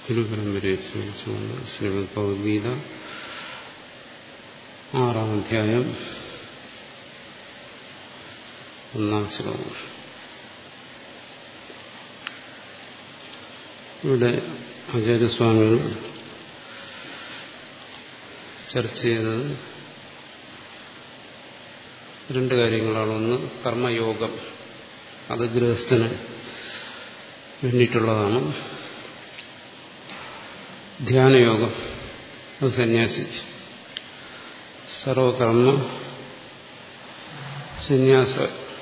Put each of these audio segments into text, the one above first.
ഗുരുപരമ്പരയെ സ്മരിച്ചുകൊണ്ട് ശ്രീമദ് ഭഗവത്ഗീത ആറാം അധ്യായം ഒന്നാം ശ്ലോകം ഇവിടെ ആചാര്യസ്വാമികൾ ചർച്ച ചെയ്തത് രണ്ട് കാര്യങ്ങളാണ് ഒന്ന് കർമ്മയോഗം അത് ഗൃഹസ്ഥന് വേണ്ടിയിട്ടുള്ളതാണ് ധ്യാനയോഗം അത് സന്യാസി സർവകർമ്മ സന്യാസ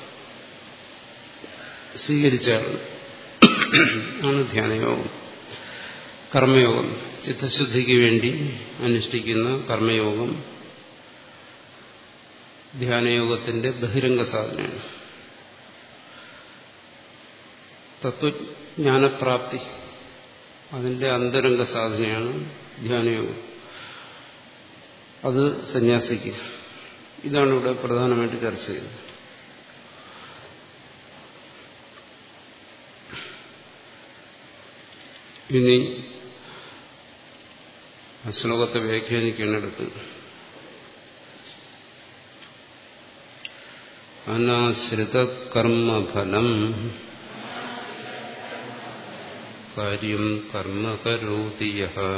സ്വീകരിച്ച ആണ് ധ്യാനയോഗം കർമ്മയോഗം ചിത്തശുദ്ധിക്ക് വേണ്ടി അനുഷ്ഠിക്കുന്ന കർമ്മയോഗം ധ്യാനയോഗത്തിന്റെ ബഹിരംഗ സാധനയാണ് തത്വജ്ഞാനപ്രാപ്തി അതിന്റെ അന്തരംഗ സാധനയാണ് ധ്യാനയോഗം അത് സന്യാസിക്ക് ഇതാണ് ഇവിടെ പ്രധാനമായിട്ട് ചർച്ച ചെയ്യുന്നത് ഇനി ആ ശ്ലോകത്തെ വ്യാഖ്യാനിക്കേണ്ടടുത്ത് അനാശ്രിത കർമ്മഫലം കാര്യം കർമ്മ കരോതി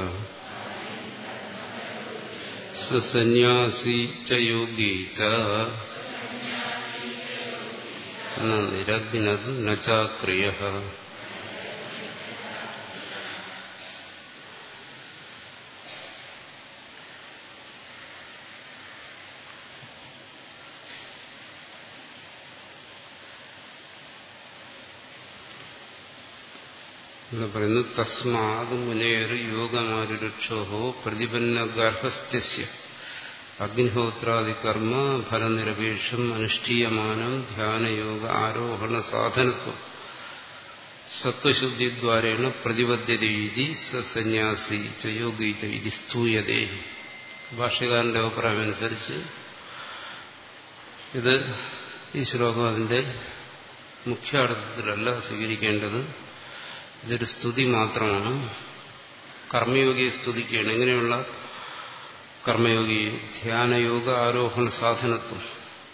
സന്യാസി ച യോഗി ച നിരഗ്നത് നചാക്രിയ ഇവിടെ പറയുന്നു തസ്മാത് മുനേർ യോഗമാരുക്ഷോ പ്രതിപന്ന ഗർഭസ്ഥ്യ അഗ്നിഹോത്രാദി കർമ്മ ഫലനിരപേക്ഷം അനുഷ്ഠീയമാനം ധ്യാനയോഗ ആരോഹണ സാധനത്വം സത്വശുദ്ധിദ്വാരേണ പ്രതിബദ്ധരീതി സന്യാസി ചയോഗീത ഇത് സ്തൂയതേ ഭാഷ്യകാരന്റെ അഭിപ്രായമനുസരിച്ച് ഇത് ഈ ശ്ലോകം അതിന്റെ മുഖ്യാർത്ഥത്തിലല്ല സ്വീകരിക്കേണ്ടത് ഇതൊരു സ്തുതി മാത്രമാണ് കർമ്മയോഗിയെ സ്തുതിക്കുകയാണ് എങ്ങനെയുള്ള കർമ്മയോഗി ധ്യാനയോഗ ആരോഹണ സാധനത്വം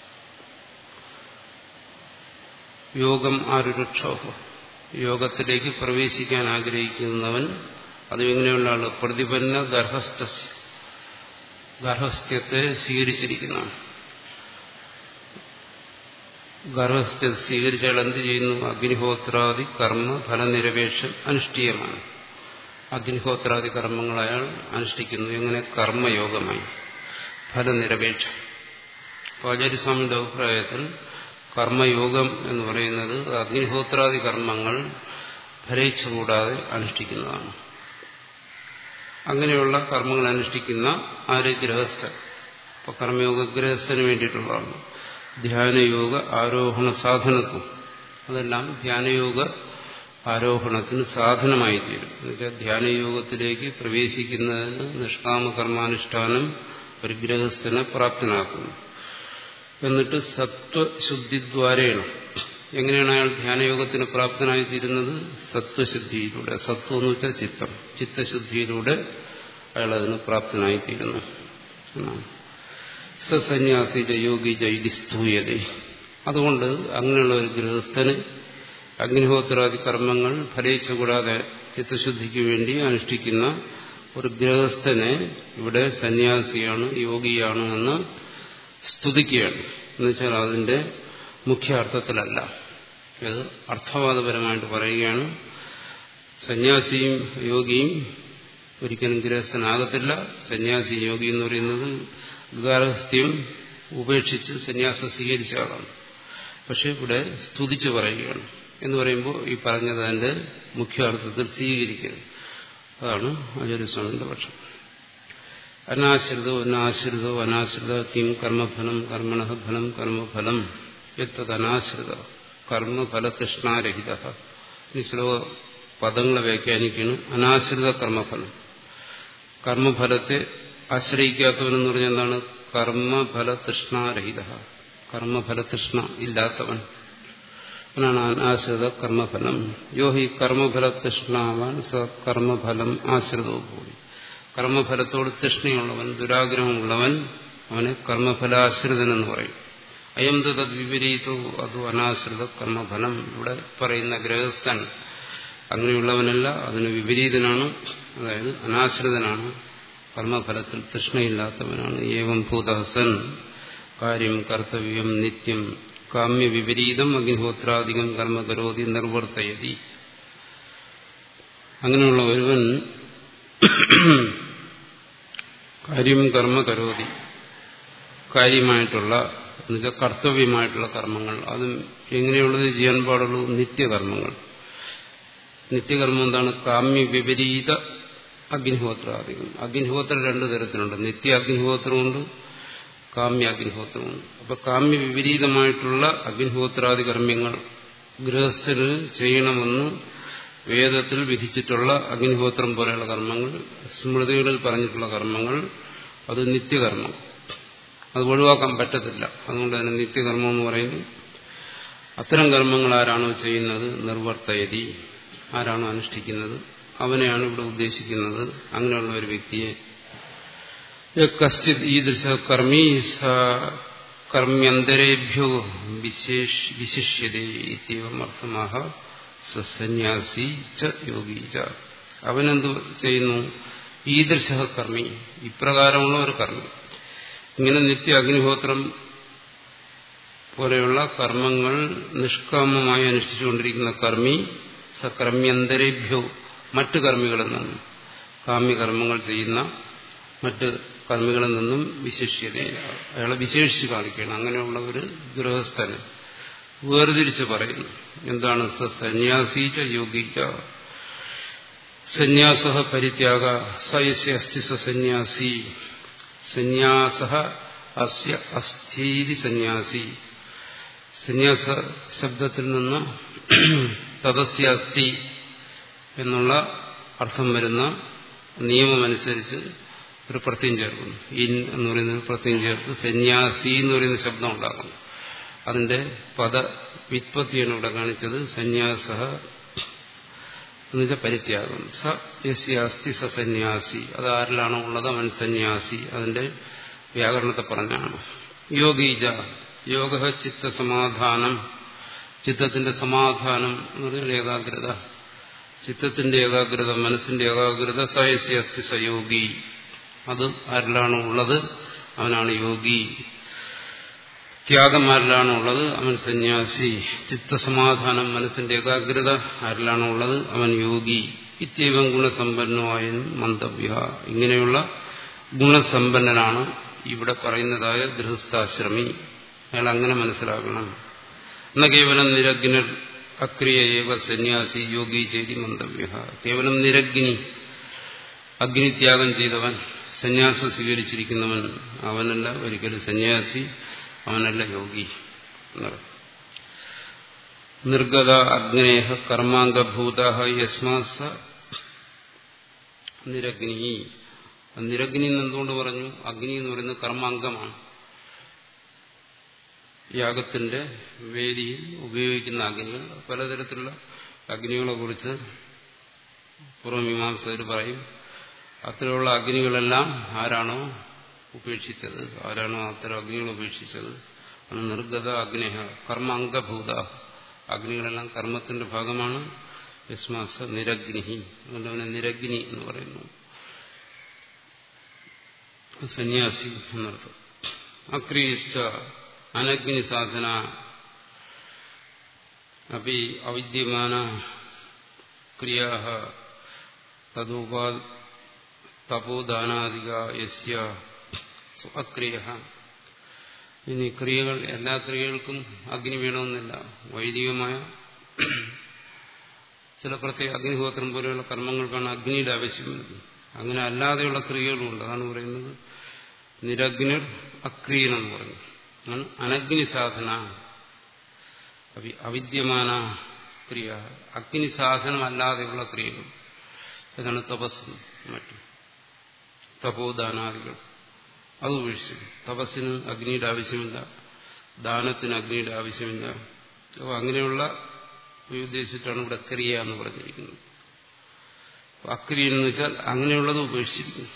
യോഗം ആരുരക്ഷോ യോഗത്തിലേക്ക് പ്രവേശിക്കാൻ ആഗ്രഹിക്കുന്നവൻ അത് എങ്ങനെയുള്ള ആള് പ്രതിപന്ന ഗർഭസ്ഥ ഗർഭസ്ഥ്യത്തെ സ്വീകരിച്ചിരിക്കുന്നതാണ് ഗർഭസ്ഥ്യത സ്വീകരിച്ചാൽ എന്ത് ചെയ്യുന്നു അഗ്നിഹോത്രാദി കർമ്മ ഫലനിരപേക്ഷം അനുഷ്ഠീയമാണ് അഗ്നിഹോത്രാദി കർമ്മങ്ങൾ അയാൾ അനുഷ്ഠിക്കുന്നു എങ്ങനെ കർമ്മയോഗമായി ഫലനിരപേക്ഷം ആചാര്യസ്വാമിയുടെ അഭിപ്രായത്തിൽ കർമ്മയോഗം എന്ന് പറയുന്നത് അഗ്നിഹോത്രാദി കർമ്മങ്ങൾ ഫലിച്ചു കൂടാതെ അനുഷ്ഠിക്കുന്നതാണ് അങ്ങനെയുള്ള കർമ്മങ്ങൾ അനുഷ്ഠിക്കുന്ന ആര് ഗൃഹസ്ഥൻ ഇപ്പൊ കർമ്മയോഗ ഗൃഹസ്ഥന് വേണ്ടിയിട്ടുള്ളതാണ് ധ്യാനയോഗ ആരോഹണ സാധനത്വം അതെല്ലാം ധ്യാനയോഗ ആരോഹണത്തിന് സാധനമായി തീരും എന്നുവെച്ചാൽ ധ്യാനയോഗത്തിലേക്ക് പ്രവേശിക്കുന്നതിന് നിഷ്കാമ കർമാനുഷ്ഠാനം ഒരു ഗൃഹസ്ഥനെ പ്രാപ്തനാക്കുന്നു എന്നിട്ട് സത്വശുദ്ധിദ്വാരേണ എങ്ങനെയാണ് അയാൾ ധ്യാനയോഗത്തിന് പ്രാപ്തനായി തീരുന്നത് സത്വശുദ്ധിയിലൂടെ സത്വം എന്ന് വെച്ചാൽ ചിത്തം ചിത്തശുദ്ധിയിലൂടെ അയാൾ അതിന് പ്രാപ്തനായി തീരുന്നു എന്നാണ് സന്യാസി യോഗി ജൈതി സ്തൂയത അതുകൊണ്ട് അങ്ങനെയുള്ള ഒരു ഗൃഹസ്ഥന് അഗ്നിഹോത്രാദി കർമ്മങ്ങൾ ഫലിച്ചുകൂടാതെ ചിത്തശുദ്ധിക്ക് വേണ്ടി അനുഷ്ഠിക്കുന്ന ഒരു ഗൃഹസ്ഥനെ ഇവിടെ സന്യാസിയാണ് യോഗിയാണ് എന്ന് സ്തുതിക്കുകയാണ് എന്നുവെച്ചാൽ അതിന്റെ മുഖ്യ അർത്ഥത്തിലല്ല ഇത് അർത്ഥവാദപരമായിട്ട് പറയുകയാണ് സന്യാസിയും യോഗിയും ഒരിക്കലും ഗൃഹസ്ഥനാകത്തില്ല സന്യാസി യോഗി എന്ന് പറയുന്നത് ഗാർഹസ്ഥ്യം ഉപേക്ഷിച്ച് സന്യാസം സ്വീകരിച്ച ആളാണ് പക്ഷെ ഇവിടെ സ്തുതിച്ചു പറയുകയാണ് എന്ന് പറയുമ്പോൾ ഈ പറഞ്ഞത് അതിന്റെ മുഖ്യാർത്ഥത്തിൽ സ്വീകരിക്കരുത് അതാണ് ആചാര്യസ്വാമിന്റെ പക്ഷം അനാശ്രിതോ അനാശ്രിതോ അനാശ്രിത കിം കർമ്മഫലം കർമ്മണ ഫലം കർമ്മഫലം എത്തത് അനാശ്രിത കർമ്മഫലതൃഷ്ണാരഹിത ഈ ശ്ലോക പദങ്ങളെ വ്യാഖ്യാനിക്കുകയാണ് അനാശ്രിത കർമ്മഫലം കർമ്മഫലത്തെ ആശ്രയിക്കാത്തവനെന്ന് പറഞ്ഞാൽ എന്താണ് കർമ്മഫല തൃഷ്ണാരഹിത കർമ്മഫല തൃഷ്ണ ഇല്ലാത്തവൻ അതാണ് അനാശ്രിത കർമ്മഫലം യോ ഹി കർമ്മഫല തൃഷ്ണാവാൻ സ കർമ്മഫലം ആശ്രിതവും കൂടി കർമ്മഫലത്തോട് തൃഷ്ണയുള്ളവൻ ദുരാഗ്രഹമുള്ളവൻ അവനെ കർമ്മഫലാശ്രിതൻ എന്ന് പറയും അയം തത് വിപരീതോ അതോ അനാശ്രിത കർമ്മഫലം ഇവിടെ പറയുന്ന ഗ്രഹസ്ഥൻ അങ്ങനെയുള്ളവനല്ല അതിന് വിപരീതനാണ് അതായത് അനാശ്രിതനാണ് കർമ്മഫലത്തിൽ തൃഷ്ണയില്ലാത്തവനാണ് ഏവം ഭൂതഹസൻ കാര്യം കർത്തവ്യം നിത്യം കാമ്യ വിപരീതം അഗ്നിഹോത്രാധികം കർമ്മ കരോതി നിർവർത്തയതി അങ്ങനെയുള്ള ഒരുവൻ കാര്യം കർമ്മ കരോതി കാര്യമായിട്ടുള്ള എന്നുവെച്ചാൽ കർത്തവ്യമായിട്ടുള്ള കർമ്മങ്ങൾ അതും എങ്ങനെയുള്ളത് ചെയ്യാൻ പാടുള്ളൂ നിത്യകർമ്മങ്ങൾ നിത്യകർമ്മം എന്താണ് കാമ്യ വിപരീത അഗ്നിഹോത്രാധികം അഗ്നിഹോത്രം രണ്ടു തരത്തിലുണ്ട് നിത്യ അഗ്നിഹോത്രമുണ്ട് കാമ്യ അഗ്നിഹോത്രമുണ്ട് അപ്പൊ കാമ്യ വിപരീതമായിട്ടുള്ള അഗ്നിഹോത്രാദി കർമ്മ്യങ്ങൾ ഗൃഹസ്ഥന് ചെയ്യണമെന്ന് വേദത്തിൽ വിധിച്ചിട്ടുള്ള അഗ്നിഹോത്രം പോലെയുള്ള കർമ്മങ്ങൾ സ്മൃതികളിൽ പറഞ്ഞിട്ടുള്ള കർമ്മങ്ങൾ അത് നിത്യകർമ്മം അത് ഒഴിവാക്കാൻ പറ്റത്തില്ല അതുകൊണ്ട് തന്നെ നിത്യകർമ്മം എന്ന് പറയുന്നു അത്തരം കർമ്മങ്ങൾ ആരാണോ ചെയ്യുന്നത് നിർവർത്തയതി ആരാണോ അനുഷ്ഠിക്കുന്നത് അവനെയാണ് ഇവിടെ ഉദ്ദേശിക്കുന്നത് അങ്ങനെയുള്ള ഒരു വ്യക്തിയെ കശ്ചിത് ഈദൃശ കർമ്മീ സ കർമ്മ്യന്തരേഭ്യോ വിശിഷ്യതേ ഇത്യവം അർത്ഥമാഹ സന്യാസി ച യോഗി ച അവനെന്ത് ചെയ്യുന്നു ഈദൃശ കർമ്മി ഇപ്രകാരമുള്ള ഒരു കർമ്മി ഇങ്ങനെ നിത്യ അഗ്നിഹോത്രം പോലെയുള്ള കർമ്മങ്ങൾ നിഷ്കാമമായി അനുഷ്ഠിച്ചുകൊണ്ടിരിക്കുന്ന കർമ്മി സകർമ്മ്യന്തരേഭ്യോ മറ്റു കർമ്മികളിൽ നിന്നും കാമ്യകർമ്മങ്ങൾ ചെയ്യുന്ന മറ്റ് കർമ്മികളിൽ നിന്നും വിശിഷ്യത അയാളെ വിശേഷിച്ച് കാണിക്കണം അങ്ങനെയുള്ള ഒരു ഗൃഹസ്ഥന് വേർതിരിച്ച് പറയുന്നു എന്താണ് സ സന്യാസീച്ച യോഗിച്ച സന്യാസ പരിത്യാഗ സയസ്യ അസ്ഥി സ സന്യാസി സന്യാസ അസ്യ അസ്ഥീതി സന്യാസി സന്യാസ ശബ്ദത്തിൽ നിന്ന് തദസ്യ അസ്ഥി എന്നുള്ള അർത്ഥം വരുന്ന നിയമമനുസരിച്ച് ഒരു പ്രത്യം ചേർക്കുന്നു ഇൻ എന്ന് പറയുന്ന പ്രത്യം ചേർത്ത് സന്യാസി എന്ന് പറയുന്ന ശബ്ദം ഉണ്ടാക്കുന്നു അതിന്റെ പദ വിത്പത്തിയാണ് ഇവിടെ കാണിച്ചത് സന്യാസ എന്നുവെച്ചാൽ പരിത്യാഗം സ യസ്യാസ്തി സ സന്യാസി അത് ആരിലാണോ ഉള്ളത് അവൻ സന്യാസി അതിന്റെ വ്യാകരണത്തെ പറഞ്ഞാണ് യോഗീജ യോഗ ചിത്തസമാധാനം ചിത്തത്തിന്റെ സമാധാനം എന്ന് പറഞ്ഞാൽ ഏകാഗ്രത ചിത്തത്തിന്റെ ഏകാഗ്രത മനസ്സിന്റെ ഏകാഗ്രത സയസ്യ അസ്ഥി സയോഗി അത് ആരിലാണോ ഉള്ളത് അവനാണ് യോഗി ത്യാഗം ആരിലാണോ ഉള്ളത് അവൻ സന്യാസി ചിത്തസമാധാനം മനസ്സിന്റെ ഏകാഗ്രത ആരിലാണോ ഉള്ളത് അവൻ യോഗി ഇത്യവം ഗുണസമ്പന്നമായ മന്തവ്യ ഇങ്ങനെയുള്ള ഗുണസമ്പന്നനാണ് ഇവിടെ പറയുന്നതായ ഗൃഹസ്ഥാശ്രമി അയാൾ അങ്ങനെ മനസ്സിലാക്കണം എന്ന കേവലം നിരഗ്നർ അക്രിയവ സന്യാസി യോഗി ചെയ്തി മന്തവ്യ കേവലം നിരഗ്നി അഗ്നിത്യാഗം ചെയ്തവൻ സന്യാസം സ്വീകരിച്ചിരിക്കുന്നവൻ അവനല്ല ഒരിക്കലും സന്യാസി അവനല്ല യോഗി നിർഗത അഗ്നേഹ കർമാംഗഭൂത യസ്മാസ നിരഗ്നി നിരഗ്നി എന്തുകൊണ്ട് പറഞ്ഞു അഗ്നി എന്ന് പറയുന്നത് കർമാംഗമാണ് യാഗത്തിന്റെ വേദിയിൽ ഉപയോഗിക്കുന്ന അഗ്നികൾ പലതരത്തിലുള്ള അഗ്നികളെ കുറിച്ച് പൂർവമീമാംസകർ പറയും അത്തരമുള്ള അഗ്നികളെല്ലാം ആരാണോ ഉപേക്ഷിച്ചത് ആരാണോ അത്തരം അഗ്നികൾ ഉപേക്ഷിച്ചത് അത് നിർഗത അഗ്നിഹ കർമ്മ അംഗഭൂത അഗ്നികളെല്ലാം കർമ്മത്തിന്റെ ഭാഗമാണ് യസ്മാസ നിരഗ്നിഹി അതുകൊണ്ട് അവനെ നിരഗ്നി എന്ന് പറയുന്നു സന്യാസി എന്നർത്ഥം അക്രിയിച്ച അനഗ്നി സാധന അപ്പി അവിദ്യമാന ക്രിയാ തദുപാ തപോദാനാദിക യസ്യ അക്രിയ ഇനി ക്രിയകൾ എല്ലാ ക്രിയകൾക്കും അഗ്നി വേണമെന്നില്ല വൈദികമായ ചില പ്രത്യേക അഗ്നിഹോത്രം പോലെയുള്ള കർമ്മങ്ങൾക്കാണ് അഗ്നിയുടെ ആവശ്യം അങ്ങനെ അല്ലാതെയുള്ള ക്രിയകളുമുണ്ട് അതാണ് പറയുന്നത് നിരഗ്നിർ അക്രിയനെന്ന് പറഞ്ഞു അനഗ്നി സാധന അവിദ്യമാന ക്രിയ അഗ്നി സാധനമല്ലാതെയുള്ള ക്രിയകൾ ഇതാണ് തപസ് മറ്റും തപോദാനാദികൾ അത് ഉപേക്ഷിച്ചു തപസ്സിന് അഗ്നിയുടെ ആവശ്യമില്ല ദാനത്തിന് അഗ്നിയുടെ ആവശ്യമില്ല അപ്പോൾ അങ്ങനെയുള്ള ഉദ്ദേശിച്ചിട്ടാണ് ഇവിടെ ക്രിയ എന്ന് പറഞ്ഞിരിക്കുന്നത് അക്രിയ എന്ന് വെച്ചാൽ അങ്ങനെയുള്ളത് ഉപേക്ഷിച്ചിരിക്കുന്നു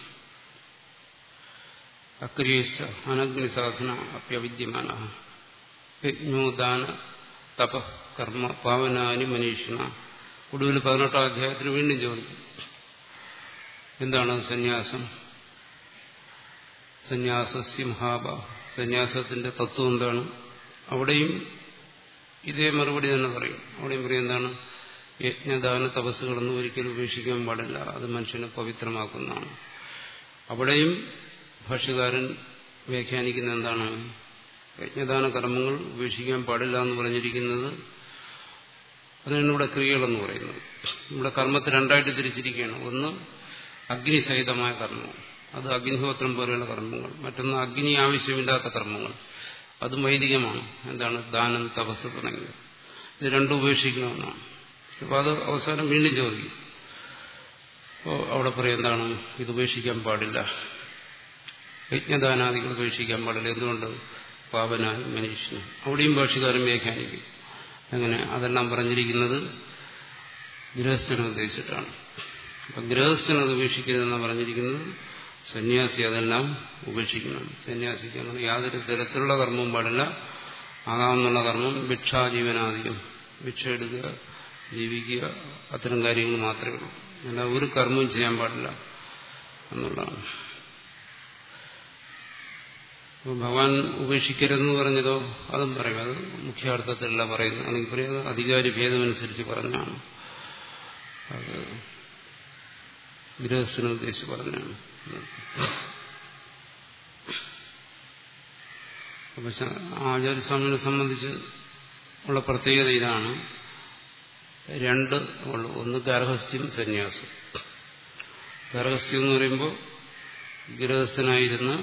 അക്രിയശ്ച അനഗ്നി സാധന അപ്യവിദ്യമാന യജ്ഞോദാന തപ കർമ്മ പാവനാനി മനീഷണ ഒടുവിൽ പതിനെട്ടാം അധ്യായത്തിൽ വീണ്ടും ചോദിക്കും എന്താണ് സന്യാസം സന്യാസസ്യ മഹാബ സന്യാസത്തിന്റെ തത്വം എന്താണ് അവിടെയും ഇതേ മറുപടി തന്നെ പറയും അവിടെയും പറയും എന്താണ് യജ്ഞദാന തപസ്സുകളൊന്നും ഒരിക്കലും ഉപേക്ഷിക്കാൻ പാടില്ല അത് മനുഷ്യനെ പവിത്രമാക്കുന്നതാണ് അവിടെയും ഭാഷ്യകാരൻ വ്യാഖ്യാനിക്കുന്ന എന്താണ് യജ്ഞദാന കർമ്മങ്ങൾ ഉപേക്ഷിക്കാൻ പാടില്ല എന്ന് പറഞ്ഞിരിക്കുന്നത് അതിനാണ് ഇവിടെ ക്രിയകളെന്ന് പറയുന്നത് ഇവിടെ കർമ്മത്തെ രണ്ടായിട്ട് തിരിച്ചിരിക്കുകയാണ് ഒന്ന് അഗ്നിസഹിതമായ കർമ്മം അത് അഗ്നിഹോത്രം പോലെയുള്ള കർമ്മങ്ങൾ മറ്റൊന്ന് അഗ്നി ആവശ്യമില്ലാത്ത കർമ്മങ്ങൾ അത് വൈദികമാണ് എന്താണ് ദാനം തപസ് തുടങ്ങിയത് ഇത് രണ്ടും ഉപേക്ഷിക്കണമെന്നാണ് അപ്പോൾ അത് അവസാനം വീണ്ടും ചോദിക്കും അപ്പോൾ അവിടെ പറയും എന്താണ് ഇത് ഉപേക്ഷിക്കാൻ പാടില്ല യജ്ഞദാനാദികൾ ഉപേക്ഷിക്കാൻ പാടില്ല എന്തുകൊണ്ട് പാപനായി മനുഷ്യന് അവിടെയും ഭാഷകാരൻ വ്യാഖ്യാനിക്കും അങ്ങനെ അതെല്ലാം പറഞ്ഞിരിക്കുന്നത് ഗൃഹസ്ഥനെ ഉദ്ദേശിച്ചിട്ടാണ് അപ്പം ഗൃഹസ്ഥനത് ഉപേക്ഷിക്കരുതെന്നാണ് പറഞ്ഞിരിക്കുന്നത് സന്യാസി അതെല്ലാം ഉപേക്ഷിക്കണം സന്യാസിക്ക് അങ്ങനെ യാതൊരു തരത്തിലുള്ള കർമ്മവും പാടില്ല ആകാമെന്നുള്ള കർമ്മം ഭിക്ഷാജീവനാദിയും ഭിക്ഷ എടുക്കുക ജീവിക്കുക അത്തരം കാര്യങ്ങൾ മാത്രമേ ഉള്ളൂ അല്ല ഒരു കർമ്മവും ചെയ്യാൻ പാടില്ല എന്നുള്ളതാണ് ഭഗവാൻ ഉപേക്ഷിക്കരുതെന്ന് പറഞ്ഞതോ അതും പറയും അത് മുഖ്യാർത്ഥത്തിലല്ല പറയുന്നത് അല്ലെങ്കിൽ പറയുന്നത് അധികാരി ഭേദമനുസരിച്ച് പറഞ്ഞാണ് അത് ഗൃഹസ്ഥനെ ഉദ്ദേശിച്ച് പറഞ്ഞാണ് അപ്പൊ ആചാര്യസ്വാമിനെ സംബന്ധിച്ച് ഉള്ള പ്രത്യേകത ഇതാണ് രണ്ട് ഉള്ളു ഒന്ന് ഗർഹസ്ഥ്യം സന്യാസം ഗർഹസ്ഥ്യം എന്ന് പറയുമ്പോൾ ഗൃഹസ്ഥനായിരുന്ന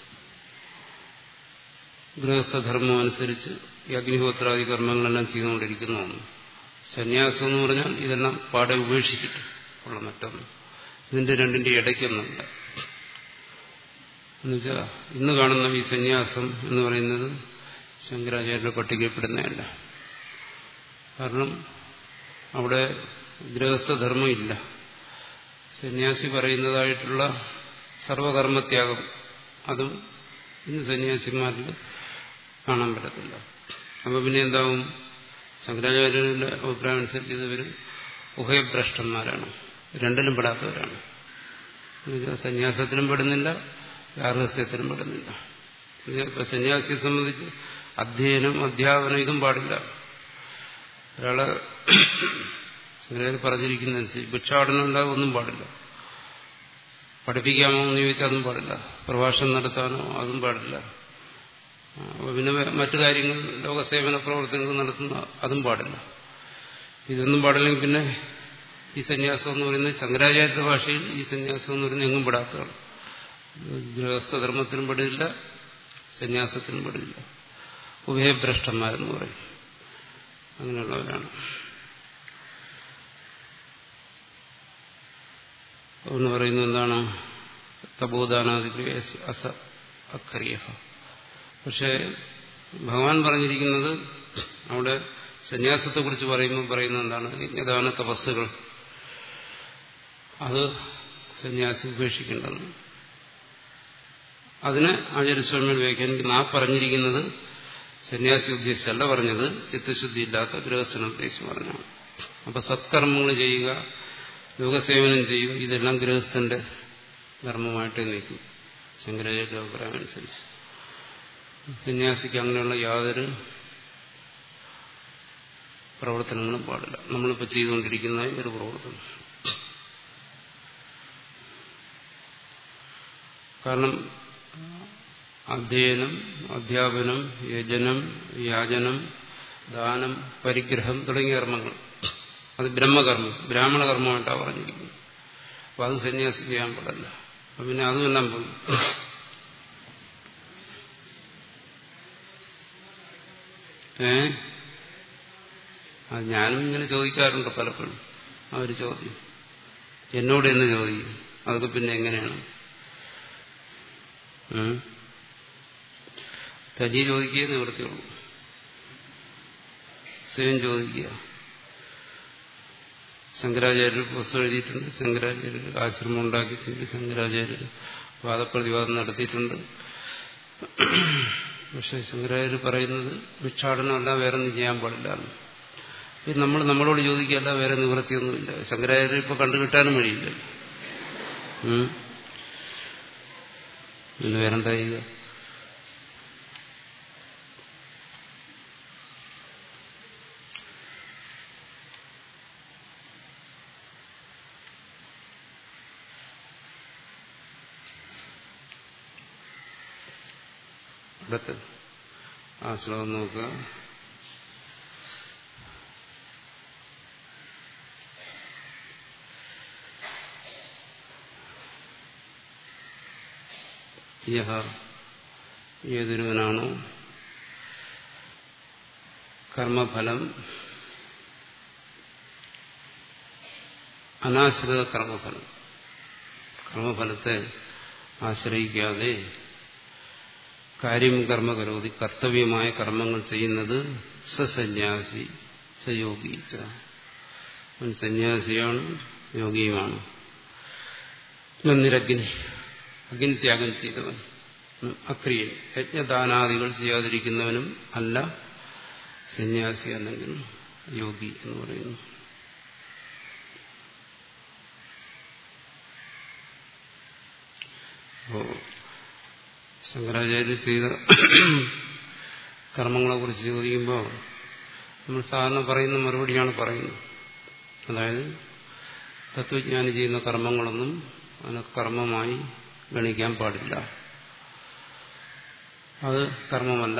ഗൃഹസ്ഥധർമ്മം അനുസരിച്ച് ഈ അഗ്നിഹോത്രാദി കർമ്മങ്ങളെല്ലാം ചെയ്തുകൊണ്ടിരിക്കുന്ന ഒന്ന് സന്യാസം എന്ന് പറഞ്ഞാൽ ഇതെല്ലാം പാടെ ഉപേക്ഷിച്ചിട്ട് ഉള്ള മറ്റൊന്ന് ഇതിന്റെ രണ്ടിന്റെ ഇടയ്ക്കൊന്നുമില്ല എന്നുവെച്ചാൽ ഇന്ന് കാണുന്ന ഈ സന്യാസം എന്ന് പറയുന്നത് ശങ്കരാചാര്യരുടെ പട്ടികപ്പെടുന്നതല്ല കാരണം അവിടെ ഗൃഹസ്ഥധർമ്മം ഇല്ല സന്യാസി പറയുന്നതായിട്ടുള്ള സർവകർമ്മത്യാഗം അതും ഇന്ന് സന്യാസിമാരിൽ കാണാൻ പറ്റത്തില്ല അപ്പൊ പിന്നെ എന്താവും ശങ്കരാചാര്യരുടെ അഭിപ്രായം അനുസരിച്ച് ഇവർ ഉഭയഭ്രഷ്ടന്മാരാണ് രണ്ടിലും പെടാത്തവരാണ് സന്യാസത്തിലും പെടുന്നില്ല ഗാർഹസ്ഥ്യത്തിലും പെടുന്നില്ല ഇപ്പൊ സന്യാസിയെ സംബന്ധിച്ച് അധ്യയനം അധ്യാപനം ഇതും പാടില്ല ഒരാളെ ശങ്കരാചാര്യ പറഞ്ഞിരിക്കുന്നതനുസരിച്ച് ഭിക്ഷാടനം ഉണ്ടാകും ഒന്നും പാടില്ല പഠിപ്പിക്കാമോ എന്ന് ചോദിച്ചാൽ അതും പാടില്ല പ്രഭാഷണം നടത്താനോ അതും പാടില്ല പിന്നെ മറ്റു കാര്യങ്ങൾ ലോകസേവന പ്രവർത്തനങ്ങൾ നടത്തുന്ന അതും പാടില്ല ഇതൊന്നും പാടില്ലെങ്കിൽ പിന്നെ ഈ സന്യാസം എന്ന് പറയുന്നത് ശങ്കരാചാര്യ ഭാഷയിൽ ഈ സന്യാസം എന്ന് പറയുന്നത് എങ്ങും പെടാത്തതാണ് ഗൃഹസ്ഥധർമ്മത്തിനും പെടില്ല സന്യാസത്തിനും പെടില്ല ഉഭയഭ്രഷ്ടന്മാരെന്ന് പറയും അങ്ങനെയുള്ളവരാണ് എന്ന് പറയുന്നത് എന്താണ് തപോദാനാദിക്രിയ അസ അക്രിയ പക്ഷേ ഭഗവാൻ പറഞ്ഞിരിക്കുന്നത് അവിടെ സന്യാസത്തെക്കുറിച്ച് പറയുമ്പോൾ പറയുന്നത് എന്താണ് യജ്ഞദാന തപസ്സുകൾ അത് സന്യാസി ഉപേക്ഷിക്കേണ്ടതെന്ന് അതിന് ആചാര്യസ്വാമികൾ വ്യാഖ്യാനിക്കുന്ന ആ പറഞ്ഞിരിക്കുന്നത് സന്യാസി ഉദ്ദേശിച്ചല്ല പറഞ്ഞത് ചിത്തശുദ്ധി ഇല്ലാത്ത ഗൃഹസ്ഥന ഉദ്ദേശിച്ച് പറഞ്ഞാണ് അപ്പൊ സത്കർമ്മങ്ങൾ ചെയ്യുക ലോകസേവനം ചെയ്യുക ഇതെല്ലാം ഗൃഹസ്ഥന്റെ ധർമ്മമായിട്ട് നിൽക്കും ശങ്കരാചാര്യ അഭിപ്രായം അനുസരിച്ച് സന്യാസിക്ക് അങ്ങനെയുള്ള യാതൊരു പ്രവർത്തനങ്ങളും പാടില്ല നമ്മളിപ്പോൾ ചെയ്തുകൊണ്ടിരിക്കുന്ന ഒരു പ്രവർത്തനം കാരണം അധ്യയനം അധ്യാപനം യജനം യാചനം ദാനം പരിഗ്രഹം തുടങ്ങിയ കർമ്മങ്ങൾ അത് ബ്രഹ്മകർമ്മം ബ്രാഹ്മണ കർമ്മമായിട്ടാണ് പറഞ്ഞിരിക്കുന്നത് അപ്പൊ അത് സന്യാസി ചെയ്യാൻ പാടില്ല അപ്പൊ പിന്നെ അതുമെല്ലാം പോയി ഏ അത് ഞാനും ഇങ്ങനെ ചോദിക്കാറുണ്ട് പലപ്പോഴും ആ ഒരു ചോദ്യം എന്നോട് എന്ന് ചോദിക്കും അതൊക്കെ പിന്നെ എങ്ങനെയാണ് തനി ചോദിക്കുകയെ നിവൃത്തിയുള്ളൂ സ്വയം ചോദിക്കുക ശങ്കരാചാര്യർ പുസ്തകം എഴുതിയിട്ടുണ്ട് ശങ്കരാചാര്യർ ആശ്രമം ഉണ്ടാക്കിയിട്ടുണ്ട് ശങ്കരാചാര്യർ വാദപ്രതിവാദം നടത്തിയിട്ടുണ്ട് പക്ഷെ ശങ്കരാചാര്യർ പറയുന്നത് ഭിക്ഷാടനമല്ല വേറെ ഒന്നും ചെയ്യാൻ പാടില്ല ഇത് നമ്മൾ നമ്മളോട് ചോദിക്കല്ല വേറെ നിവൃത്തിയൊന്നുമില്ല ശങ്കരാചാര്യ ഇപ്പൊ കണ്ടുകിട്ടാനും വഴിയില്ല പിന്നെ വേറെന്താ ചെയ്യുക അടുത്ത് ആ ശ്ലോകം നോക്കുക യഹ ഏതൊരുവനാണോ കർമ്മഫലം അനാശ്രിത കർമ്മഫലം കർമ്മഫലത്തെ ആശ്രയിക്കാതെ കാര്യം കർമ്മ കരോതി കർത്തവ്യമായ കർമ്മങ്ങൾ ചെയ്യുന്നത് സസന്യാസി സയോഗി അവൻ സന്യാസിയാണ് യോഗിയുമാണ് നിരഗ്നി അഗ്നിത്യാഗം ചെയ്തവൻ അക്രിയൻ യജ്ഞദാനാദികൾ ചെയ്യാതിരിക്കുന്നവനും അല്ല സന്യാസി അല്ലെങ്കിൽ യോഗി എന്ന് പറയുന്നു അപ്പോ ശങ്കരാചാര്യ ചെയ്ത കർമ്മങ്ങളെ കുറിച്ച് ചോദിക്കുമ്പോൾ നമ്മൾ സാധാരണ പറയുന്ന മറുപടിയാണ് പറയുന്നത് അതായത് തത്വജ്ഞാനി ചെയ്യുന്ന കർമ്മങ്ങളൊന്നും അതിനെ കർമ്മമായി ഗണിക്കാൻ പാടില്ല അത് കർമ്മമല്ല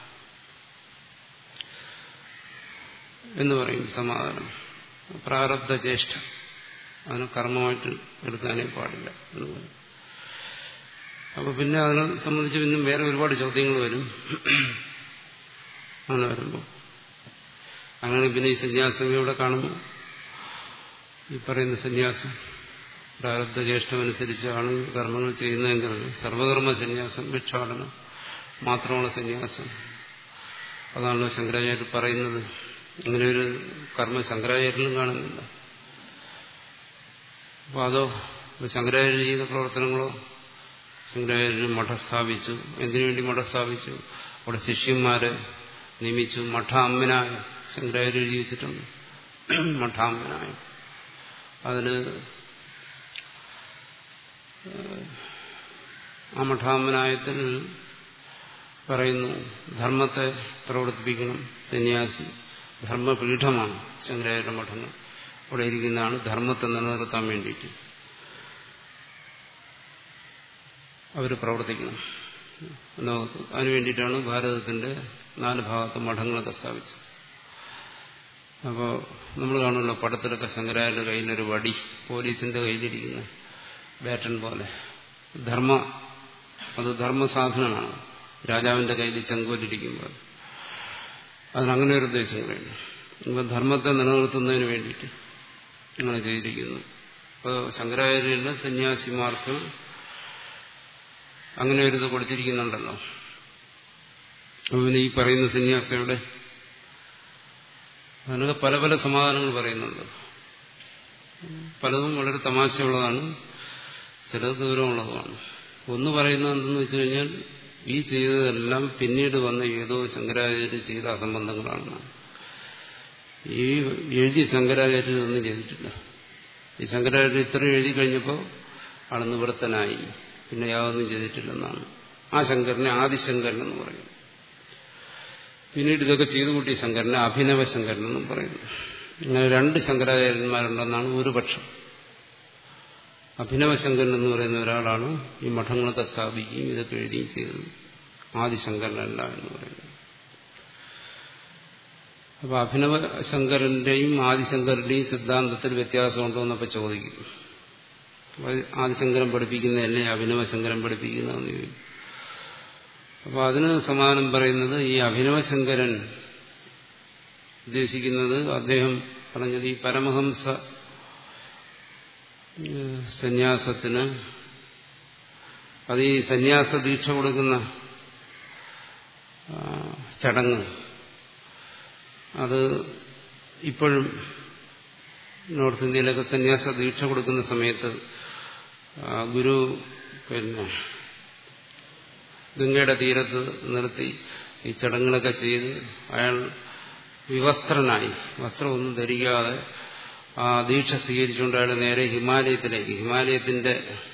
എന്ന് പറയും സമാധാനം പ്രാരബ്ധ ജ്യേഷ്ഠ അതിനെ കർമ്മമായിട്ട് എടുക്കാനേ പാടില്ല എന്ന് പറയും അപ്പൊ പിന്നെ അതിനെ സംബന്ധിച്ച് പിന്നെ വേറെ ഒരുപാട് ചോദ്യങ്ങൾ വരും അങ്ങനെ വരുമ്പോൾ അങ്ങനെ പിന്നെ ഈ സന്യാസം ഇവിടെ കാണുന്നു ഈ പറയുന്ന സന്യാസം പ്രാരബ്ധ ജ്യേഷ്ഠമനുസരിച്ചാണ് കർമ്മങ്ങൾ ചെയ്യുന്നതെങ്കിൽ സർവകർമ്മ സന്യാസം ഭിക്ഷാടനം മാത്രമുള്ള സന്യാസം അതാണല്ലോ ശങ്കരാചാര്യർ പറയുന്നത് അങ്ങനെ ഒരു കർമ്മ ശങ്കരാചാര്യരിലും കാണുന്നില്ല അപ്പോൾ അതോ ശങ്കരാചാര്യ ചെയ്ത പ്രവർത്തനങ്ങളോ ശങ്കരാചാര്യർ മഠം സ്ഥാപിച്ചു എന്തിനു വേണ്ടി മഠം സ്ഥാപിച്ചു അവിടെ ശിഷ്യന്മാരെ നിയമിച്ചു മഠാമ്മനായ ശങ്കരാചാര്യ എഴുതി വെച്ചിട്ടുണ്ട് മഠാമ്മനായ അതിന് ആ മഠാമ്മനായത്തിൽ പറയുന്നു ധർമ്മത്തെ പ്രവർത്തിപ്പിക്കണം സന്യാസി ധർമ്മപീഠമാണ് ശങ്കരാചാര്യ മഠങ്ങൾ അവിടെ ഇരിക്കുന്നതാണ് ധർമ്മത്തെ നിലനിർത്താൻ വേണ്ടിയിട്ട് അവർ പ്രവർത്തിക്കണം ലോകത്ത് അതിനു വേണ്ടിയിട്ടാണ് ഭാരതത്തിന്റെ നാല് ഭാഗത്ത് മഠങ്ങളൊക്കെ സ്ഥാപിച്ചത് അപ്പോൾ നമ്മൾ കാണുമല്ലോ പടത്തിലൊക്കെ ശങ്കരാചാര്യ കയ്യിലൊരു വടി പോലീസിന്റെ കയ്യിലിരിക്കുന്ന ബാറ്റൺ പോലെ ധർമ്മ അത് ധർമ്മസാധനമാണ് രാജാവിന്റെ കയ്യിൽ ചെങ്കോലിരിക്കുമ്പോൾ അതിനങ്ങനെ ഒരു ഉദ്ദേശം കൂടെയുണ്ട് ഇപ്പൊ ധർമ്മത്തെ നിലനിർത്തുന്നതിന് വേണ്ടിയിട്ട് അങ്ങനെ ചെയ്തിരിക്കുന്നു ഇപ്പോൾ ശങ്കരാചാര്യരുടെ സന്യാസിമാർക്ക് അങ്ങനെ ഒരു ഇത് കൊടുത്തിരിക്കുന്നുണ്ടല്ലോ പിന്നെ ഈ പറയുന്ന സന്യാസിയുടെ അതിനൊക്കെ പല പല സമാധാനങ്ങൾ പറയുന്നുണ്ട് പലതും വളരെ തമാശയുള്ളതാണ് ചിലത് ദൂരമുള്ളതുമാണ് ഒന്ന് പറയുന്നത് എന്തെന്ന് വെച്ചു കഴിഞ്ഞാൽ ഈ ചെയ്തതെല്ലാം പിന്നീട് വന്ന ഏതോ ശങ്കരാചാര്യ ചെയ്ത അസംബന്ധങ്ങളാണെന്നാണ് ഈ എഴുതി ശങ്കരാചാര്യർ ഒന്നും ചെയ്തിട്ടില്ല ഈ ശങ്കരാചാര്യ ഇത്രയും എഴുതി കഴിഞ്ഞപ്പോൾ ആൾ നിവൃത്തനായി പിന്നെ യാതൊന്നും ചെയ്തിട്ടില്ലെന്നാണ് ആ ശങ്കരനെ ആദിശങ്കരൻ എന്ന് പറയുന്നു പിന്നീട് ഇതൊക്കെ ചെയ്തു കൂട്ടിയ ശങ്കരനെ അഭിനവ ശങ്കരൻ എന്നും പറയുന്നു ഇങ്ങനെ രണ്ട് ശങ്കരാചാര്യന്മാരുണ്ടെന്നാണ് ഒരു പക്ഷം അഭിനവശങ്കരൻ എന്ന് പറയുന്ന ഒരാളാണ് ഈ മഠങ്ങളൊക്കെ സ്ഥാപിക്കുകയും ഇതൊക്കെ എഴുതുകയും ചെയ്തത് ആദിശങ്കരനല്ല എന്ന് പറയുന്നത് അപ്പൊ അഭിനവ ശങ്കരന്റെയും ആദിശങ്കരന്റെയും സിദ്ധാന്തത്തിൽ വ്യത്യാസമുണ്ടോ എന്നപ്പോ ചോദിക്കും ആദിശങ്കരൻ പഠിപ്പിക്കുന്നതല്ലേ അഭിനവശങ്കരൻ പഠിപ്പിക്കുന്നതെന്ന് ചോദിക്കും അപ്പൊ അതിന് സമാധാനം പറയുന്നത് ഈ അഭിനവശങ്കരൻ ഉദ്ദേശിക്കുന്നത് അദ്ദേഹം പറഞ്ഞത് ഈ പരമഹംസ സന്യാസത്തിന് അത് ഈ സന്യാസ ദീക്ഷ കൊടുക്കുന്ന ചടങ്ങ് അത് ഇപ്പോഴും നോർത്ത് ഇന്ത്യയിലൊക്കെ സന്യാസ ദീക്ഷ കൊടുക്കുന്ന സമയത്ത് ഗുരു പിന്നെ ഗംഗയുടെ തീരത്ത് നിർത്തി ഈ ചടങ്ങുകളൊക്കെ ചെയ്ത് അയാൾ വിവസ്ത്രനായി വസ്ത്രമൊന്നും ധരിക്കാതെ ആ ദീക്ഷ സ്വീകരിച്ചുകൊണ്ട് അയാൾ നേരെ ഹിമാലയത്തിലേക്ക് ഹിമാലയത്തിന്റെ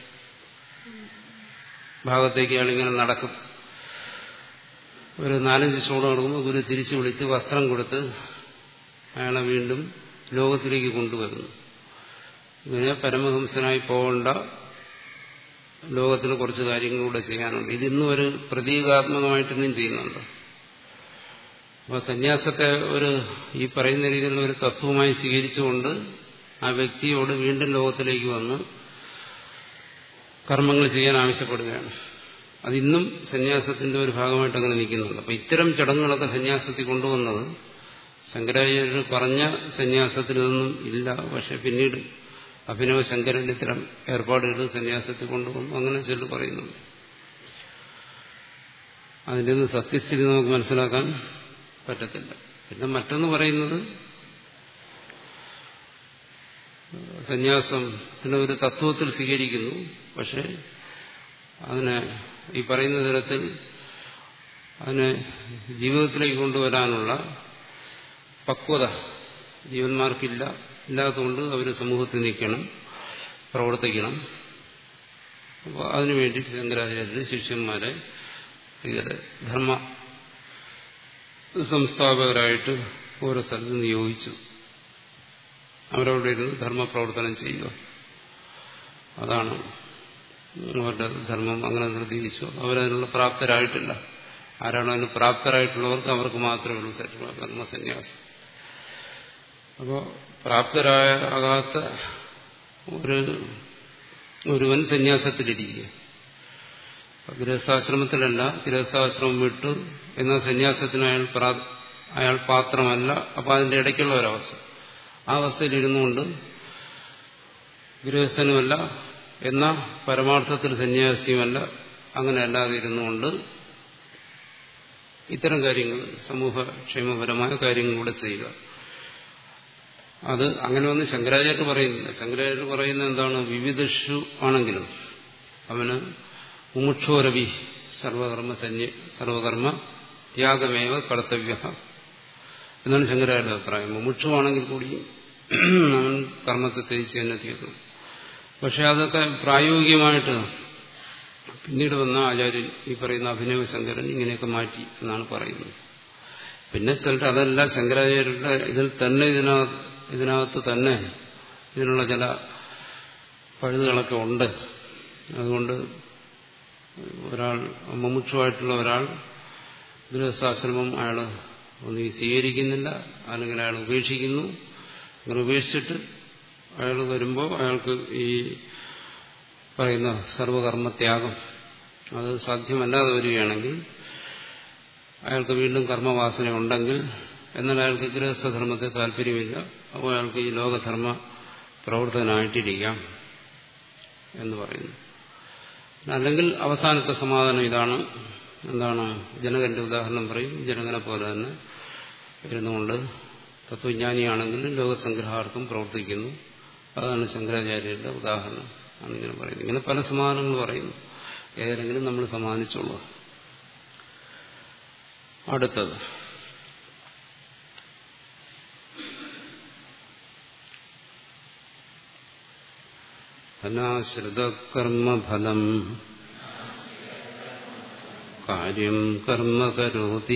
ഭാഗത്തേക്ക് അയാളിങ്ങനെ നടക്കും ഒരു നാലഞ്ച് സ്റ്റോൺ നടക്കുമ്പോൾ ഗുരു തിരിച്ചു വിളിച്ച് വസ്ത്രം കൊടുത്ത് അയാളെ വീണ്ടും ലോകത്തിലേക്ക് കൊണ്ടുവരുന്നു ഇങ്ങനെ പരമഹംസനായി പോകേണ്ട ലോകത്തിൽ കുറച്ച് കാര്യങ്ങളൂടെ ചെയ്യാനുണ്ട് ഇതിന്നും ഒരു പ്രതീകാത്മകമായിട്ടൊന്നും ചെയ്യുന്നുണ്ട് അപ്പോൾ സന്യാസത്തെ ഒരു ഈ പറയുന്ന രീതിയിലുള്ള ഒരു തത്വമായി സ്വീകരിച്ചുകൊണ്ട് ആ വ്യക്തിയോട് വീണ്ടും ലോകത്തിലേക്ക് വന്ന് കർമ്മങ്ങൾ ചെയ്യാൻ ആവശ്യപ്പെടുകയാണ് അതിന്നും സന്യാസത്തിന്റെ ഒരു ഭാഗമായിട്ട് അങ്ങനെ നിൽക്കുന്നുണ്ട് അപ്പൊ ഇത്തരം ചടങ്ങുകളൊക്കെ സന്യാസത്തിൽ കൊണ്ടുവന്നത് ശങ്കരാചാര്യർ പറഞ്ഞ സന്യാസത്തിൽ ഇതൊന്നും ഇല്ല പക്ഷെ പിന്നീട് അഭിനവ ശങ്കരൻ ഇത്തരം ഏർപ്പാടുകൾ സന്യാസത്തിൽ കൊണ്ടുവന്നു അങ്ങനെ ചിലർ പറയുന്നുണ്ട് അതിൻ്റെ ഒന്നും സത്യസ്ഥിതി നമുക്ക് മനസ്സിലാക്കാൻ പറ്റത്തില്ല പിന്നെ മറ്റൊന്ന് പറയുന്നത് സന്യാസത്തിന് ഒരു തത്വത്തിൽ സ്വീകരിക്കുന്നു പക്ഷെ അതിനെ ഈ പറയുന്ന തരത്തിൽ അതിനെ ജീവിതത്തിലേക്ക് കൊണ്ടുവരാനുള്ള പക്വത ജീവന്മാർക്കില്ല ഇല്ലാത്തതുകൊണ്ട് അവർ സമൂഹത്തിൽ നിൽക്കണം പ്രവർത്തിക്കണം അപ്പോൾ അതിനു വേണ്ടി ശങ്കരാചാര്യർ ശിഷ്യന്മാരെ ഇങ്ങനെ ധർമ്മ സംസ്ഥാപകരായിട്ട് ഓരോ സ്ഥലത്ത് നിയോഗിച്ചു അവരവിടെ ഇരുന്ന് ധർമ്മപ്രവർത്തനം ചെയ്യുക അതാണ് അവരുടെ ധർമ്മം അങ്ങനെ നിർദ്ദേശിച്ചു അവരതിനുള്ള പ്രാപ്തരായിട്ടില്ല ആരാണോ അതിന് പ്രാപ്തരായിട്ടുള്ളവർക്ക് അവർക്ക് മാത്രമേ ഉള്ളൂ സറ്റുള്ള കർമ്മസന്യാസം അപ്പോൾ പ്രാപ്തരാകാത്ത ഒരു ഒരുവൻ സന്യാസത്തിലിരിക്കുക ഗൃഹസ്ഥാശ്രമത്തിലല്ല ഗൃഹസ്ഥാശ്രമം വിട്ടു എന്നാൽ സന്യാസത്തിന് അയാൾ അയാൾ പാത്രമല്ല അപ്പോൾ അതിന്റെ ഇടയ്ക്കുള്ള ഒരവസ്ഥ ആ അവസ്ഥയിലിരുന്നുകൊണ്ട് ഗൃഹസ്ഥനുമല്ല എന്ന പരമാർത്ഥത്തിൽ സന്യാസിയുമല്ല അങ്ങനെ അല്ലാതെ ഇരുന്നുകൊണ്ട് ഇത്തരം കാര്യങ്ങൾ സമൂഹക്ഷേമപരമായ കാര്യങ്ങളിലൂടെ ചെയ്യുക അത് അങ്ങനെ ഒന്നും ശങ്കരാചാര്യ പറയുന്നില്ല ശങ്കരാചാര്യ പറയുന്നത് എന്താണ് വിവിധഷു ആണെങ്കിലും അവന് മുമുക്ഷോരവി സർവകർമ്മ സന്യ സർവകർമ്മ ത്യാഗമേവ കർത്തവ്യ എന്നാണ് ശങ്കരാചാര്യ അഭിപ്രായം മുമുക്ഷുവാണെങ്കിൽ കൂടിയും അവൻ കർമ്മത്തെ ത്യജിച്ച് തന്നെ തീർന്നു പക്ഷെ അതൊക്കെ പ്രായോഗികമായിട്ട് പിന്നീട് വന്ന ആചാര്യൻ ഈ പറയുന്ന അഭിനവ ശങ്കരൻ ഇങ്ങനെയൊക്കെ മാറ്റി എന്നാണ് പറയുന്നത് പിന്നെ ചിലർ അതല്ല ശങ്കരാചാര്യരുടെ ഇതിൽ തന്നെ ഇതിനകത്ത് ഇതിനകത്ത് തന്നെ ഇതിനുള്ള ചില പഴുതുകളൊക്കെ ഉണ്ട് അതുകൊണ്ട് ഒരാൾ മുമുക്ഷുവായിട്ടുള്ള ഒരാൾ ഗൃഹസ്ഥാശ്രമം അയാൾ ഒന്നും സ്വീകരിക്കുന്നില്ല അല്ലെങ്കിൽ അയാൾ ഉപേക്ഷിക്കുന്നു അങ്ങനെ ഉപേക്ഷിച്ചിട്ട് അയാൾ വരുമ്പോൾ അയാൾക്ക് ഈ പറയുന്ന സർവകർമ്മത്യാഗം അത് സാധ്യമല്ലാതെ വരികയാണെങ്കിൽ അയാൾക്ക് വീണ്ടും കർമ്മവാസന ഉണ്ടെങ്കിൽ എന്നാൽ അയാൾക്ക് ഗൃഹസ്ഥധർമ്മത്തെ താല്പര്യമില്ല അപ്പോൾ അയാൾക്ക് ഈ ലോകധർമ്മ പ്രവർത്തനായിട്ടിരിക്കാം എന്ന് പറയുന്നു അല്ലെങ്കിൽ അവസാനത്തെ സമാധാനം ഇതാണ് എന്താണ് ജനകന്റെ ഉദാഹരണം പറയും ജനകനെ പോലെ തന്നെ ഇരുന്നുകൊണ്ട് തത്വജ്ഞാനിയാണെങ്കിലും ലോകസംഗ്രഹാർത്ഥം പ്രവർത്തിക്കുന്നു അതാണ് ശങ്കരാചാര്യരുടെ ഉദാഹരണം ആണിങ്ങനെ പറയുന്നത് ഇങ്ങനെ പല സമാധാനങ്ങൾ പറയുന്നു ഏതെങ്കിലും നമ്മൾ സമാധാനിച്ചോളൂ അടുത്തത് അനാശ്രിതകർമ്മഫലം കാര്യം കർമ്മ കരോതി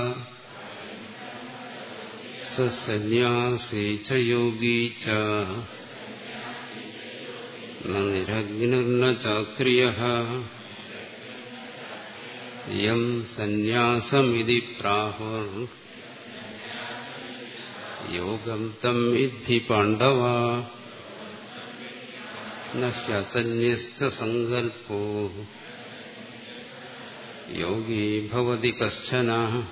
സന്യാസീ ച യോഗീ ച നിരഗ്നിർന ചാക്രിയ യം സന്യാസമിതി പ്രാഹുർ യോഗം തം ഇദ്ധി പാണ്ഡവ നന്യസ്തസങ്കൽപ്പോ യോഗീ ഭവതി കശ്ചന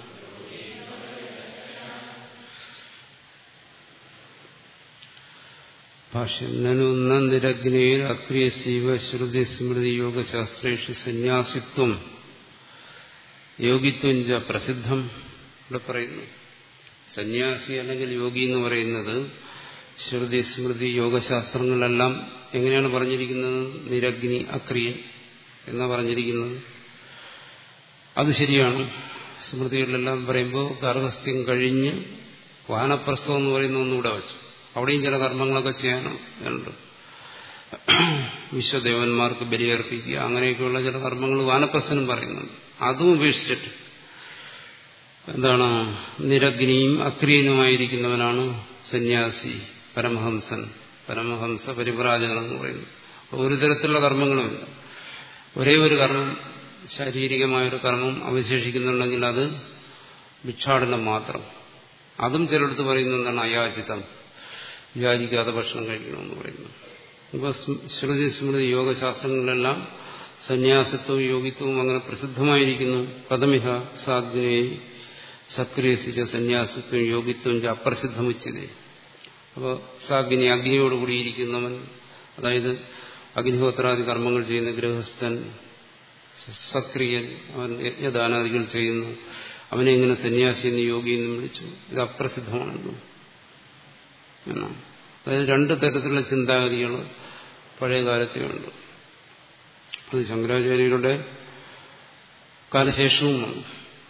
ഭാഷ്യം നനു നിരഗ്നേരഗ്നിയസീവ ശ്രുതി സ്മൃതി യോഗശാസ്ത്രേഷു സന്യാസിത്വം യോഗിത്വം ച പ്രസിദ്ധം ഇവിടെ പറയുന്നു സന്യാസി അല്ലെങ്കിൽ യോഗി എന്ന് പറയുന്നത് ശ്രുതി സ്മൃതി യോഗശാസ്ത്രങ്ങളിലെല്ലാം എങ്ങനെയാണ് പറഞ്ഞിരിക്കുന്നത് നിരഗ്നി അക്രിയൻ എന്നാ പറഞ്ഞിരിക്കുന്നത് അത് ശരിയാണ് സ്മൃതികളിലെല്ലാം പറയുമ്പോൾ ഗർഭസ്ഥ്യം കഴിഞ്ഞ് വാനപ്രസ്ഥം എന്ന് പറയുന്ന ഒന്നുകൂടെ വെച്ചു അവിടെയും ചില കർമ്മങ്ങളൊക്കെ ചെയ്യാനുണ്ട് വിശ്വദേവന്മാർക്ക് ബലിയർപ്പിക്കുക അങ്ങനെയൊക്കെയുള്ള ചില കർമ്മങ്ങൾ വാനപ്രസ്ഥനും പറയുന്നുണ്ട് അതും ഉപേക്ഷിച്ചിട്ട് എന്താണ് നിരഗ്നിയും അക്രിയനുമായിരിക്കുന്നവനാണ് സന്യാസി പരമഹംസൻ പരമഹംസ പരിപ്രാജകൻ എന്ന് പറയുന്നത് ഒരു തരത്തിലുള്ള കർമ്മങ്ങളുമില്ല ഒരേ ഒരു കർമ്മം ശാരീരികമായൊരു കർമ്മം അവശേഷിക്കുന്നുണ്ടെങ്കിൽ അത് ഭിക്ഷാടനം മാത്രം അതും ചിലടത്ത് പറയുന്നത് എന്താണ് അയാചിതം വിചാരിക്കാതെ ഭക്ഷണം കഴിക്കണമെന്ന് പറയുന്നു ഇപ്പൊ ശ്രുതി സ്മൃതി യോഗശാസ്ത്രങ്ങളിലെല്ലാം സന്യാസത്വവും യോഗിത്വവും അങ്ങനെ പ്രസിദ്ധമായിരിക്കുന്നു കഥമിഹ സാഗ്നേ സക്രിയസിച്ച സന്യാസത്വം യോഗിത്വം അപ്രസിദ്ധമുച്ചതേ അപ്പോൾ സാഗ്നി അഗ്നിയോടുകൂടിയിരിക്കുന്നവൻ അതായത് അഗ്നിഹോത്രാദി കർമ്മങ്ങൾ ചെയ്യുന്ന ഗൃഹസ്ഥൻ സക്രിയൻ അവൻ യജ്ഞദാനാദികൾ ചെയ്യുന്നു അവനെ എങ്ങനെ സന്യാസി എന്ന് യോഗി എന്ന് വിളിച്ചു ഇത് അപ്രസിദ്ധമാണെന്നു എന്നാണ് അതായത് രണ്ട് തരത്തിലുള്ള ചിന്താഗതികൾ പഴയ കാലത്തെ ഉണ്ട് അത് ശങ്കരാചാര്യരുടെ കാലശേഷവും വന്നു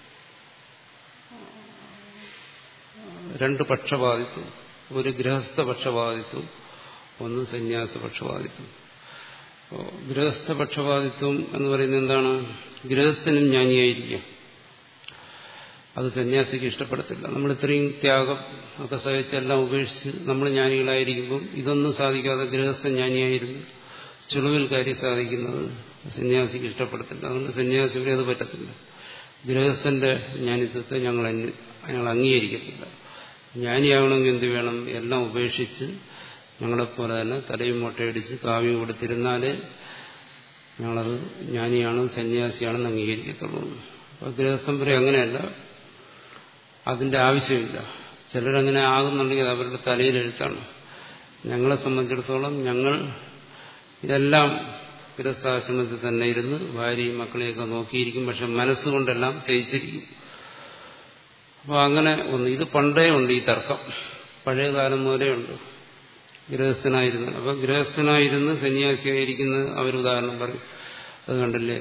രണ്ട് പക്ഷപാതിത്വം ഒരു ഗൃഹസ്ഥ പക്ഷപാതിത്വം ഒന്ന് സന്യാസ പക്ഷപാതിത്വം ഗൃഹസ്ഥ പക്ഷപാതിത്വം എന്ന് പറയുന്നത് എന്താണ് ഗൃഹസ്ഥനും ജ്ഞാനിയായിരിക്കാം അത് സന്യാസിക്ക് ഇഷ്ടപ്പെടത്തില്ല നമ്മൾ ഇത്രയും ത്യാഗം ഒക്കെ സഹിച്ചെല്ലാം ഉപേക്ഷിച്ച് നമ്മൾ ജ്ഞാനികളായിരിക്കുമ്പോൾ ഇതൊന്നും സാധിക്കാതെ ഗൃഹസ്ഥ ജ്ഞാനിയായിരുന്നു ചുളുവിൽ കാര്യം സാധിക്കുന്നത് സന്യാസിക്ക് ഇഷ്ടപ്പെടത്തില്ല അതുകൊണ്ട് സന്യാസിക്ക് അത് പറ്റത്തില്ല ഗൃഹസ്ഥന്റെ ജ്ഞാനിത്വത്തെ ഞങ്ങൾ ഞങ്ങൾ അംഗീകരിക്കത്തില്ല ജ്ഞാനിയാവണമെങ്കിൽ എന്ത് വേണം എല്ലാം ഉപേക്ഷിച്ച് ഞങ്ങളെപ്പോലെ തന്നെ തലയും മുട്ടയടിച്ച് കാവ്യം കൊടുത്തിരുന്നാലേ ഞങ്ങളത് ജ്ഞാനിയാണ് സന്യാസിയാണെന്ന് അംഗീകരിക്കത്തുള്ളൂ അപ്പോൾ ഗൃഹസ്ഥം പറയും അങ്ങനെയല്ല അതിന്റെ ആവശ്യമില്ല ചിലരങ്ങനെ ആകുന്നുണ്ടെങ്കിൽ അത് അവരുടെ തലയിലെഴുത്താണ് ഞങ്ങളെ സംബന്ധിച്ചിടത്തോളം ഞങ്ങൾ ഇതെല്ലാം ഗൃഹസ്ഥാശ്രമത്തിൽ തന്നെ ഇരുന്ന് ഭാര്യയും മക്കളെയൊക്കെ നോക്കിയിരിക്കും പക്ഷെ മനസ്സുകൊണ്ടെല്ലാം തേച്ചിരിക്കും അപ്പോൾ അങ്ങനെ ഒന്ന് ഇത് പണ്ടേ ഉണ്ട് ഈ തർക്കം പഴയ കാലം മുതലേ ഉണ്ട് ഗൃഹസ്ഥനായിരുന്നു അപ്പൊ ഗൃഹസ്ഥനായിരുന്ന് സന്യാസിയായിരിക്കുന്ന അവരുദാഹരണം പറയും അത് കണ്ടില്ലേ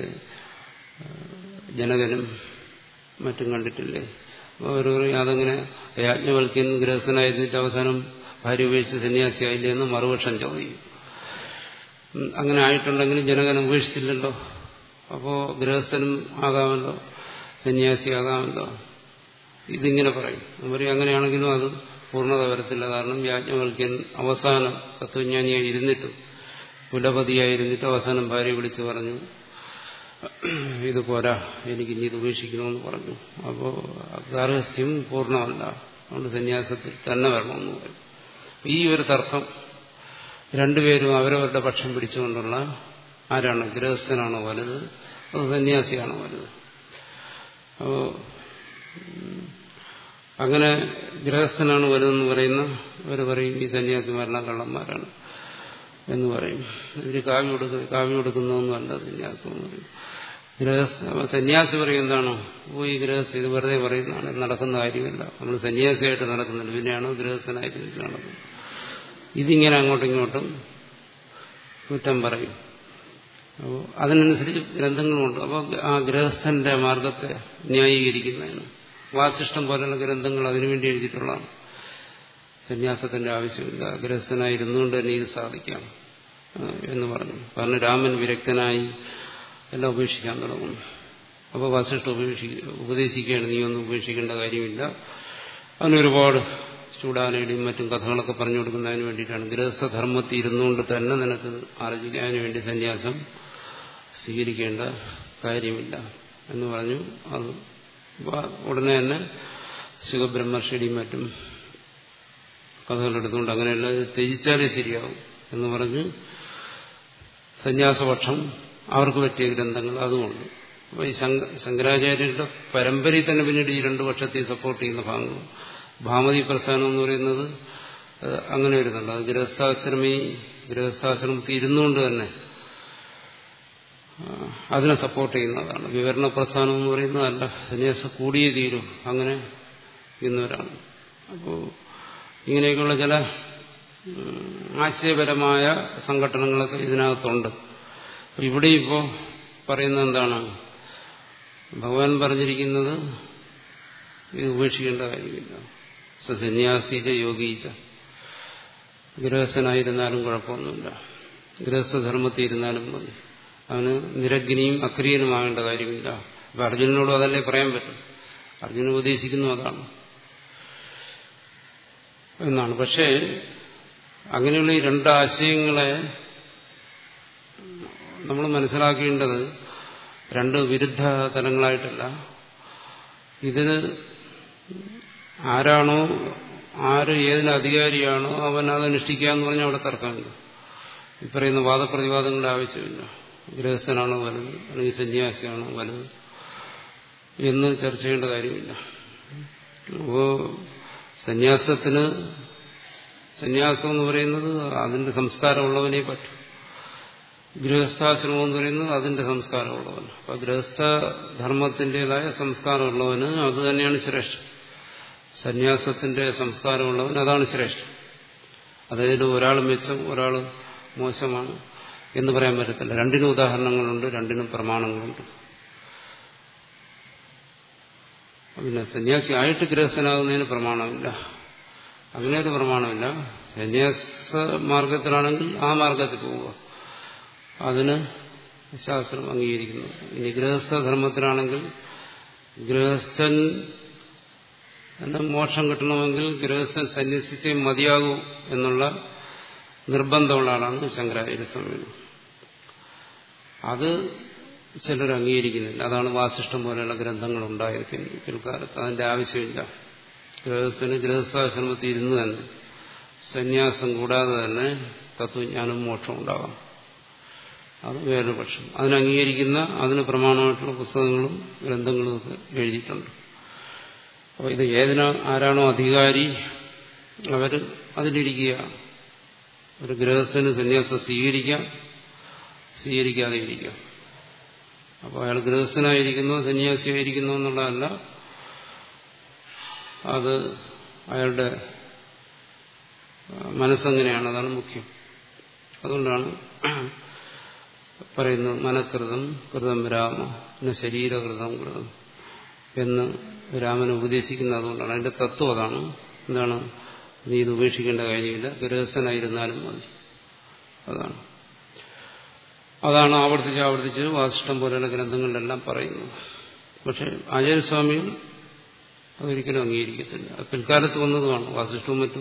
ജനകനും മറ്റും കണ്ടിട്ടില്ലേ അവർ പറയും അതങ്ങനെ യാജ്ഞവൽക്കൻ ഗൃഹസ്ഥനായിരുന്നിട്ട് അവസാനം ഭാര്യ ഉപേക്ഷിച്ച് സന്യാസിയായില്ലേ എന്ന് മറുപക്ഷം ചോദിക്കും അങ്ങനെ ആയിട്ടുണ്ടെങ്കിലും ജനകൻ ഉപേക്ഷിച്ചില്ലല്ലോ അപ്പോ ഗൃഹസ്ഥനും ആകാമല്ലോ സന്യാസിയാകാമല്ലോ ഇതിങ്ങനെ പറയും പറയും അങ്ങനെയാണെങ്കിലും അത് പൂർണ്ണത വരത്തില്ല കാരണം യാജ്ഞവൽക്കൻ അവസാനം തത്വജ്ഞാനിയായി ഇരുന്നിട്ടും കുലപതിയായിരുന്നിട്ട് അവസാനം ഭാര്യ വിളിച്ചു പറഞ്ഞു ഇത് പോരാ എനിക്ക് ഇനി ഇത് ഉപേക്ഷിക്കണമെന്ന് പറഞ്ഞു അപ്പോൾ ഗാർഹസ്ഥ്യം പൂർണ്ണമല്ല അതുകൊണ്ട് സന്യാസത്തിൽ തന്നെ വരണമെന്ന് പറയും ഈ ഒരു തർക്കം രണ്ടുപേരും അവരവരുടെ പക്ഷം പിടിച്ചുകൊണ്ടുള്ള ആരാണ് ഗൃഹസ്ഥനാണോ വലുത് അത് സന്യാസിയാണോ വലുത് അപ്പോൾ അങ്ങനെ ഗൃഹസ്ഥനാണ് വലുതെന്ന് പറയുന്ന അവർ പറയും ഈ സന്യാസിമാരെല്ലാം കള്ളന്മാരാണ് എന്ന് പറയും ഇവര് കാവ്യ കൊടുക്കുക കാവ്യ കൊടുക്കുന്നതൊന്നുമല്ല സന്യാസം എന്ന് പറയും ഗൃഹസ്ഥ സന്യാസി പറയും എന്താണോ ഓ ഈ ഗൃഹസ്ഥ ഇത് വെറുതെ പറയുന്നതാണ് ഇത് നടക്കുന്ന കാര്യമില്ല നമ്മൾ സന്യാസിയായിട്ട് നടക്കുന്നില്ല പിന്നെയാണോ ഗൃഹസ്ഥനായിട്ട് നടക്കുന്നത് ഇതിങ്ങനെ അങ്ങോട്ടും ഇങ്ങോട്ടും കുറ്റം പറയും അപ്പോൾ അതിനനുസരിച്ച് ഗ്രന്ഥങ്ങളുമുണ്ട് അപ്പോൾ ആ ഗൃഹസ്ഥന്റെ മാർഗത്തെ ന്യായീകരിക്കുന്നതിന് വാസിഷ്ടം പോലുള്ള ഗ്രന്ഥങ്ങൾ അതിനുവേണ്ടി എഴുതിയിട്ടുള്ളതാണ് സന്യാസത്തിന്റെ ആവശ്യമില്ല ഗൃഹസ്ഥനായിരുന്നുകൊണ്ട് തന്നെ ഇത് സാധിക്കാം എന്ന് പറഞ്ഞു കാരണം രാമൻ വിരക്തനായി എല്ലാം ഉപേക്ഷിക്കാൻ തുടങ്ങുന്നു അപ്പോൾ വസിഷ്ഠ ഉപേക്ഷിക്കുക ഉപദേശിക്കുകയാണ് നീ ഒന്നും ഉപേക്ഷിക്കേണ്ട കാര്യമില്ല അതിനൊരുപാട് ചൂടാനയുടെയും മറ്റും കഥകളൊക്കെ പറഞ്ഞു കൊടുക്കുന്നതിന് വേണ്ടിയിട്ടാണ് ഗൃഹസ്ഥധർമ്മത്തിൽ ഇരുന്നുകൊണ്ട് തന്നെ നിനക്ക് ആർജിക്കാൻ വേണ്ടി സന്യാസം സ്വീകരിക്കേണ്ട കാര്യമില്ല എന്ന് പറഞ്ഞു അത് ഉടനെ തന്നെ ശിവബ്രഹ്മർഷിയുടെയും മറ്റും കഥകളെടുത്തുകൊണ്ട് അങ്ങനെയല്ല ത്യജിച്ചാലേ ശരിയാവും എന്ന് പറഞ്ഞ് സന്യാസപക്ഷം അവർക്ക് പറ്റിയ ഗ്രന്ഥങ്ങൾ അതുമുണ്ട് അപ്പോൾ ഈ ശങ്കരാചാര്യരുടെ പരമ്പരയിൽ തന്നെ പിന്നീട് ഈ രണ്ടു പക്ഷത്തെ സപ്പോർട്ട് ചെയ്യുന്ന ഭാഗങ്ങൾ ഭാമതി പ്രസ്ഥാനം എന്ന് പറയുന്നത് അങ്ങനെ വരുന്നുണ്ട് അത് ഗൃഹസ്ഥാശ്രമി ഗൃഹസ്ഥാശ്രമത്തിൽ ഇരുന്നുകൊണ്ട് തന്നെ അതിനെ സപ്പോർട്ട് ചെയ്യുന്നതാണ് വിവരണ പ്രസ്ഥാനം എന്ന് പറയുന്നതല്ല സന്യാസം കൂടിയേ തീരും അങ്ങനെ ഇന്നവരാണ് അപ്പോൾ ഇങ്ങനെയൊക്കെയുള്ള ചില ആശയപരമായ സംഘടനകളൊക്കെ ഇതിനകത്തുണ്ട് ഇവിടെ ഇപ്പോൾ പറയുന്നത് എന്താണ് ഭഗവാൻ പറഞ്ഞിരിക്കുന്നത് ഇത് ഉപേക്ഷിക്കേണ്ട കാര്യമില്ല സന്യാസീച്ച യോഗീച്ച ഗൃഹസ്ഥനായിരുന്നാലും കുഴപ്പമൊന്നുമില്ല ഗൃഹസ്ഥധർമ്മത്തിൽ ഇരുന്നാലും മതി അവന് നിരഗ്നിയും അക്രിയനുമാകേണ്ട കാര്യമില്ല അപ്പൊ അർജുനനോടും അതല്ലേ പറയാൻ പറ്റും അർജുനൻ ഉപദേശിക്കുന്നു അതാണ് എന്നാണ് പക്ഷേ അങ്ങനെയുള്ള ഈ രണ്ട് ആശയങ്ങളെ നമ്മൾ മനസ്സിലാക്കേണ്ടത് രണ്ട് വിരുദ്ധ തലങ്ങളായിട്ടല്ല ഇതിന് ആരാണോ ആര് ഏതിന് അധികാരിയാണോ അവൻ അത് അനുഷ്ഠിക്കുക എന്ന് പറഞ്ഞാൽ അവിടെ തർക്കമില്ല ഈ പറയുന്ന വാദപ്രതിവാദങ്ങളുടെ ആവശ്യമില്ല ഗൃഹസ്ഥനാണോ വലുത് അല്ലെങ്കിൽ സന്യാസിയാണോ വലുത് എന്ന് ചർച്ച ചെയ്യേണ്ട കാര്യമില്ല അപ്പോ സന്യാസത്തിന് സന്യാസം എന്ന് പറയുന്നത് അതിന്റെ സംസ്കാരമുള്ളവനെ പറ്റും ഗൃഹസ്ഥാശ്രമം എന്ന് പറയുന്നത് അതിന്റെ സംസ്കാരമുള്ളവൻ അപ്പൊ ഗൃഹസ്ഥധർമ്മത്തിൻ്റെതായ സംസ്കാരമുള്ളവന് അത് തന്നെയാണ് ശ്രേഷ്ഠം സന്യാസത്തിന്റെ സംസ്കാരമുള്ളവൻ അതാണ് ശ്രേഷ്ഠം അതായത് ഒരാൾ മെച്ചം ഒരാൾ മോശമാണ് എന്ന് പറയാൻ പറ്റത്തില്ല രണ്ടിനും ഉദാഹരണങ്ങളുണ്ട് രണ്ടിനും പ്രമാണങ്ങളുണ്ട് പിന്നെ സന്യാസി ആയിട്ട് ഗൃഹസ്ഥനാകുന്നതിന് പ്രമാണമില്ല അങ്ങനെ ഒരു പ്രമാണമില്ല സന്യാസ മാർഗത്തിലാണെങ്കിൽ ആ മാർഗത്തിൽ പോവുക അതിന് ശാസ്ത്രം അംഗീകരിക്കുന്നു ഇനി ഗൃഹസ്ഥധർമ്മത്തിലാണെങ്കിൽ ഗൃഹസ്ഥൻ എന്നെ മോക്ഷം കിട്ടണമെങ്കിൽ ഗൃഹസ്ഥൻ സന്യസിച്ചേ മതിയാകൂ എന്നുള്ള നിർബന്ധമുള്ള ആളാണ് ശങ്കരാചാര്യസ്വാമി അത് ചിലർ അംഗീകരിക്കുന്നില്ല അതാണ് വാസിഷ്ടം പോലെയുള്ള ഗ്രന്ഥങ്ങൾ ഉണ്ടായിരിക്കുന്നത് പിൽക്കാലത്ത് അതിന്റെ ആവശ്യമില്ല ഗൃഹസ്ഥന് ഗൃഹസ്ഥാശ്രമത്തിൽ ഇരുന്ന് തന്നെ സന്യാസം കൂടാതെ തന്നെ തത്വജ്ഞാനം മോക്ഷം ഉണ്ടാകാം അത് വേറൊരു പക്ഷം അതിന് അംഗീകരിക്കുന്ന അതിന് പ്രമാണമായിട്ടുള്ള പുസ്തകങ്ങളും ഗ്രന്ഥങ്ങളും ഒക്കെ എഴുതിയിട്ടുണ്ട് അപ്പോൾ ഇത് ഏതിനാ ആരാണോ അധികാരി അവർ അതിലിരിക്കുക ഒരു ഗൃഹസ്ഥന് സന്യാസം സ്വീകരിക്കാം സ്വീകരിക്കാതെ ഇരിക്കാം അപ്പോൾ അയാൾ ഗൃഹസ്ഥനായിരിക്കുന്നു സന്യാസിയായിരിക്കുന്നു എന്നുള്ളതല്ല അത് അയാളുടെ മനസ്സെങ്ങനെയാണ് അതാണ് മുഖ്യം അതുകൊണ്ടാണ് പറയുന്നത് മനഃകൃതം കൃതം രാമ പിന്നെ ശരീരകൃതം കൃതം എന്ന് രാമൻ ഉപദേശിക്കുന്നത് അതുകൊണ്ടാണ് അതിന്റെ തത്വം അതാണ് എന്താണ് നീ ഇത് ഉപേക്ഷിക്കേണ്ട കാര്യമില്ല ഗൃഹസ്ഥനായിരുന്നാലും മതി അതാണ് അതാണ് ആവർത്തിച്ച് ആവർത്തിച്ച് വാസിഷ്ടം പോലെയുള്ള ഗ്രന്ഥങ്ങളിലെല്ലാം പറയുന്നത് പക്ഷെ ആചാര്യസ്വാമികൾ അതൊരിക്കലും അംഗീകരിക്കത്തില്ല അത് പിൽക്കാലത്ത് വന്നതുമാണ് വാസിഷ്ടവും മറ്റും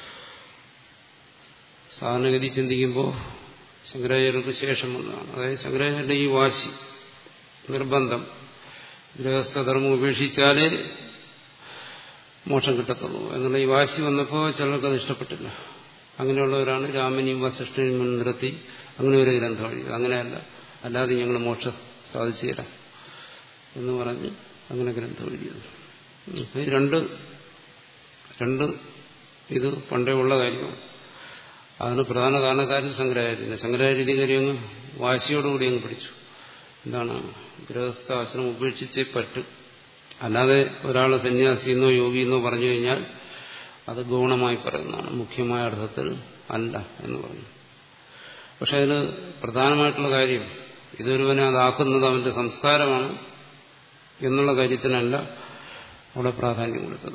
സാധാരണഗതി ചിന്തിക്കുമ്പോൾ ശങ്കരാചാര്യർക്ക് ശേഷം വന്നതാണ് അതായത് ശങ്കരാചാര്യന്റെ ഈ വാശി നിർബന്ധം ഗൃഹസ്ഥധർമ്മം ഉപേക്ഷിച്ചാലേ മോക്ഷം കിട്ടത്തുള്ളൂ എന്നുള്ള ഈ വാശി വന്നപ്പോൾ ചിലർക്ക് അത് ഇഷ്ടപ്പെട്ടില്ല അങ്ങനെയുള്ളവരാണ് രാമനെയും വസിഷ്ഠനെയും മുൻനിർത്തി അങ്ങനെ ഒരു ഗ്രന്ഥം എഴുതിയത് അങ്ങനെയല്ല അല്ലാതെ ഞങ്ങൾ മോക്ഷം സാധിച്ചു തരാം എന്ന് പറഞ്ഞ് അങ്ങനെ ഗ്രന്ഥം എഴുതിയത് ഈ രണ്ട് രണ്ട് ഇത് പണ്ടേ ഉള്ള കാര്യമാണ് അതിന് പ്രധാന കാരണക്കാരൻ ശങ്കരാചാര്യ ശങ്കരാചാര്യ കാര്യം അങ്ങ് വാശിയോടുകൂടി അങ്ങ് പിടിച്ചു എന്താണ് ഗൃഹസ്ഥ ആശ്രമം ഉപേക്ഷിച്ചേ പറ്റും അല്ലാതെ ഒരാൾ സന്യാസിന്നോ യോഗിന്നോ പറഞ്ഞു കഴിഞ്ഞാൽ അത് ഗൗണമായി പറയുന്നതാണ് മുഖ്യമായ അർത്ഥത്തിൽ അല്ല എന്ന് പറഞ്ഞു പക്ഷെ അതിന് പ്രധാനമായിട്ടുള്ള കാര്യം ഇതൊരുവനെ അതാക്കുന്നത് അവന്റെ സംസ്കാരമാണ് എന്നുള്ള കാര്യത്തിനല്ല അവിടെ പ്രാധാന്യം കൊടുത്തത്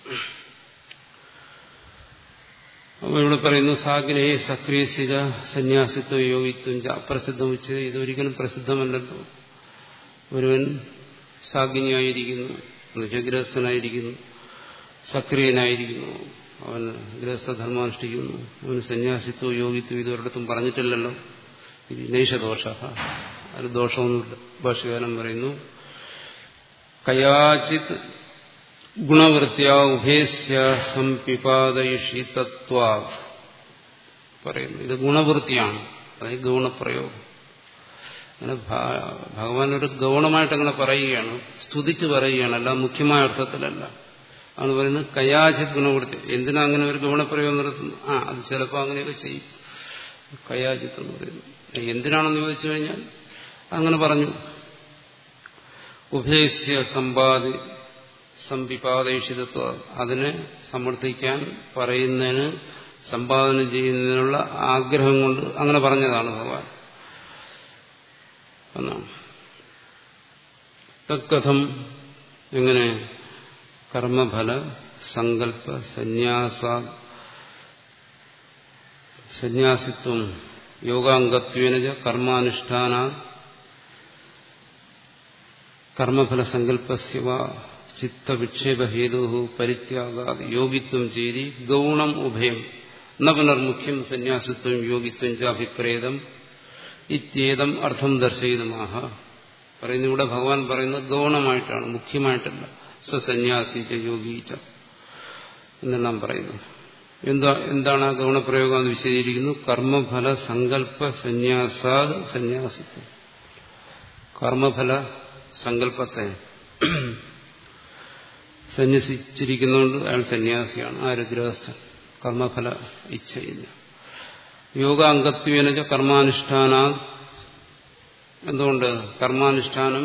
അപ്പോൾ ഇവിടെ പറയുന്നു സാഗ്നേ സക്രിയസിത സന്യാസിത്വ യോഗിത്വം അപ്രസിദ്ധം വെച്ച് ഇതൊരിക്കലും പ്രസിദ്ധമല്ലല്ലോ ഒരുവൻ സാഗ്നിയായിരിക്കുന്നു എന്നുവെച്ചാൽ ഗൃഹസ്ഥനായിരിക്കുന്നു സക്രിയനായിരിക്കുന്നു അവൻ ഗൃഹസ്ഥധർമ്മം അനുഷ്ഠിക്കുന്നു അവന് സന്യാസിത്വ യോഗിത്വം ഇതൊരിടത്തും പറഞ്ഞിട്ടില്ലല്ലോ ഇത് നൈഷദോഷ അത് ദോഷമൊന്നുമില്ല ഭാഷകാരൻ പറയുന്നു കയാചിത് ഗുണവൃത്യ ഉഭേസ്യ സംപിപാദയിഷി തത്വാ പറയുന്നു ഇത് ഗുണവൃത്തിയാണ് അതായത് ഗൗണപ്രയോഗം അങ്ങനെ ഭഗവാൻ ഒരു ഗൗണമായിട്ട് അങ്ങനെ പറയുകയാണ് സ്തുതിച്ച് പറയുകയാണ് അല്ല മുഖ്യമായ അർത്ഥത്തിലല്ല ആണ് പറയുന്നത് കയാചിത് ഗുണവൃത്തി എന്തിനാ അങ്ങനെ ഒരു ഗൗണപ്രയോഗം നടത്തുന്നു ആ അത് ചിലപ്പോൾ അങ്ങനെയൊക്കെ ചെയ്യും കയാചിത്ത് എന്ന് പറയുന്നു എന്തിനാണെന്ന് ചോദിച്ചു കഴിഞ്ഞാൽ അങ്ങനെ പറഞ്ഞു ഉഭയസ്യ സമ്പാദി സംവിപാദേശിതത്വ അതിനെ സമർത്ഥിക്കാൻ പറയുന്നതിന് സമ്പാദനം ചെയ്യുന്നതിനുള്ള ആഗ്രഹം കൊണ്ട് അങ്ങനെ പറഞ്ഞതാണ് ഭഗവാൻ എന്നാണ് തത്കഥം എങ്ങനെ കർമ്മഫല സങ്കല്പ സന്യാസ സന്യാസിത്വം യോഗാംഗത്വേന കർമാനുഷ്ഠാന കർമ്മഫല സങ്കല്പസ്യ ചിത്തവിക്ഷേപഹേതു പരിത്യാഗാത് യോഗിത്വം ചേരി ഗൗണം ഉഭയം ന പുനർമുഖ്യം സന്യാസിത്വം യോഗിത്വം ച അഭിപ്രേതം ഇത്യേതം അർത്ഥം ദർശയിതുമാഹ പറയുന്ന ഇവിടെ ഭഗവാൻ പറയുന്നത് ഗൗണമായിട്ടാണ് മുഖ്യമായിട്ടല്ല സന്യാസി ച യോഗി ച എന്നെല്ലാം പറയുന്നു എന്താ എന്താണ് ആ ഗൗണപ്രയോഗം എന്ന് വിശദീകരിക്കുന്നു കർമ്മഫല സങ്കല്പ സന്യാസാത് സന്യാസിത്വം കർമ്മഫല സങ്കല്പത്തെ സന്യസിച്ചിരിക്കുന്നതുകൊണ്ട് അയാൾ സന്യാസിയാണ് ആര് ഗൃഹസ്ഥൻ കർമ്മഫല ഇച്ഛയില്ല യോഗാംഗത്വേന കർമാനുഷ്ഠാന എന്തുകൊണ്ട് കർമാനുഷ്ഠാനം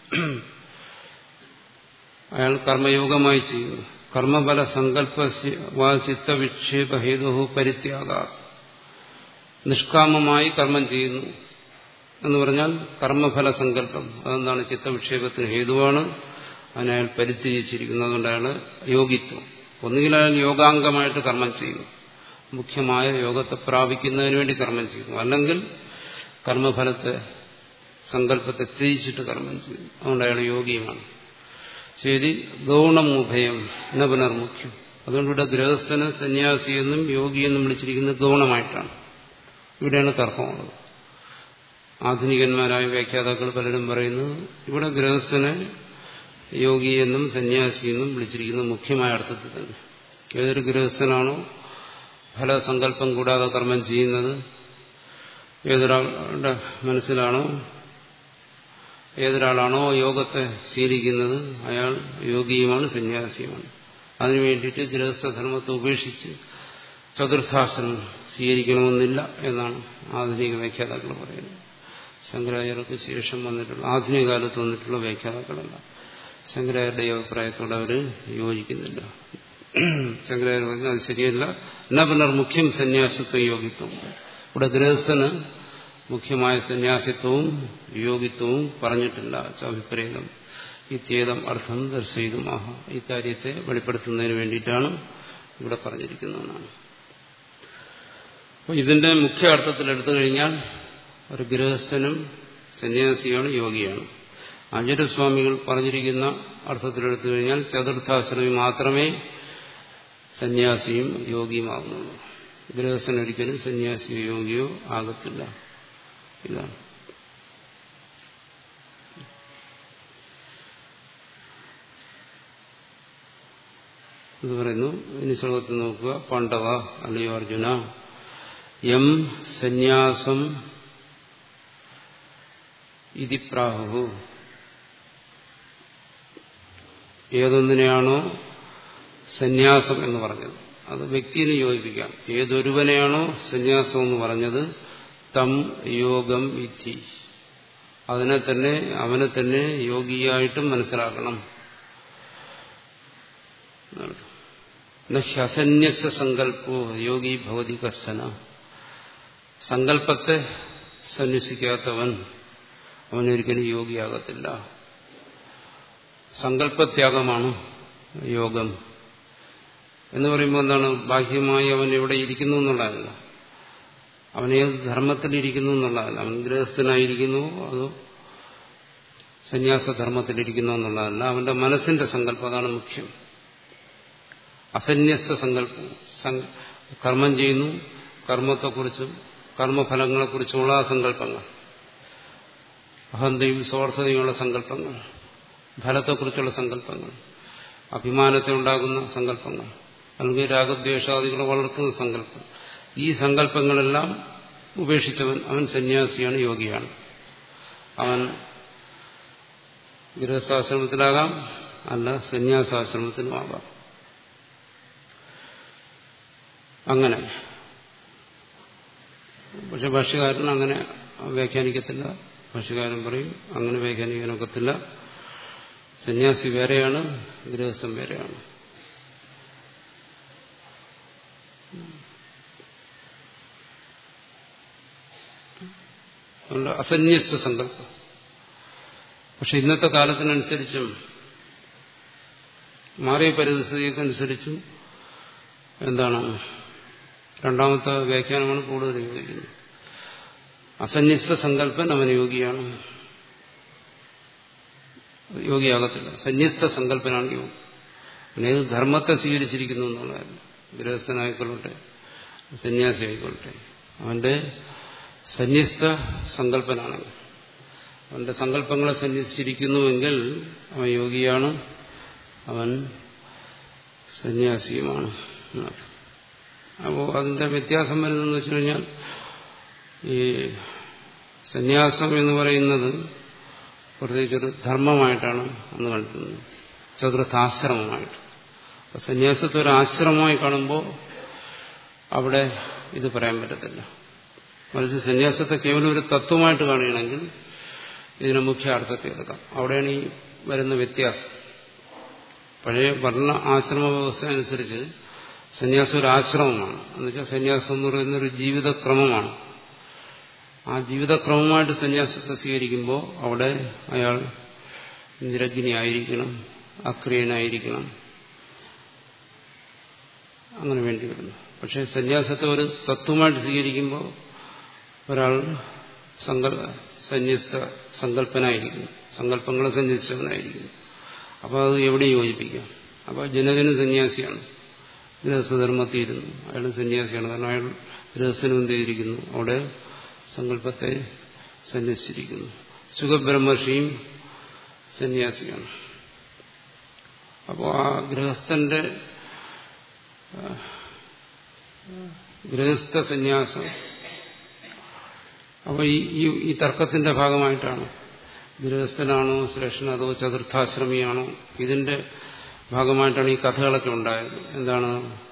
അയാൾ കർമ്മയോഗമായി ചെയ്യുന്നു കർമ്മഫല സങ്കല്പ ചിത്തവിക്ഷേപ ഹേതു പരിത്യാഗ നിഷ്കാമമായി കർമ്മം ചെയ്യുന്നു എന്ന് പറഞ്ഞാൽ കർമ്മഫല സങ്കല്പം അതെന്താണ് ചിത്തവിക്ഷേപത്തിന് ഹേതുവാണ് അതിനെ അയാൾ പരിത്യജിച്ചിരിക്കുന്നത് അതുകൊണ്ട് അയാൾ യോഗിത്വം ഒന്നുകിൽ അയാൾ യോഗാംഗമായിട്ട് കർമ്മം ചെയ്യുന്നു മുഖ്യമായ യോഗത്തെ പ്രാപിക്കുന്നതിന് വേണ്ടി കർമ്മം ചെയ്യുന്നു അല്ലെങ്കിൽ കർമ്മഫലത്തെ സങ്കല്പത്തെ ത്യജിച്ചിട്ട് കർമ്മം ചെയ്യുന്നു അതുകൊണ്ട് അയാൾ യോഗിയുമാണ് ശരി ഗൗണം ഉഭയം എന്ന പുനർമുഖ്യം അതുകൊണ്ട് ഇവിടെ ഗൃഹസ്ഥന് സന്യാസിയെന്നും യോഗിയെന്നും വിളിച്ചിരിക്കുന്നത് ഗൗണമായിട്ടാണ് ഇവിടെയാണ് തർക്കമുള്ളത് ആധുനികന്മാരായ വ്യാഖ്യാതാക്കൾ പലരും പറയുന്നത് ഇവിടെ ഗൃഹസ്ഥനെ യോഗിയെന്നും സന്യാസിയെന്നും വിളിച്ചിരിക്കുന്നത് മുഖ്യമായ അർത്ഥത്തിൽ തന്നെ ഏതൊരു ഗൃഹസ്ഥനാണോ ഫലസങ്കല്പം കൂടാതെ കർമ്മം ചെയ്യുന്നത് ഏതൊരാളുടെ മനസ്സിലാണോ ഏതൊരാളാണോ യോഗത്തെ ശീലിക്കുന്നത് അയാൾ യോഗിയുമാണ് സന്യാസിയുമാണ് അതിനു വേണ്ടിയിട്ട് ഗൃഹസ്ഥധർമ്മത്തെ ഉപേക്ഷിച്ച് ചതുർത്ഥാസനം സ്വീകരിക്കണമെന്നില്ല എന്നാണ് ആധുനിക വ്യാഖ്യാതാക്കൾ പറയുന്നത് ശങ്കരാചാര്യർക്ക് ശേഷം വന്നിട്ടുള്ള ആധുനിക കാലത്ത് വന്നിട്ടുള്ള വ്യാഖ്യാതാക്കളല്ല ശങ്കരാചാര്യരുടെ അഭിപ്രായത്തോട് അവർ യോജിക്കുന്നില്ല ശങ്കരാചാര്യ പറഞ്ഞാൽ അത് ശരിയല്ല എന്നാ പുനർമുഖ്യം സന്യാസിത്വം യോഗിത്വം ഇവിടെ ഗൃഹസ്ഥന് മുഖ്യമായ സന്യാസിത്വവും യോഗിത്വവും പറഞ്ഞിട്ടില്ല അഭിപ്രേതം ഇത്യേതം അർത്ഥം ദർശയിതുമാഹ ഇക്കാര്യത്തെ വെളിപ്പെടുത്തുന്നതിന് വേണ്ടിയിട്ടാണ് ഇവിടെ പറഞ്ഞിരിക്കുന്നതെന്നാണ് അപ്പോൾ ഇതിന്റെ മുഖ്യ അർത്ഥത്തിൽ എടുത്തു കഴിഞ്ഞാൽ ഒരു ഗൃഹസ്ഥനും സന്യാസിയാണ് യോഗിയാണ് ആചാര്യസ്വാമികൾ പറഞ്ഞിരിക്കുന്ന അർത്ഥത്തിലെടുത്തു കഴിഞ്ഞാൽ ചതുർത്ഥാശ്രമി മാത്രമേ സന്യാസിയും യോഗിയുമാകുന്നുള്ളൂ ഗൃഹസ്ഥൻ ഒരിക്കലും സന്യാസിയോ യോഗിയോ ആകത്തില്ല ഇതാണ് ഇത് പറയുന്നു ഇനി ശ്ലോകത്തിൽ നോക്കുക പാണ്ഡവ അല്ലയോ അർജുന യം സന്യാസം ഇതി പ്രാഹു ഏതൊന്നിനെയാണോ സന്യാസം എന്ന് പറഞ്ഞത് അത് വ്യക്തിനെ യോജിപ്പിക്കാം ഏതൊരുവനെയാണോ സന്യാസം എന്ന് പറഞ്ഞത് തം യോഗം വിധി അതിനെ തന്നെ അവനെ തന്നെ യോഗിയായിട്ടും മനസ്സിലാക്കണം ഹസന്യസ സങ്കല്പോ യോഗി ഭവതി കശ്ചന സങ്കല്പത്തെ സന്യസിക്കാത്തവൻ അവനൊരിക്കലും യോഗിയാകത്തില്ല സങ്കല്പത്യാഗമാണ് യോഗം എന്ന് പറയുമ്പോൾ എന്താണ് ബാഹ്യമായി അവൻ എവിടെ ഇരിക്കുന്നു എന്നുള്ളതല്ല അവൻ ഏത് ധർമ്മത്തിലിരിക്കുന്നു എന്നുള്ളതല്ല അവൻ ഗൃഹസ്ഥനായിരിക്കുന്നു അതോ സന്യാസധർമ്മത്തിലിരിക്കുന്നു എന്നുള്ളതല്ല അവന്റെ മനസ്സിന്റെ സങ്കല്പം അതാണ് മുഖ്യം അസന്യസ്ത സങ്കല്പം കർമ്മം ചെയ്യുന്നു കർമ്മത്തെക്കുറിച്ചും കർമ്മഫലങ്ങളെക്കുറിച്ചുമുള്ള സങ്കല്പങ്ങൾ അഹന്തയും സ്വാർത്ഥതയുമുള്ള സങ്കല്പങ്ങൾ ഫലത്തെക്കുറിച്ചുള്ള സങ്കല്പങ്ങൾ അഭിമാനത്തെ ഉണ്ടാകുന്ന സങ്കല്പങ്ങൾ അല്ലെങ്കിൽ രാഗദ്വേഷാദികളെ വളർത്തുന്ന സങ്കല്പം ഈ സങ്കല്പങ്ങളെല്ലാം ഉപേക്ഷിച്ചവൻ അവൻ സന്യാസിയാണ് യോഗിയാണ് അവൻ ഗൃഹസ്ഥാശ്രമത്തിലാകാം അല്ല സന്യാസാശ്രമത്തിലുമാകാം അങ്ങനെ പക്ഷെ ഭാഷ്യകാരൻ അങ്ങനെ വ്യാഖ്യാനിക്കത്തില്ല ഭാഷ്യകാരൻ പറയും അങ്ങനെ വ്യാഖ്യാനിക്കാനൊക്കത്തില്ല സന്യാസി വേറെയാണ് ഗൃഹസ്ഥൻ വേറെയാണ് അതുകൊണ്ട് അസന്യസ്ത സങ്കല്പം പക്ഷെ ഇന്നത്തെ കാലത്തിനനുസരിച്ചും മാറിയ പരിസ്ഥിതിക്കനുസരിച്ചും എന്താണ് രണ്ടാമത്തെ വ്യാഖ്യാനമാണ് കൂടുതൽ യോജിക്കുന്നത് അസന്യസ്ത സങ്കല്പൻ അവൻ യോഗിയാണ് യോഗിയാകത്തില്ല സന്യസ്ത സങ്കല്പനാണ് യോഗി അവൻ ഏത് ധർമ്മത്തെ സ്വീകരിച്ചിരിക്കുന്നു എന്നുള്ളതല്ല ഗൃഹസ്ഥനായിക്കൊള്ളട്ടെ സന്യാസി ആയിക്കൊള്ളട്ടെ അവന്റെ സന്യസ്ത സങ്കല്പനാണ് അവന്റെ സങ്കല്പങ്ങളെ സന്യസിച്ചിരിക്കുന്നുവെങ്കിൽ അവൻ യോഗിയാണ് അവൻ സന്യാസിയുമാണ് അപ്പോൾ അതിന്റെ വ്യത്യാസം വരുന്നതെന്ന് വെച്ച് കഴിഞ്ഞാൽ ഈ സന്യാസം എന്ന് പറയുന്നത് പ്രത്യേകിച്ചൊരു ധർമ്മമായിട്ടാണ് അന്ന് കണ്ടിരുന്നത് ചതുർത്ഥാശ്രമമായിട്ട് അപ്പോൾ സന്യാസത്തെ ഒരു ആശ്രമമായി കാണുമ്പോൾ അവിടെ ഇത് പറയാൻ പറ്റത്തില്ല മറിച്ച് സന്യാസത്തെ കേവലം ഒരു തത്വമായിട്ട് കാണുകയാണെങ്കിൽ ഇതിനെ മുഖ്യ അർത്ഥത്തെ എടുക്കാം അവിടെയാണ് ഈ വരുന്ന വ്യത്യാസം പഴയ വർണ്ണ ആശ്രമ വ്യവസ്ഥ അനുസരിച്ച് സന്യാസം ഒരു ആശ്രമമാണ് എന്നുവെച്ചാൽ സന്യാസം എന്ന് പറയുന്ന ഒരു ജീവിതക്രമമാണ് ആ ജീവിതക്രമമായിട്ട് സന്യാസത്തെ സ്വീകരിക്കുമ്പോൾ അവിടെ അയാൾ നിരഗ്നിയായിരിക്കണം അക്രിയനായിരിക്കണം അങ്ങനെ വേണ്ടി വരുന്നു പക്ഷെ സന്യാസത്തെ ഒരു തത്വമായിട്ട് സ്വീകരിക്കുമ്പോൾ ഒരാൾ സങ്കൽ സന്യസ്ത സങ്കല്പനായിരിക്കുന്നു സങ്കല്പങ്ങളെ സന്യസിച്ചവനായിരിക്കുന്നു അപ്പോൾ അത് എവിടെ യോജിപ്പിക്കാം അപ്പോൾ ജനകന് സന്യാസിയാണ് ഗൃഹസ്ഥധർമ്മത്തിൽ ഇരുന്നു അയാൾ സന്യാസിയാണ് കാരണം അയാൾ ഗൃഹസ്ഥനും എന്ത് ചെയ്തിരിക്കുന്നു അവിടെ സങ്കല്പത്തെ സന്യസിച്ചിരിക്കുന്നു സുഖബ്രഹ്മർഷിയും സന്യാസിയാണ് അപ്പോൾ ആ ഗൃഹസ്ഥന്റെ ഗൃഹസ്ഥ സന്യാസം അപ്പോൾ ഈ ഈ തർക്കത്തിന്റെ ഭാഗമായിട്ടാണ് ഗൃഹസ്ഥനാണോ ശ്രേഷ്ഠൻ അതോ ചതുർത്ഥാശ്രമിയാണോ ഇതിന്റെ ഭാഗമായിട്ടാണ് ഈ കഥകളൊക്കെ ഉണ്ടായത് എന്താണ്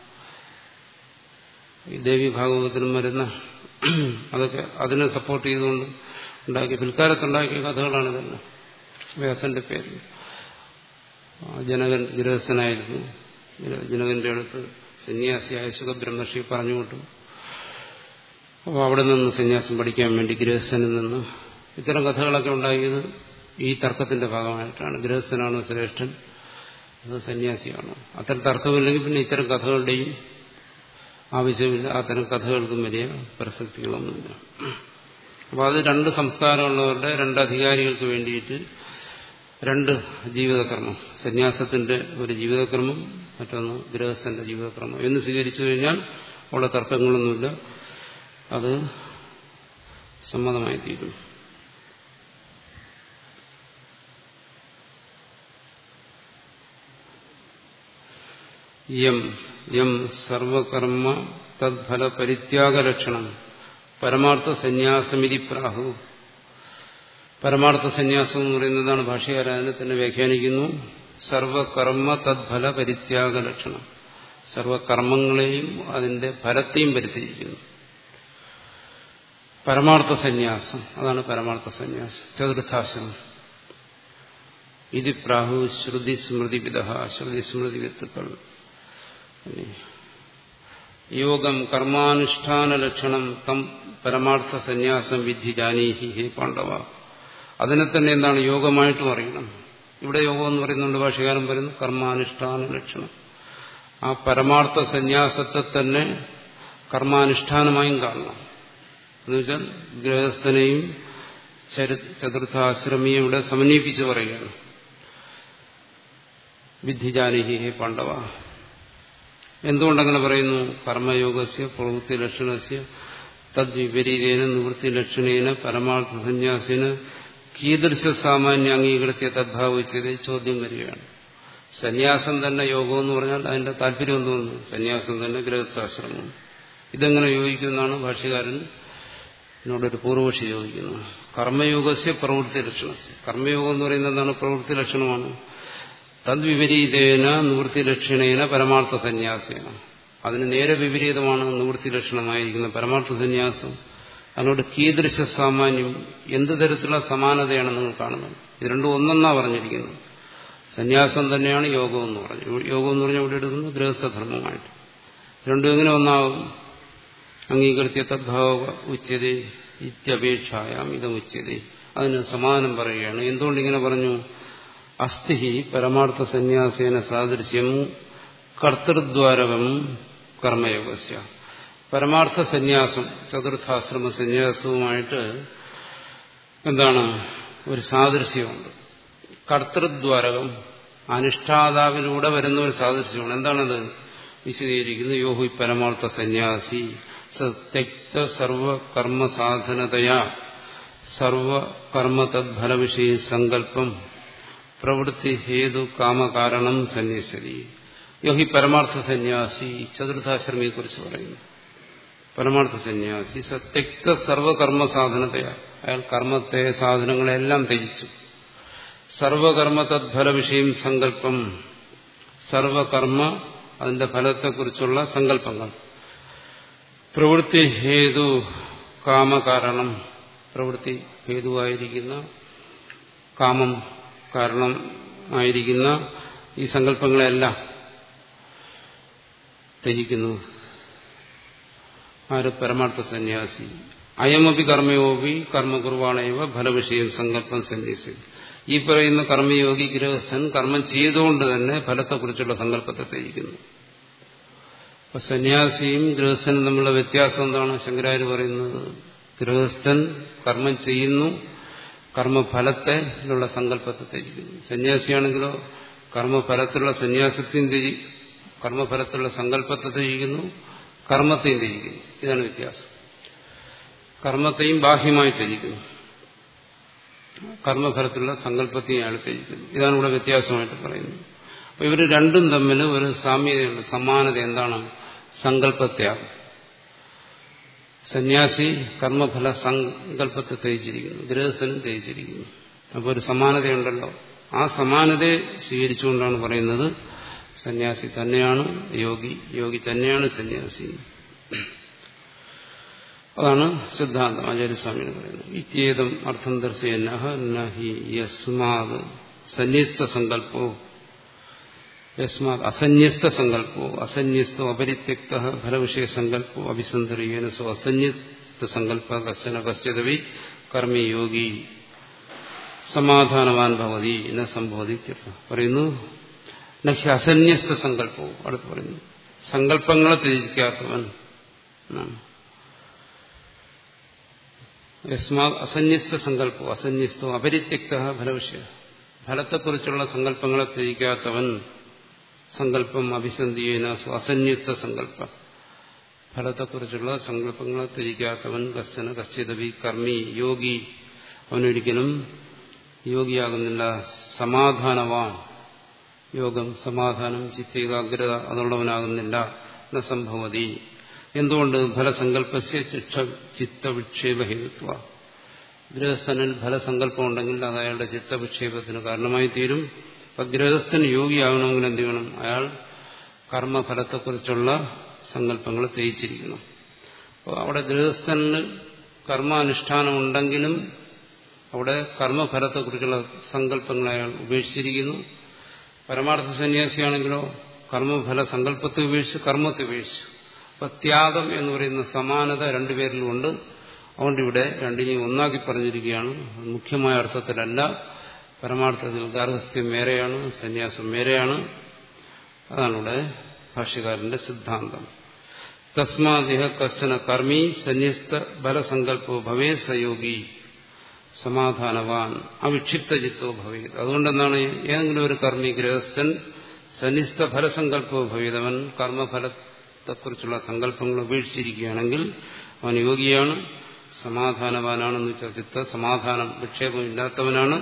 ഈ ദേവി ഭാഗവതത്തിനും വരുന്ന അതൊക്കെ അതിനെ സപ്പോർട്ട് ചെയ്തുകൊണ്ട് ഉണ്ടാക്കിയ പിൽക്കാലത്തുണ്ടാക്കിയ കഥകളാണ് ഇതെല്ലാം വ്യാസന്റെ പേരിൽ ജനകൻ ഗൃഹസ്ഥനായിരുന്നു ജനകന്റെ അടുത്ത് സന്യാസിയായ സുഖബ്രഹ്മർഷി പറഞ്ഞുകൊണ്ടു അപ്പോൾ അവിടെ നിന്ന് സന്യാസം പഠിക്കാൻ വേണ്ടി ഗൃഹസ്ഥനിൽ നിന്ന് ഇത്തരം കഥകളൊക്കെ ഉണ്ടാക്കിയത് ഈ തർക്കത്തിന്റെ ഭാഗമായിട്ടാണ് ഗൃഹസ്ഥനാണോ ശ്രേഷ്ഠൻ അത് സന്യാസിയാണോ അത്തരം തർക്കമില്ലെങ്കിൽ പിന്നെ ഇത്തരം കഥകളുടെയും ആവശ്യമില്ല അത്തരം കഥകൾക്കും വലിയ പ്രസക്തികളൊന്നുമില്ല അപ്പോൾ അത് രണ്ട് സംസ്കാരമുള്ളവരുടെ രണ്ട് അധികാരികൾക്ക് വേണ്ടിയിട്ട് രണ്ട് ജീവിതക്രമം സന്യാസത്തിന്റെ ഒരു ജീവിതക്രമം മറ്റൊന്ന് ഗൃഹസ്ഥന്റെ ജീവിതക്രമം എന്ന് സ്വീകരിച്ചു കഴിഞ്ഞാൽ ഉള്ള തർക്കങ്ങളൊന്നുമില്ല അത് സമ്മതമായി തീരും യം യം സർവകർമ്മ തദ്ഫല പരിത്യാഗലക്ഷണം പരമാർത്ഥ സന്യാസമിതി പ്രാഹു പരമാർത്ഥ സന്യാസം എന്ന് പറയുന്നതാണ് ഭാഷകാരനെ തന്നെ വ്യാഖ്യാനിക്കുന്നു സർവകർമ്മ തദ്ഫല പരിത്യാഗ ലക്ഷണം സർവകർമ്മങ്ങളെയും അതിന്റെ ഫലത്തെയും പരിത്യജിക്കുന്നു പരമാർത്ഥ സന്യാസം അതാണ് പരമാർത്ഥ സന്യാസം ചതുർത്ഥാശ്രമം ഇത് പ്രാഹു ശ്രുതി സ്മൃതി വിദ ശ്രുതി സ്മൃതി വിത്തുക്കൾ യോഗം കർമാനുഷ്ഠാന ലക്ഷണം തം പരമാർത്ഥ സന്യാസം വിധി ജാനീഹി ഹേ പാണ്ഡവ അതിനെ തന്നെ എന്താണ് യോഗമായിട്ടും അറിയണം ഇവിടെ യോഗം എന്ന് പറയുന്നുണ്ട് ഭാഷകാരൻ പറയുന്നു കർമാനുഷ്ഠാന ലക്ഷണം ആ പരമാർത്ഥ സന്യാസത്തെ തന്നെ കർമാനുഷ്ഠാനമായും കാണണം എന്നുവെച്ചാൽ ഗൃഹസ്ഥനെയും ചതുർത്ഥാശ്രമിയും ഇവിടെ സമന്വയിപ്പിച്ച് പറയുകയാണ് വിദ്ധിജാനിഹി ഹേ പാണ്ഡവ എന്തുകൊണ്ടങ്ങനെ പറയുന്നു കർമ്മയോഗസ്യ പ്രവൃത്തി ലക്ഷണസ്യ തദ്വിപരീതേന നിവൃത്തി ലക്ഷണേന പരമാർത്ഥ സന്യാസിന് കീദൃശ സാമാന്യ അംഗീകൃത്യ തദ്ഭാവിച്ചത് ചോദ്യം വരികയാണ് സന്യാസം തന്നെ യോഗം എന്ന് പറഞ്ഞാൽ അതിന്റെ താല്പര്യം തോന്നുന്നു സന്യാസം തന്നെ ഗൃഹസ്ഥാശ്രമം ഇതെങ്ങനെ യോജിക്കുന്നതാണ് ഭാഷ്യകാരൻ എന്നോടൊരു പൂർവക്ഷി ചോദിക്കുന്നത് കർമ്മയോഗസ്യ പ്രവൃത്തി ലക്ഷണം കർമ്മയോഗം എന്ന് പറയുന്നത് എന്താണ് പ്രവൃത്തി ലക്ഷണമാണ് തദ്വിപരീതേന നിവൃത്തി ലക്ഷണേന പരമാർത്ഥ സന്യാസേന അതിന് നേരെ വിപരീതമാണ് നിവൃത്തി ലക്ഷണമായിരിക്കുന്ന പരമാർത്ഥ സന്യാസം അതിനോട് കീദൃശ സാമാന്യം എന്ത് തരത്തിലുള്ള സമാനതയാണ് നിങ്ങൾ കാണുന്നത് ഇത് രണ്ടും ഒന്നെന്നാ പറഞ്ഞിരിക്കുന്നത് സന്യാസം തന്നെയാണ് യോഗം എന്ന് പറഞ്ഞു യോഗം എന്ന് പറഞ്ഞാൽ ഇവിടെ എടുക്കുന്നത് ഗൃഹസ്ഥധർമ്മമായിട്ട് രണ്ടും എങ്ങനെ ഒന്നാകും അംഗീകൃത്യ തദ്ഭാവ ഉച്ചതി ഇത്യപേക്ഷായാം ഇതം ഉച്ചതി അതിന് സമാധാനം പറയുകയാണ് എന്തുകൊണ്ട് ഇങ്ങനെ പറഞ്ഞു അസ്ഥി പരമാർത്ഥ സന്യാസേന സാദൃശ്യം കർത്തൃദ്വാരകം കർമ്മയോഗസ്യ പരമാർത്ഥ സന്യാസം ചതുർത്ഥാശ്രമ സന്യാസവുമായിട്ട് എന്താണ് ഒരു സാദൃശ്യമുണ്ട് കർത്തൃദ്വാരകം അനുഷ്ഠാതാവിലൂടെ വരുന്ന ഒരു സാദൃശ്യമാണ് എന്താണത് വിശദീകരിക്കുന്നത് യോഹി പരമാർത്ഥ സന്യാസി സത്യക്ത സർവകർമ്മസാധനതയാ സർവകർമ്മ തദ്ഫലവിഷയ സങ്കല്പം പ്രവൃത്തി ഹേതു കാമകാരണം സന്യസതി യോഹി പരമാർത്ഥ സന്യാസി ചതുർത്ഥാശ്രമിയെ കുറിച്ച് പറയുന്നു പരമാർത്ഥ സന്യാസി സത്യക്ത സർവകർമ്മ സാധനതയാ അയാൾ കർമ്മത്തെ സാധനങ്ങളെല്ലാം ത്യജിച്ചു സർവകർമ്മ തദ്ഫല വിഷയം സങ്കല്പം സർവകർമ്മ അതിന്റെ ഫലത്തെക്കുറിച്ചുള്ള സങ്കല്പങ്ങൾ പ്രവൃത്തി ഹേതു കാമകാരണം പ്രവൃത്തി ഹേതുവായിരിക്കുന്ന കാമം കാരണമായിരിക്കുന്ന ഈ സങ്കല്പങ്ങളെല്ലാം ത്യജിക്കുന്നു ആര് പരമാർത്ഥ സന്യാസി അയമപി കർമ്മയോഗി കർമ്മകുർവാണയവ ഫലവിഷയം സങ്കല്പം സന്യാസി ഈ പറയുന്ന കർമ്മയോഗി ഗൃഹസ്ഥൻ കർമ്മം ചെയ്തുകൊണ്ട് തന്നെ ഫലത്തെക്കുറിച്ചുള്ള സങ്കല്പത്തെ ത്യജിക്കുന്നു അപ്പൊ സന്യാസിയും ഗൃഹസ്ഥനും തമ്മിലുള്ള വ്യത്യാസം എന്താണ് ശങ്കരാചാര്യ പറയുന്നത് ഗൃഹസ്ഥൻ കർമ്മം ചെയ്യുന്നു കർമ്മഫലത്തിലുള്ള സങ്കല്പത്തെ ത്യജിക്കുന്നു സന്യാസിയാണെങ്കിലോ കർമ്മഫലത്തിലുള്ള സന്യാസത്തെയും ത്യജി കർമ്മഫലത്തിലുള്ള സങ്കല്പത്തെ ത്യജിക്കുന്നു കർമ്മത്തെയും ത്യജിക്കുന്നു ഇതാണ് വ്യത്യാസം കർമ്മത്തെയും ബാഹ്യമായി ത്യജിക്കുന്നു കർമ്മഫലത്തിലുള്ള സങ്കല്പത്തെയും അയാൾ ത്യജിക്കുന്നു ഇതാണ് ഇവിടെ വ്യത്യാസമായിട്ട് പറയുന്നത് അപ്പൊ ഇവർ രണ്ടും തമ്മിൽ ഒരു സാമ്യതയുണ്ട് സമാനത എന്താണ് സങ്കല്പത്യാഗം സന്യാസി കർമ്മഫല സങ്കല്പത്തെ ത്യജിച്ചിരിക്കുന്നു ഗൃഹസ്ഥനും ത്യജിച്ചിരിക്കുന്നു അപ്പോൾ ഒരു സമാനതയുണ്ടല്ലോ ആ സമാനതയെ സ്വീകരിച്ചുകൊണ്ടാണ് പറയുന്നത് സന്യാസി തന്നെയാണ് യോഗി യോഗി തന്നെയാണ് സന്യാസി അതാണ് സിദ്ധാന്തം ആചാര്യസ്വാമിന് പറയുന്നത് ഇത്യേതം അർത്ഥം ദർശയനഹി യസ്മാത് സന്യസ്ത സങ്കല്പോ യസ്മാത് അസന്യസ്ത സങ്കല്പോ അസന്യസ്തോ അപരിത്യക്ത ഫലവിഷയ സങ്കല്പോ അഭിസന്ധരീയന സോ അസന്യസ്ത സങ്കല്പ കശ്ചന കശ്ചിതവി കർമ്മി യോഗി സമാധാനവാൻ ഭവതി എന്ന സംഭവതി പറയുന്നു നഹ്യ അസന്യസ്ത സങ്കല്പവും അടുത്ത് പറയുന്നു സങ്കല്പങ്ങളെ ത്യജിക്കാത്തവൻ യസ്മാ അസന്യസ്ത സങ്കല്പം അസന്യസ്തോ അപരിത്യക്ത ഫലവിഷയ ഫലത്തെക്കുറിച്ചുള്ള സങ്കല്പങ്ങളെ ത്യജിക്കാത്തവൻ സങ്കല്പം അഭിസന്ധിയേന അസന്യുക്ത സങ്കല്പ ഫലത്തെക്കുറിച്ചുള്ള സങ്കല്പങ്ങളെ ത്യജിക്കാത്തവൻ കശ്ചന കശ്ചിതവി കർമ്മി യോഗി അവനൊരിക്കലും യോഗിയാകുന്നില്ല സമാധാനവാൻ യോഗം സമാധാനം ചിത്തേകാഗ്രത അതുള്ളവനാകുന്നില്ല എന്ന സംഭവതി എന്തുകൊണ്ട് ഫലസങ്കല്പസ്യ ചിത്തവിക്ഷേപഹേതുത്വ ഗൃഹസ്ഥനിൽ ഫലസങ്കല്പം ഉണ്ടെങ്കിൽ അത് അയാളുടെ ചിത്തവിക്ഷേപത്തിന് കാരണമായി തീരും അപ്പൊ ഗൃഹസ്ഥൻ യോഗിയാകണമെങ്കിൽ എന്ത് ചെയ്യണം അയാൾ കർമ്മഫലത്തെക്കുറിച്ചുള്ള സങ്കല്പങ്ങൾ തേച്ചിരിക്കണം അപ്പോൾ അവിടെ ഗൃഹസ്ഥന് കർമാനുഷ്ഠാനം ഉണ്ടെങ്കിലും അവിടെ കർമ്മഫലത്തെക്കുറിച്ചുള്ള സങ്കല്പങ്ങൾ അയാൾ ഉപേക്ഷിച്ചിരിക്കുന്നു പരമാർത്ഥ സന്യാസിയാണെങ്കിലോ കർമ്മഫല സങ്കല്പത്തെ ഉപേക്ഷിച്ച് കർമ്മത്തെ ഉപേക്ഷിച്ചു അപ്പൊ ത്യാഗം എന്ന് പറയുന്ന സമാനത രണ്ടുപേരിലുമുണ്ട് അതുകൊണ്ട് ഇവിടെ രണ്ടിനെയും ഒന്നാക്കി പറഞ്ഞിരിക്കുകയാണ് മുഖ്യമായ അർത്ഥത്തിലല്ല പരമാർത്ഥത്തിൽ ഗാർഹസ്ഥ്യം വേറെയാണ് സന്യാസം വേറെയാണ് അതാണ് ഇവിടെ ഭാഷ്യകാരന്റെ സിദ്ധാന്തം തസ്മാദിഹ കശ്ചന കർമ്മി സന്യസ്ത ബലസങ്കല്പോ ഭവേ സയോഗി സമാധാനവാൻ അവിക്ഷിപ്ത ചിത്തോ ഭവേത് അതുകൊണ്ടെന്താണ് ഏതെങ്കിലും ഒരു കർമ്മി ഗൃഹസ്ഥൻ സന്നിസ്ഥ ഫലസങ്കല്പോ ഭവേതവൻ കർമ്മഫലത്തെക്കുറിച്ചുള്ള സങ്കല്പങ്ങൾ ഉപേക്ഷിച്ചിരിക്കുകയാണെങ്കിൽ അവൻ യോഗിയാണ് സമാധാനവാനാണെന്ന് വെച്ചാൽ ചിത്ത സമാധാനം വിക്ഷേപമില്ലാത്തവനാണ്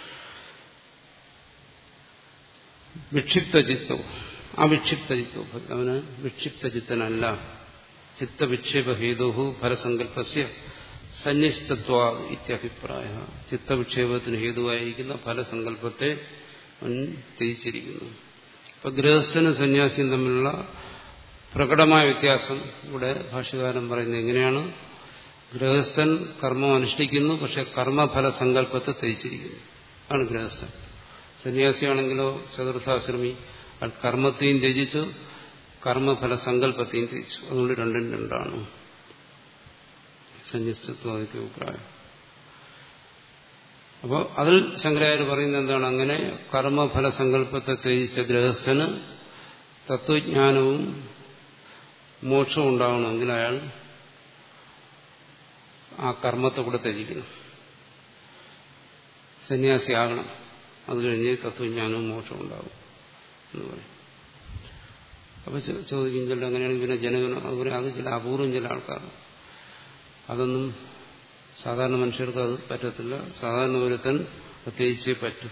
വിക്ഷിപ്ത ചിത്തവും അവിക്ഷിപ്ത ചിത്തവും അവന് വിക്ഷിപ്ത ചിത്തനല്ല ചിത്തവിക്ഷേപഹേതു ഫലസങ്കല്പസ്യ സന്യസ്തത്വ ഇത്യഭിപ്രായ ചിത്തവിക്ഷേപത്തിന് ഹേതുവായിരിക്കുന്ന ഫലസങ്കല്പത്തെ അവൻ തിരിച്ചിരിക്കുന്നു ഇപ്പൊ ഗൃഹസ്ഥനും സന്യാസിയും തമ്മിലുള്ള പ്രകടമായ വ്യത്യാസം ഇവിടെ ഭാഷകാരൻ പറയുന്നത് എങ്ങനെയാണ് ഗൃഹസ്ഥൻ കർമ്മം അനുഷ്ഠിക്കുന്നു പക്ഷെ കർമ്മഫല സങ്കല്പത്തെ തയ്ച്ചിരിക്കുന്നു ആണ് ഗൃഹസ്ഥൻ സന്യാസിയാണെങ്കിലോ ചതുർത്ഥാശ്രമി അയാൾ കർമ്മത്തെയും ത്യജിച്ചു കർമ്മഫല സങ്കല്പത്തെയും ത്യജിച്ചു അതുകൊണ്ട് രണ്ടും രണ്ടാണ് സന്യസ്തത്വ അഭിപ്രായം അപ്പോൾ അതിൽ ശങ്കരാചാര്യ പറയുന്നത് എന്താണ് അങ്ങനെ കർമ്മഫല സങ്കല്പത്തെ ത്യജിച്ച ഗൃഹസ്ഥന് തത്വജ്ഞാനവും മോക്ഷവും ഉണ്ടാവണമെങ്കിൽ അയാൾ ആ കർമ്മത്തെ കൂടെ ത്യജിക്കണം സന്യാസിയാകണം അത് കഴിഞ്ഞ് തത്വജ്ഞാനവും മോക്ഷവും ഉണ്ടാകും എന്ന് പറയും അപ്പൊ ചോദിക്കും ചില അങ്ങനെയാണെങ്കിൽ പിന്നെ ജനഗണം അതുപോലെ അത് ചില അപൂർവം ചില ആൾക്കാർ അതൊന്നും സാധാരണ മനുഷ്യർക്ക് അത് പറ്റത്തില്ല സാധാരണ ഒരുത്തൻ പ്രത്യേകിച്ചേ പറ്റൂ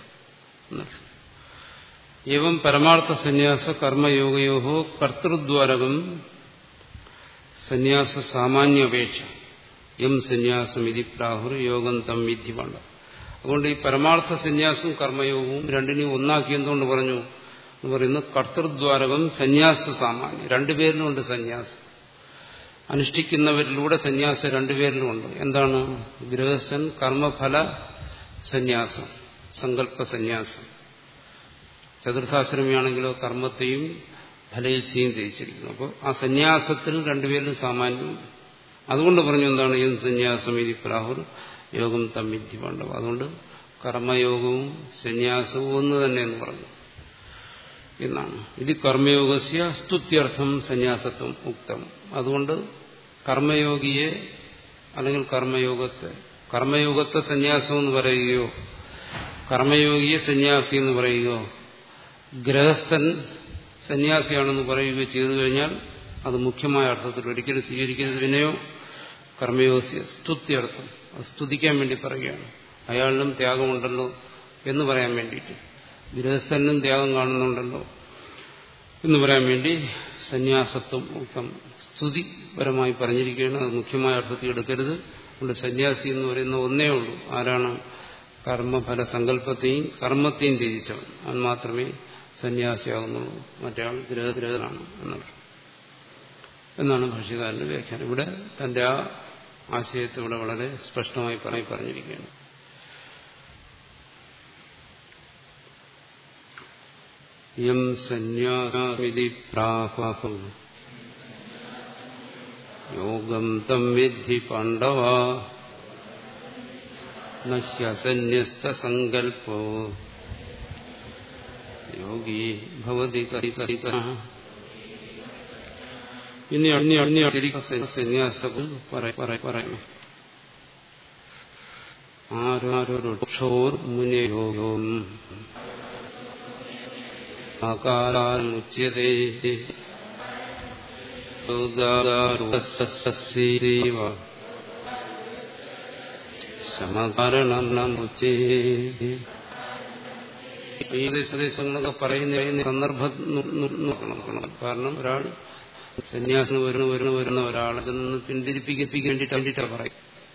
ഏവം പരമാർത്ഥ സന്യാസ കർമ്മയോഗയോ കർത്തൃദ്വാരകം സന്യാസ സാമാന്യപേക്ഷ എം സന്യാസം ഇതി പ്രാഹുർ യോഗം തം വിധി വേണ്ട അതുകൊണ്ട് ഈ പരമാർത്ഥ സന്യാസവും കർമ്മയോഗവും രണ്ടിനെയും ഒന്നാക്കി എന്തുകൊണ്ട് പറഞ്ഞു എന്ന് പറയുന്നത് കർത്തൃദ്വാരകം സന്യാസ സാമാന്യം രണ്ടുപേരിലുമുണ്ട് സന്യാസം അനുഷ്ഠിക്കുന്നവരിലൂടെ സന്യാസം രണ്ടുപേരിലുമുണ്ട് എന്താണ് ഗൃഹസ്ഥൻ കർമ്മഫല സന്യാസം സങ്കല്പ സന്യാസം ചതുർത്ഥാശ്രമിയാണെങ്കിലോ കർമ്മത്തെയും ഫലയിച്ഛയും തിരിച്ചിരിക്കുന്നു അപ്പോൾ ആ സന്യാസത്തിൽ രണ്ടുപേരിലും സാമാന്യം അതുകൊണ്ട് പറഞ്ഞു എന്താണ് ഈ സന്യാസം ഇതി പ്രാഹുർ യോഗം തമ്മിധി പാണ്ഡവ അതുകൊണ്ട് കർമ്മയോഗവും സന്യാസവും ഒന്ന് തന്നെ എന്ന് പറഞ്ഞു എന്നാണ് ഇത് കർമ്മയോഗസ്യ സ്തുത്യർത്ഥം സന്യാസത്വം ഉക്തം അതുകൊണ്ട് കർമ്മയോഗിയെ അല്ലെങ്കിൽ കർമ്മയോഗത്തെ കർമ്മയോഗത്തെ സന്യാസം എന്ന് പറയുകയോ കർമ്മയോഗിയെ സന്യാസി എന്ന് പറയുകയോ ഗൃഹസ്ഥൻ സന്യാസിയാണെന്ന് പറയുകയോ ചെയ്തു കഴിഞ്ഞാൽ അത് മുഖ്യമായ അർത്ഥത്തിൽ ഒരിക്കലും സ്വീകരിക്കരുത് പിന്നെയോ കർമ്മയോഗസ്യ സ്തുത്യർത്ഥം അത് സ്തുതിക്കാൻ വേണ്ടി പറയുകയാണ് അയാളിലും ത്യാഗമുണ്ടല്ലോ എന്ന് പറയാൻ വേണ്ടിയിട്ട് ഗൃഹസ്ഥനും ത്യാഗം കാണുന്നുണ്ടല്ലോ എന്ന് പറയാൻ വേണ്ടി സന്യാസത്വം ഉത്തം സ്തുതിപരമായി പറഞ്ഞിരിക്കുകയാണ് അത് മുഖ്യമായ അർത്ഥത്തിൽ എടുക്കരുത് അതുകൊണ്ട് സന്യാസി എന്ന് പറയുന്ന ഒന്നേ ഉള്ളൂ ആരാണ് കർമ്മഫല സങ്കല്പത്തെയും കർമ്മത്തെയും ത്യജിച്ചവൻ അവൻ മാത്രമേ സന്യാസിയാകുന്നുള്ളൂ മറ്റേ ആൾ ഗ്രഹഗ്രഹനാണ് എന്നർത്ഥം എന്നാണ് ഭാഷ്യകാരന്റെ വ്യാഖ്യാനം ഇവിടെ തന്റെ ആ ആശയത്തെ ഇവിടെ വളരെ സ്പഷ്ടമായി പറയി പറഞ്ഞിരിക്കുകയാണ് യം സന്യാസമിതി പ്രാഹം യോഗം തം വിദ്ധി പാണ്ഡവ നഹ്യസന്യസ്തസങ്കൽപ്പോ യോഗി ഭവതി കരികരിക ഇനി അന്യ അന്യ ശരിക്കും സന്യാസത്തിൽ പറയുന്നു ആരോരോക്ഷോർ മുനയോഗം ആകാരാമുച്യതേ സമകാരണമുച്ചേ ഈ ദേശങ്ങളൊക്കെ പറയുന്ന സന്ദർഭം നോക്കണം കാരണം ഒരാൾ സന്യാസിന് വരുന്ന വരുന്ന വരുന്ന ഒരാൾ അതിൽ നിന്ന് പിന്തിരിപ്പിക്കാൻ വേണ്ടിയിട്ട് വേണ്ടിയിട്ടാണ് പറയും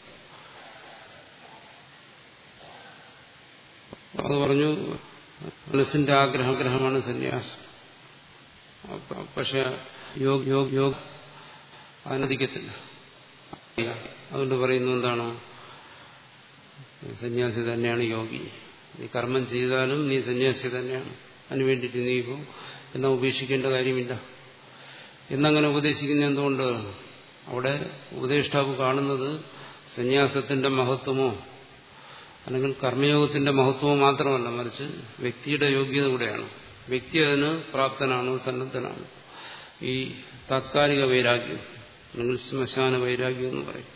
അത് പറഞ്ഞു മനസ്സിന്റെ ആഗ്രഹഗ്രഹമാണ് സന്യാസം പക്ഷെ യോഗ് യോഗ് യോഗ് അനുവദിക്കത്തില്ല അതുകൊണ്ട് പറയുന്നു എന്താണ് സന്യാസി തന്നെയാണ് യോഗി നീ കർമ്മം ചെയ്താലും നീ സന്യാസി തന്നെയാണ് അതിനു വേണ്ടിയിട്ട് നീ ഇപ്പോൾ എല്ലാം ഉപേക്ഷിക്കേണ്ട കാര്യമില്ല എന്നങ്ങനെ ഉപദേശിക്കുന്ന എന്തുകൊണ്ട് അവിടെ ഉപദേഷ്ടാവ് കാണുന്നത് സന്യാസത്തിന്റെ മഹത്വമോ അല്ലെങ്കിൽ കർമ്മയോഗത്തിന്റെ മഹത്വമോ മാത്രമല്ല മറിച്ച് വ്യക്തിയുടെ യോഗ്യത കൂടെയാണ് വ്യക്തി അതിന് പ്രാപ്തനാണ് സന്നദ്ധനാണ് ഈ താത്കാലിക വൈരാഗ്യം അല്ലെങ്കിൽ ശ്മശാന വൈരാഗ്യം എന്ന് പറയും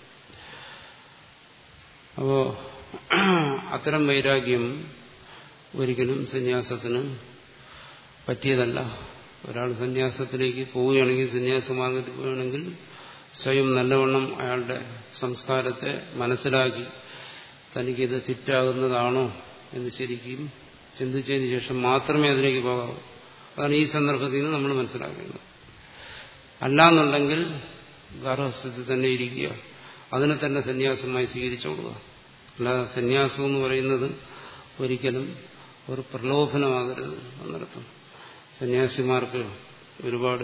അപ്പോ അത്തരം വൈരാഗ്യം ഒരിക്കലും സന്യാസത്തിന് പറ്റിയതല്ല ഒരാൾ സന്യാസത്തിലേക്ക് പോവുകയാണെങ്കിൽ സന്യാസ മാർഗത്തിൽ പോവുകയാണെങ്കിൽ സ്വയം നല്ലവണ്ണം അയാളുടെ സംസ്കാരത്തെ മനസ്സിലാക്കി തനിക്കിത് തെറ്റാകുന്നതാണോ എന്ന് ശരിക്കും ചിന്തിച്ചതിന് ശേഷം മാത്രമേ അതിലേക്ക് പോകാവൂ അതാണ് ഈ സന്ദർഭത്തിൽ നിന്ന് നമ്മൾ മനസ്സിലാക്കേണ്ടത് അല്ലാന്നുണ്ടെങ്കിൽ ഗാർഹസ്ഥത്തിൽ തന്നെ ഇരിക്കുക അതിനെ തന്നെ സന്യാസമായി സ്വീകരിച്ചോളുക അല്ലാതെ സന്യാസം എന്ന് പറയുന്നത് ഒരിക്കലും ഒരു പ്രലോഭനമാകരുത് എന്നർത്ഥം സന്യാസിമാർക്ക് ഒരുപാട്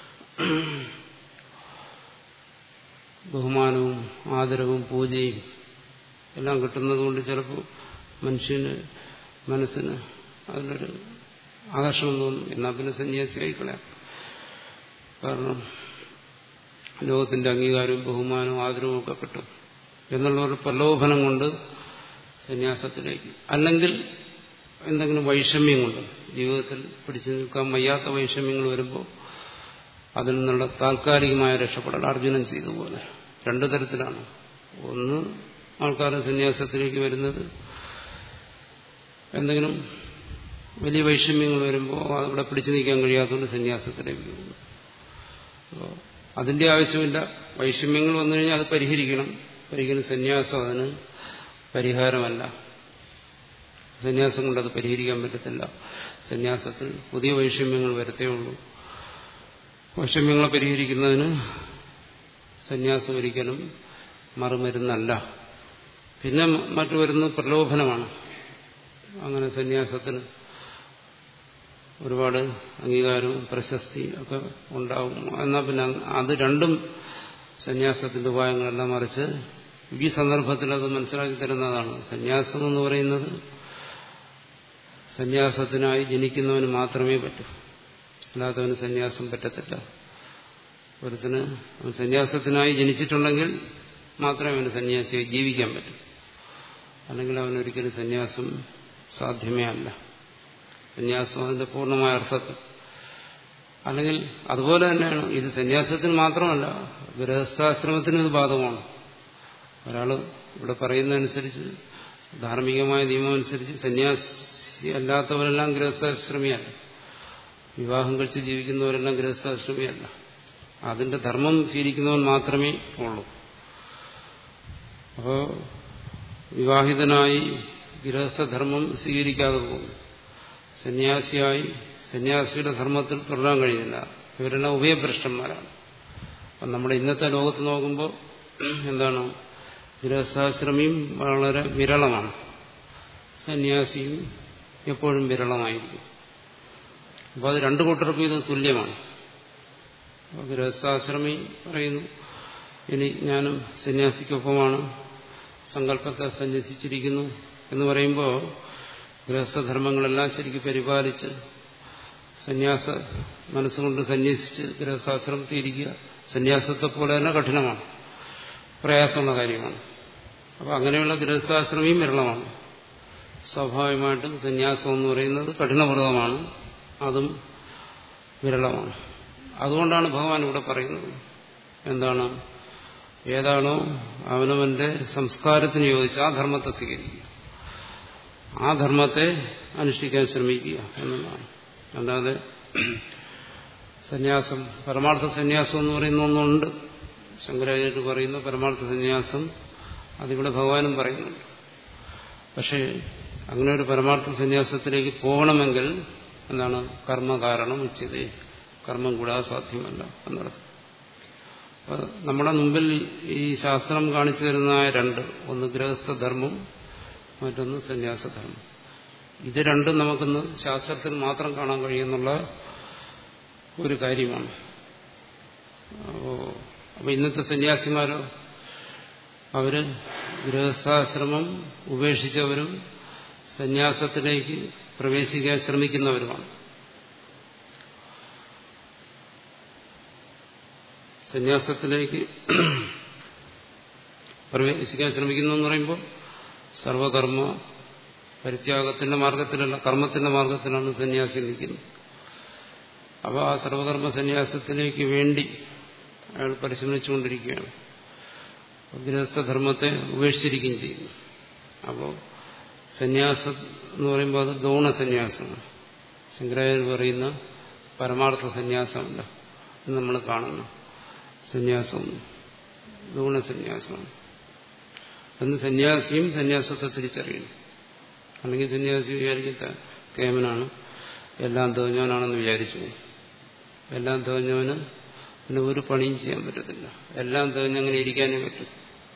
ബഹുമാനവും ആദരവും പൂജയും എല്ലാം കിട്ടുന്നതുകൊണ്ട് ചിലപ്പോൾ മനുഷ്യന് മനസ്സിന് അതിലൊരു ആകർഷണം തോന്നും എന്നാൽ പിന്നെ സന്യാസി ആയിക്കളയാം കാരണം ലോകത്തിന്റെ അംഗീകാരവും ബഹുമാനവും ആദരവും ഒക്കെ കിട്ടും എന്നുള്ള ഒരു പ്രലോഭനം കൊണ്ട് സന്യാസത്തിലേക്ക് അല്ലെങ്കിൽ എന്തെങ്കിലും വൈഷമ്യം കൊണ്ട് ജീവിതത്തിൽ പിടിച്ചു നിൽക്കാൻ വയ്യാത്ത വൈഷമ്യങ്ങൾ വരുമ്പോൾ അതിൽ നിന്നുള്ള താൽക്കാലികമായ രക്ഷപ്പെടൽ അർജുനൻ ചെയ്തതുപോലെ രണ്ടു തരത്തിലാണ് ഒന്ന് ആൾക്കാർ സന്യാസത്തിലേക്ക് വരുന്നത് എന്തെങ്കിലും വലിയ വൈഷമ്യങ്ങൾ വരുമ്പോൾ അവിടെ പിടിച്ചു നീക്കാൻ കഴിയാത്തതുകൊണ്ട് സന്യാസത്തിലേക്ക് പോകുന്നു അപ്പോൾ അതിന്റെ ആവശ്യമില്ല വൈഷമ്യങ്ങൾ വന്നു കഴിഞ്ഞാൽ അത് പരിഹരിക്കണം ഒരിക്കലും സന്യാസം അതിന് പരിഹാരമല്ല സന്യാസം കൊണ്ട് അത് പരിഹരിക്കാൻ പറ്റത്തില്ല സന്യാസത്തിൽ പുതിയ വൈഷമ്യങ്ങൾ വരത്തേ ഉള്ളൂ വൈഷമ്യങ്ങളെ പരിഹരിക്കുന്നതിന് സന്യാസം ഒരിക്കലും മറുമരുന്നല്ല പിന്നെ മറ്റു വരുന്നത് പ്രലോഭനമാണ് അങ്ങനെ സന്യാസത്തിന് ഒരുപാട് അംഗീകാരവും പ്രശസ്തി ഒക്കെ ഉണ്ടാവും എന്നാൽ പിന്നെ അത് രണ്ടും സന്യാസത്തിന്റെ ഉപായങ്ങളല്ല മറിച്ച് ഈ സന്ദർഭത്തിൽ അത് മനസ്സിലാക്കി തരുന്നതാണ് സന്യാസം എന്ന് പറയുന്നത് സന്യാസത്തിനായി ജനിക്കുന്നവന് മാത്രമേ പറ്റൂ അല്ലാത്തവന് സന്യാസം പറ്റത്തില്ല ഒരുത്തിന് സന്യാസത്തിനായി ജനിച്ചിട്ടുണ്ടെങ്കിൽ മാത്രമേ അവന് സന്യാസിയെ ജീവിക്കാൻ പറ്റൂ അല്ലെങ്കിൽ അവനൊരിക്കലും സന്യാസം സാധ്യമേ അല്ല സന്യാസം അതിന്റെ പൂർണ്ണമായ അർത്ഥത്തിൽ അല്ലെങ്കിൽ അതുപോലെ തന്നെയാണ് ഇത് സന്യാസത്തിന് മാത്രമല്ല ഗൃഹസ്ഥാശ്രമത്തിന് ഇത് ബാധകമാണ് ഒരാൾ ഇവിടെ പറയുന്നതനുസരിച്ച് ധാർമ്മികമായ നിയമം അനുസരിച്ച് സന്യാസി അല്ലാത്തവരെല്ലാം ഗൃഹസ്ഥാശ്രമിയല്ല വിവാഹം കഴിച്ച് ജീവിക്കുന്നവരെല്ലാം ഗൃഹസ്ഥാശ്രമിയല്ല അതിന്റെ ധർമ്മം സ്വീകരിക്കുന്നവൻ മാത്രമേ ഉള്ളൂ അപ്പോൾ വിവാഹിതനായി ഗൃഹസ്ഥധർമ്മം സ്വീകരിക്കാതെ പോകുന്നു സന്യാസിയായി സന്യാസിയുടെ ധർമ്മത്തിൽ തുടരാൻ കഴിയുന്നില്ല ഇവരെല്ലാം ഉഭയഭ്രഷ്ടന്മാരാണ് അപ്പം നമ്മുടെ ഇന്നത്തെ ലോകത്ത് നോക്കുമ്പോൾ എന്താണ് ഗൃഹസ്ഥാശ്രമിയും വളരെ വിരളമാണ് സന്യാസിയും എപ്പോഴും വിരളമായിരിക്കും അപ്പോൾ അത് രണ്ടു കൂട്ടർക്കും ഇത് തുല്യമാണ് ഗൃഹസ്ഥാശ്രമി പറയുന്നു ഇനി ഞാനും സന്യാസിക്കൊപ്പമാണ് സങ്കല്പത്തെ സന്യസിച്ചിരിക്കുന്നു എന്ന് പറയുമ്പോൾ ഗൃഹസ്ഥധർമ്മങ്ങളെല്ലാം ശരിക്കും പരിപാലിച്ച് സന്യാസ മനസ്സുകൊണ്ട് സന്യസിച്ച് ഗൃഹസ്ഥാശ്രമത്തിൽ ഇരിക്കുക സന്യാസത്തെ പോലെ തന്നെ കഠിനമാണ് പ്രയാസമുള്ള കാര്യമാണ് അപ്പോൾ അങ്ങനെയുള്ള ഗൃഹസ്ഥാശ്രമിയും വിരളമാണ് സ്വാഭാവികമായിട്ടും സന്യാസം എന്ന് പറയുന്നത് കഠിനവ്രതമാണ് അതും വിരളമാണ് അതുകൊണ്ടാണ് ഭഗവാൻ ഇവിടെ പറയുന്നത് എന്താണ് ഏതാണോ അവനവന്റെ സംസ്കാരത്തിന് യോജിച്ച് ആ ധർമ്മത്തെ സ്വീകരിക്കുക ആ ധർമ്മത്തെ അനുഷ്ഠിക്കാൻ ശ്രമിക്കുക എന്നുള്ളതാണ് അല്ലാതെ സന്യാസം പരമാർത്ഥ സന്യാസം എന്ന് പറയുന്ന ഒന്നുണ്ട് ശങ്കരാചാര്യ പറയുന്ന പരമാർത്ഥ സന്യാസം അതിവിടെ ഭഗവാനും പറയുന്നുണ്ട് പക്ഷേ അങ്ങനെ ഒരു പരമാർത്ഥ സന്യാസത്തിലേക്ക് പോകണമെങ്കിൽ എന്താണ് കർമ്മകാരണം ഉച്ചതേ കർമ്മം കൂടാതെ സാധ്യമല്ല എന്നർത്ഥം നമ്മുടെ മുമ്പിൽ ഈ ശാസ്ത്രം കാണിച്ചു തരുന്ന രണ്ട് ഒന്ന് ഗൃഹസ്ഥധർമ്മം മറ്റൊന്ന് സന്യാസധർമ്മം ഇത് രണ്ടും നമുക്കിന്ന് ശാസ്ത്രത്തിൽ മാത്രം കാണാൻ കഴിയുന്നുള്ള ഒരു കാര്യമാണ് അപ്പോൾ ഇന്നത്തെ സന്യാസിമാരോ അവര് ഗൃഹസ്ഥാശ്രമം ഉപേക്ഷിച്ചവരും സന്യാസത്തിലേക്ക് പ്രവേശിക്കാൻ ശ്രമിക്കുന്നവരുമാണ് സന്യാസത്തിലേക്ക് പ്രവേശിക്കാൻ ശ്രമിക്കുന്നു എന്ന് പറയുമ്പോൾ സർവകർമ്മ പരിത്യാഗത്തിന്റെ മാർഗത്തിലല്ല കർമ്മത്തിന്റെ മാർഗത്തിലാണ് സന്യാസി നിൽക്കുന്നത് അപ്പോൾ ആ സർവകർമ്മ സന്യാസത്തിലേക്ക് വേണ്ടി അയാൾ പരിശ്രമിച്ചുകൊണ്ടിരിക്കുകയാണ് ഗൃഹസ്ഥധർമ്മത്തെ ഉപേക്ഷിച്ചിരിക്കുകയും ചെയ്യുന്നു അപ്പോൾ സന്യാസം എന്ന് പറയുമ്പോൾ അത് ഗൗണ സന്യാസമാണ് ശങ്കരാചാര്യ പറയുന്ന പരമാർത്ഥ സന്യാസമല്ല എന്ന് നമ്മൾ കാണുന്നു സന്യാസം ഗുണസന്യാസമാണ് അന്ന് സന്യാസിയും സന്യാസത്തെ തിരിച്ചറിയണം അല്ലെങ്കിൽ സന്യാസി വിചാരിക്കത്ത കേമനാണ് എല്ലാം തികഞ്ഞവനാണെന്ന് വിചാരിച്ചു എല്ലാം തികഞ്ഞവന് പിന്നെ ഒരു പണിയും ചെയ്യാൻ പറ്റത്തില്ല എല്ലാം തികഞ്ഞങ്ങനെ ഇരിക്കാനേ പറ്റും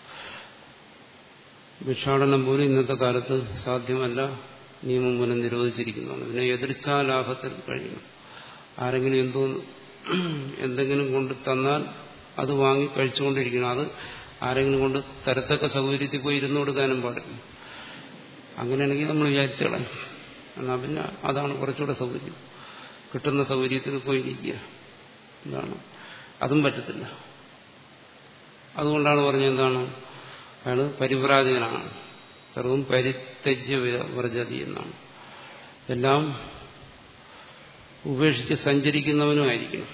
ഭിക്ഷാടനം പോലും ഇന്നത്തെ കാലത്ത് സാധ്യമല്ല നിയമം മൂലം നിരോധിച്ചിരിക്കുന്നതാണ് ഇതിനെ എതിർച്ചാ ലാഭത്തിൽ കഴിയണം ആരെങ്കിലും എന്തോ എന്തെങ്കിലും കൊണ്ട് തന്നാൽ അത് വാങ്ങി കഴിച്ചുകൊണ്ടിരിക്കണം അത് ആരെങ്കിലും കൊണ്ട് തരത്തക്ക സൗകര്യത്തിൽ പോയി ഇരുന്നു കൊടുക്കാനും പാടില്ല അങ്ങനെയാണെങ്കിൽ നമ്മൾ വിചാരിച്ചോളാം എന്നാൽ പിന്നെ അതാണ് കുറച്ചുകൂടെ സൗകര്യം കിട്ടുന്ന സൗകര്യത്തിൽ പോയിരിക്കുക എന്താണ് അതും പറ്റത്തില്ല അതുകൊണ്ടാണ് പറഞ്ഞത് എന്താണ് അയാൾ പരിവ്രാജകനാണ് സർവം പരിത്യജ്യ വ്രജതി എന്നാണ് എല്ലാം ഉപേക്ഷിച്ച് സഞ്ചരിക്കുന്നവനുമായിരിക്കണം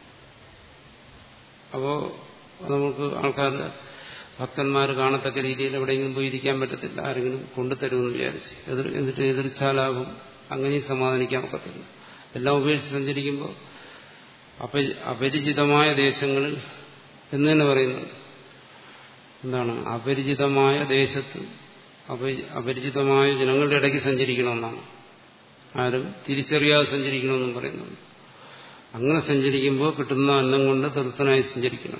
അപ്പോ നമുക്ക് ആൾക്കാരുടെ ഭക്തന്മാർ കാണത്തക്ക രീതിയിൽ എവിടെയെങ്കിലും പോയി ഇരിക്കാൻ പറ്റത്തില്ല ആരെങ്കിലും കൊണ്ടുതരുമെന്ന് വിചാരിച്ച് എതിർ എന്നിട്ട് എതിർച്ചാലാകും അങ്ങനെയും സമാധാനിക്കാൻ ഒക്കത്തില്ല എല്ലാം ഉപേക്ഷിച്ച് സഞ്ചരിക്കുമ്പോൾ അപരിചിതമായ ദേശങ്ങളിൽ എന്ന് തന്നെ പറയുന്നുണ്ട് എന്താണ് അപരിചിതമായ ദേശത്ത് അപരിചിതമായ ജനങ്ങളുടെ ഇടയ്ക്ക് സഞ്ചരിക്കണമെന്നാണ് ആരും തിരിച്ചറിയാതെ സഞ്ചരിക്കണമെന്നും പറയുന്നുണ്ട് അങ്ങനെ സഞ്ചരിക്കുമ്പോൾ കിട്ടുന്ന അന്നം കൊണ്ട് തൃപ്തനായി സഞ്ചരിക്കണം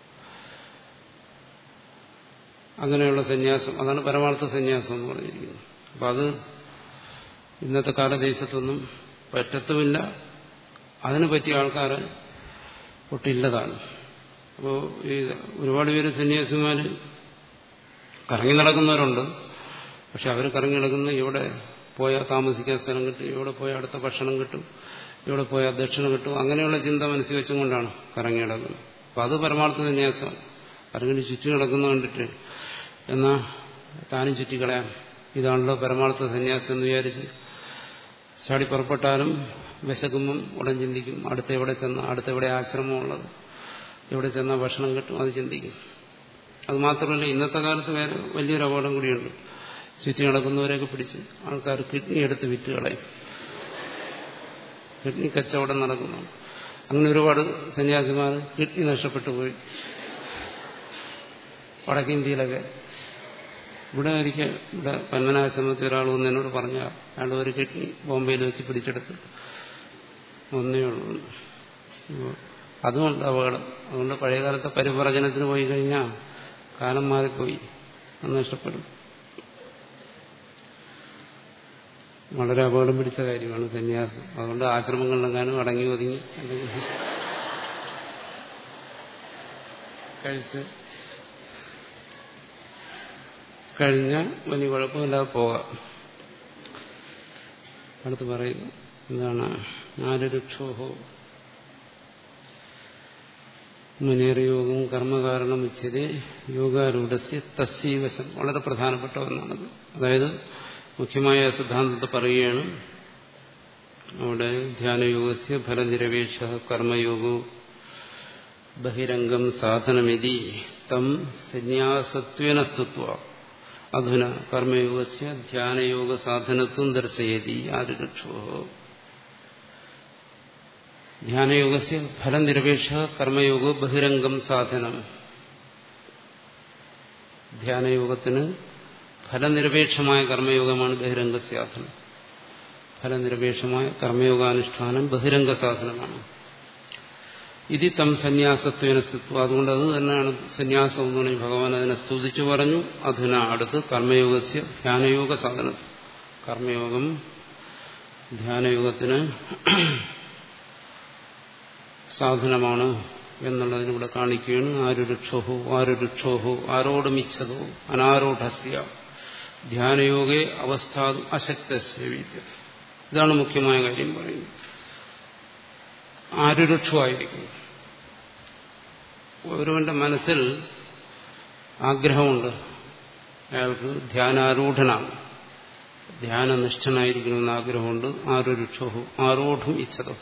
അങ്ങനെയുള്ള സന്യാസം അതാണ് പരമാർത്ഥ സന്യാസം എന്ന് പറഞ്ഞിരിക്കുന്നത് അപ്പം അത് ഇന്നത്തെ കാലദേശത്തൊന്നും പറ്റത്തുമില്ല അതിന് പറ്റിയ ആൾക്കാർ ഒട്ടില്ലതാണ് അപ്പോൾ ഈ ഒരുപാട് പേര് സന്യാസിമാർ കറങ്ങി നടക്കുന്നവരുണ്ട് പക്ഷെ അവർ കറങ്ങി നടക്കുന്ന ഇവിടെ പോയാൽ താമസിക്കാൻ സ്ഥലം കിട്ടും ഇവിടെ പോയാൽ അടുത്ത ഭക്ഷണം കിട്ടും ഇവിടെ പോയാൽ ദക്ഷിണ കിട്ടും അങ്ങനെയുള്ള ചിന്ത മനസ്സിൽ വെച്ചുകൊണ്ടാണ് കറങ്ങി നടക്കുന്നത് അപ്പം അത് പരമാർത്ഥ സന്യാസം ആരെങ്കിലും ചുറ്റി നടക്കുന്ന കണ്ടിട്ട് എന്നാ താനും ചുറ്റിക്കളയാം ഇതാണല്ലോ പരമാർത്ഥ സന്യാസം എന്ന് വിചാരിച്ച് ചാടി പുറപ്പെട്ടാലും വിശക്കുമ്പം ഉടൻ ചിന്തിക്കും അടുത്ത എവിടെ ചെന്ന അടുത്ത എവിടെ ആശ്രമമുള്ളത് എവിടെ ചെന്നാൽ ഭക്ഷണം കിട്ടും അത് ചിന്തിക്കും അത് മാത്രമല്ല ഇന്നത്തെ കാലത്ത് വേറെ വലിയൊരു അപകടം കൂടിയുണ്ട് ചുറ്റി നടക്കുന്നവരെയൊക്കെ പിടിച്ച് ആൾക്കാർ കിഡ്നി എടുത്ത് വിറ്റ് കളയും കിഡ്നി കച്ചവടം നടക്കുന്നു അങ്ങനെ ഒരുപാട് സന്യാസിമാർ കിഡ്നി നഷ്ടപ്പെട്ടു പോയി വടക്കേന്ത്യയിലൊക്കെ ഇവിടെ ഒരിക്കൽ ഇവിടെ പന്മനാശ്രമത്തിൽ ഒരാൾ വന്ന് എന്നോട് പറഞ്ഞ അയാൾ ഒരു കിഡ്നി ബോംബെയിൽ വെച്ച് പിടിച്ചെടുത്ത് ഒന്നേ ഉള്ളൂ അതുകൊണ്ട് അപകടം അതുകൊണ്ട് പഴയകാലത്തെ പരിവർജനത്തിന് പോയി കഴിഞ്ഞാൽ കാലം മാറിപ്പോയി അത് നഷ്ടപ്പെടും വളരെ അപകടം പിടിച്ച കാര്യമാണ് സന്യാസം അതുകൊണ്ട് ആശ്രമങ്ങളിലെങ്ങാനും അടങ്ങി ഒതുങ്ങി അല്ലെങ്കിൽ കഴിച്ച് കഴിഞ്ഞാൽ വലിയ കുഴപ്പമില്ലാതെ പോകാം അടുത്ത് പറയുന്നു എന്താണ് നാലുരുക്ഷോഹോ മുനേറിയോഗം കർമ്മകാരണം ഉച്ചത് യോഗാരൂഢസ്യ തസ്സീവശം വളരെ പ്രധാനപ്പെട്ട ഒന്നാണത് അതായത് മുഖ്യമായ സിദ്ധാന്തത്തെ പറയുകയാണ് അവിടെ ധ്യാനയോഗസ്യ ഫലനിരപേക്ഷ കർമ്മയോഗോ ബഹിരംഗം സാധനമിതി തം സന്യാസത്വേന സ്തുത്വ അധുന കർമ്മയോഗസ്യ ധ്യാനയോഗ സാധനത്വം ദർശയതി ആരുരക്ഷോ ധ്യാനയോഗസ്യ ഫലനിരപേക്ഷ കർമ്മയോഗ ബഹിരംഗം സാധനം ധ്യാനയോഗത്തിന് ഫലനിരപേക്ഷമായ കർമ്മയോഗമാണ് ബഹിരംഗ സാധനം ഫലനിരപേക്ഷമായ കർമ്മയോഗാനുഷ്ഠാനം ബഹിരംഗ സാധനമാണ് ഇതി തം സന്യാസത്വേന സ്ഥിത്വം അതുകൊണ്ട് അത് തന്നെയാണ് സന്യാസം എന്ന് പറഞ്ഞ് ഭഗവാൻ അതിനെ സ്തുതിച്ചു പറഞ്ഞു അധുന അടുത്ത് കർമ്മയോഗസ്യ ധ്യാനയോഗ സാധനം കർമ്മയോഗം ധ്യാനയോഗത്തിന് സാധനമാണ് എന്നുള്ളതിനിവിടെ കാണിക്കുകയാണ് ആരുരുക്ഷോഹോ ആരുരുക്ഷോഹോ ആരോടുമിച്ഛതോ അനാരോഢസ്യ ധ്യാനയോഗേ അവസ്ഥാ അശക്തസ്യവീത്യം ഇതാണ് മുഖ്യമായ കാര്യം പറയുന്നത് ആരുരുക്ഷമായിരിക്കും ഒരുവന്റെ മനസ്സിൽ ആഗ്രഹമുണ്ട് അയാൾക്ക് ധ്യാനാരൂഢനാണ് ധ്യാനനിഷ്ഠനായിരിക്കണമെന്ന് ആഗ്രഹമുണ്ട് ആരുരുക്ഷോഹു ആരോഢം ഇച്ഛതോ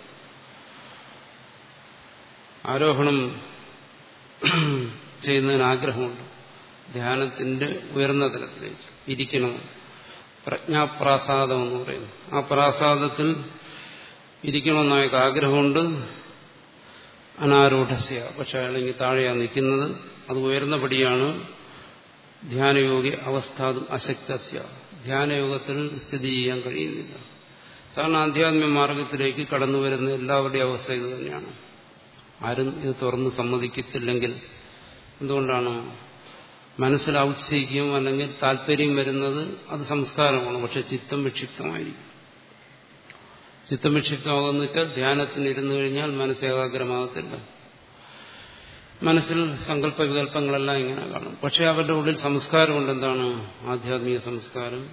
ആരോഹണം ചെയ്യുന്നതിന് ആഗ്രഹമുണ്ട് ധ്യാനത്തിന്റെ ഉയർന്ന തലത്തിലേക്ക് ഇരിക്കണം പ്രജ്ഞാപ്രാസാദം എന്ന് പറയുന്നു ആ പ്രാസാദത്തിൽ ഇരിക്കണമെന്ന് അയാൾക്ക് ആഗ്രഹമുണ്ട് അനാരൂഢസ്യ പക്ഷെ അയാളെങ്കിൽ താഴെയാണ് നിൽക്കുന്നത് അത് ഉയർന്ന പടിയാണ് ധ്യാനയോഗി അവസ്ഥാതും അശക്തസ്യ ധ്യാനയോഗത്തിൽ സ്ഥിതി ചെയ്യാൻ കഴിയുന്നില്ല സാധാരണ ആധ്യാത്മിക മാർഗത്തിലേക്ക് കടന്നു വരുന്ന എല്ലാവരുടെയും അവസ്ഥ ഇത് തന്നെയാണ് ആരും ഇത് തുറന്ന് സമ്മതിക്കത്തില്ലെങ്കിൽ എന്തുകൊണ്ടാണ് മനസ്സിൽ ഔത്സിക്കും അല്ലെങ്കിൽ താല്പര്യം വരുന്നത് അത് സംസ്കാരമാണ് പക്ഷെ ചിത്തം വിക്ഷിപ്തമായിരിക്കും ചിത്തം വിക്ഷിപ്തമാകുമെന്ന് വെച്ചാൽ ധ്യാനത്തിന് ഇരുന്നു കഴിഞ്ഞാൽ മനസ്സ് ഏകാഗ്രമാകത്തില്ല മനസ്സിൽ സങ്കല്പ വികല്പങ്ങളെല്ലാം ഇങ്ങനെ കാണും പക്ഷെ അവരുടെ ഉള്ളിൽ സംസ്കാരമുണ്ട് എന്താണ് ആധ്യാത്മിക സംസ്കാരം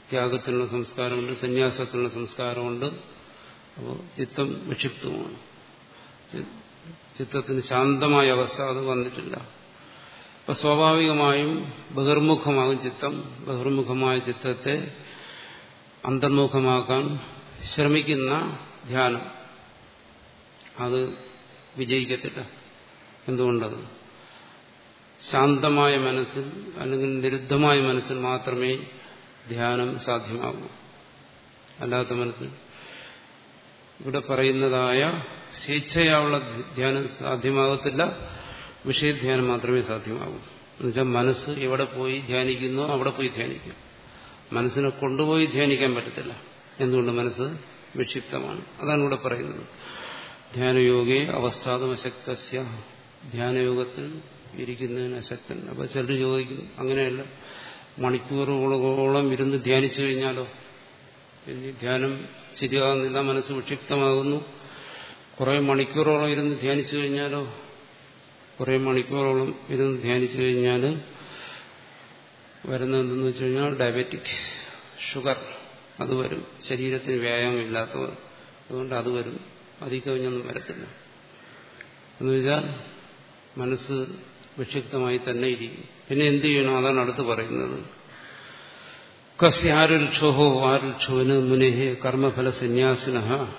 ത്യാഗത്തിനുള്ള സംസ്കാരമുണ്ട് സന്യാസത്തിനുള്ള സംസ്കാരമുണ്ട് അപ്പോൾ ചിത്തം വിക്ഷിപ്തമാണ് ചിത്തത്തിന് ശാന്തമായ അവസ്ഥ അത് വന്നിട്ടില്ല അപ്പൊ സ്വാഭാവികമായും ബഹിർമുഖമാകും ചിത്തം ബഹിർമുഖമായ ചിത്തത്തെ അന്തർമുഖമാക്കാൻ ശ്രമിക്കുന്ന ധ്യാനം അത് വിജയിക്കത്തില്ല എന്തുകൊണ്ടത് ശാന്തമായ മനസ്സിൽ അല്ലെങ്കിൽ നിരുദ്ധമായ മനസ്സിൽ മാത്രമേ ധ്യാനം സാധ്യമാകൂ അല്ലാത്ത മനസ്സിൽ ഇവിടെ പറയുന്നതായ സ്വേച്ഛയായുള്ള ധ്യാനം സാധ്യമാകത്തില്ല വിഷയധ്യാനം മാത്രമേ സാധ്യമാകൂ എന്നുവെച്ചാൽ മനസ്സ് എവിടെ പോയി ധ്യാനിക്കുന്നോ അവിടെ പോയി ധ്യാനിക്കും മനസ്സിനെ കൊണ്ടുപോയി ധ്യാനിക്കാൻ പറ്റത്തില്ല എന്തുകൊണ്ട് മനസ്സ് വിക്ഷിപ്തമാണ് അതാണ് ഇവിടെ പറയുന്നത് ധ്യാനയോഗേ അവസ്ഥാതമശക്തസ്യ ധ്യാനയോഗത്തിൽ ഇരിക്കുന്നതിന് അശക്തൻ അപ്പൊ ചിലർ ചോദിക്കും അങ്ങനെയല്ല മണിക്കൂറുകളോളം ഇരുന്ന് ധ്യാനിച്ചു കഴിഞ്ഞാലോ ഇനി ധ്യാനം ശരിയാകുന്നില്ല മനസ്സ് വിക്ഷിപ്തമാകുന്നു കുറെ മണിക്കൂറോളം ഇരുന്ന് ധ്യാനിച്ചു കഴിഞ്ഞാലോ കുറെ മണിക്കൂറോളം ഇരുന്ന് ധ്യാനിച്ചു കഴിഞ്ഞാൽ വരുന്നതെന്ന് വെച്ച് കഴിഞ്ഞാൽ ഡയബറ്റിക് ഷുഗർ അത് വരും ശരീരത്തിന് വ്യായാമം ഇല്ലാത്തവർ അതുകൊണ്ട് അത് വരും അതിൽ കവിഞ്ഞൊന്നും വരത്തില്ല എന്ന് വെച്ചാൽ മനസ്സ് വിക്ഷിപ്തമായി തന്നെ ഇരിക്കും പിന്നെ എന്ത് ചെയ്യണം അതാണ് അടുത്ത് പറയുന്നത് കസ്യ ആരുക്ഷോഹോ ആരുക്ഷോന് മുനേഹേ കർമ്മഫല സന്യാസിന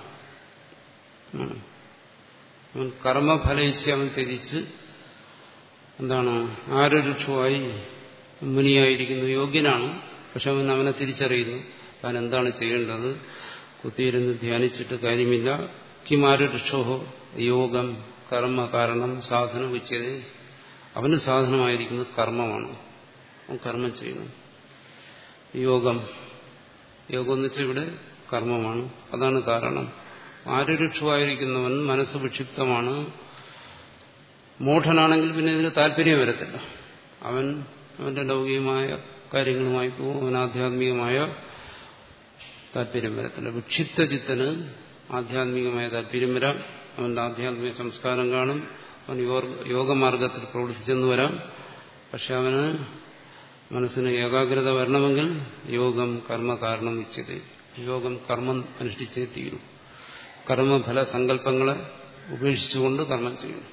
അവൻ കർമ്മഫലയിച്ച് അവൻ തിരിച്ച് എന്താണ് ആരുക്ഷമായി മുനിയായിരിക്കുന്നു യോഗ്യനാണ് പക്ഷെ അവൻ അവനെ തിരിച്ചറിയുന്നു താൻ എന്താണ് ചെയ്യേണ്ടത് കുത്തിയിരുന്ന് ധ്യാനിച്ചിട്ട് കാര്യമില്ല കിമാരുക്ഷോഹോ യോഗം കർമ്മ കാരണം സാധന ഉച്ചത് അവന് സാധനമായിരിക്കുന്നത് കർമ്മമാണ് അവൻ കർമ്മം ചെയ്യണം യോഗം യോഗം എന്ന് വെച്ചാൽ ഇവിടെ കർമ്മമാണ് അതാണ് കാരണം ആരുരുക്ഷമായിരിക്കുന്നവൻ മനസ്സ് വിക്ഷിപ്തമാണ് മൂഢനാണെങ്കിൽ പിന്നെ ഇതിന് താല്പര്യം വരത്തില്ല അവൻ അവന്റെ ലൗകികമായ കാര്യങ്ങളുമായി പോകും അവൻ ആധ്യാത്മികമായ താല്പര്യം വരത്തില്ല വിക്ഷിപ്ത ചിത്തന് ആധ്യാത്മികമായ താല്പര്യം വരാം അവന്റെ ആധ്യാത്മിക സംസ്കാരം കാണും അവൻ യോഗമാർഗത്തിൽ പ്രവർത്തിച്ചെന്ന് വരാം പക്ഷെ അവന് മനസ്സിന് ഏകാഗ്രത വരണമെങ്കിൽ യോഗം കർമ്മ കാരണം ഇച്ഛത യോഗം കർമ്മം അനുഷ്ഠിച്ചേ തീരും കർമ്മഫല സങ്കല്പങ്ങളെ ഉപേക്ഷിച്ചുകൊണ്ട് കർമ്മം ചെയ്യണം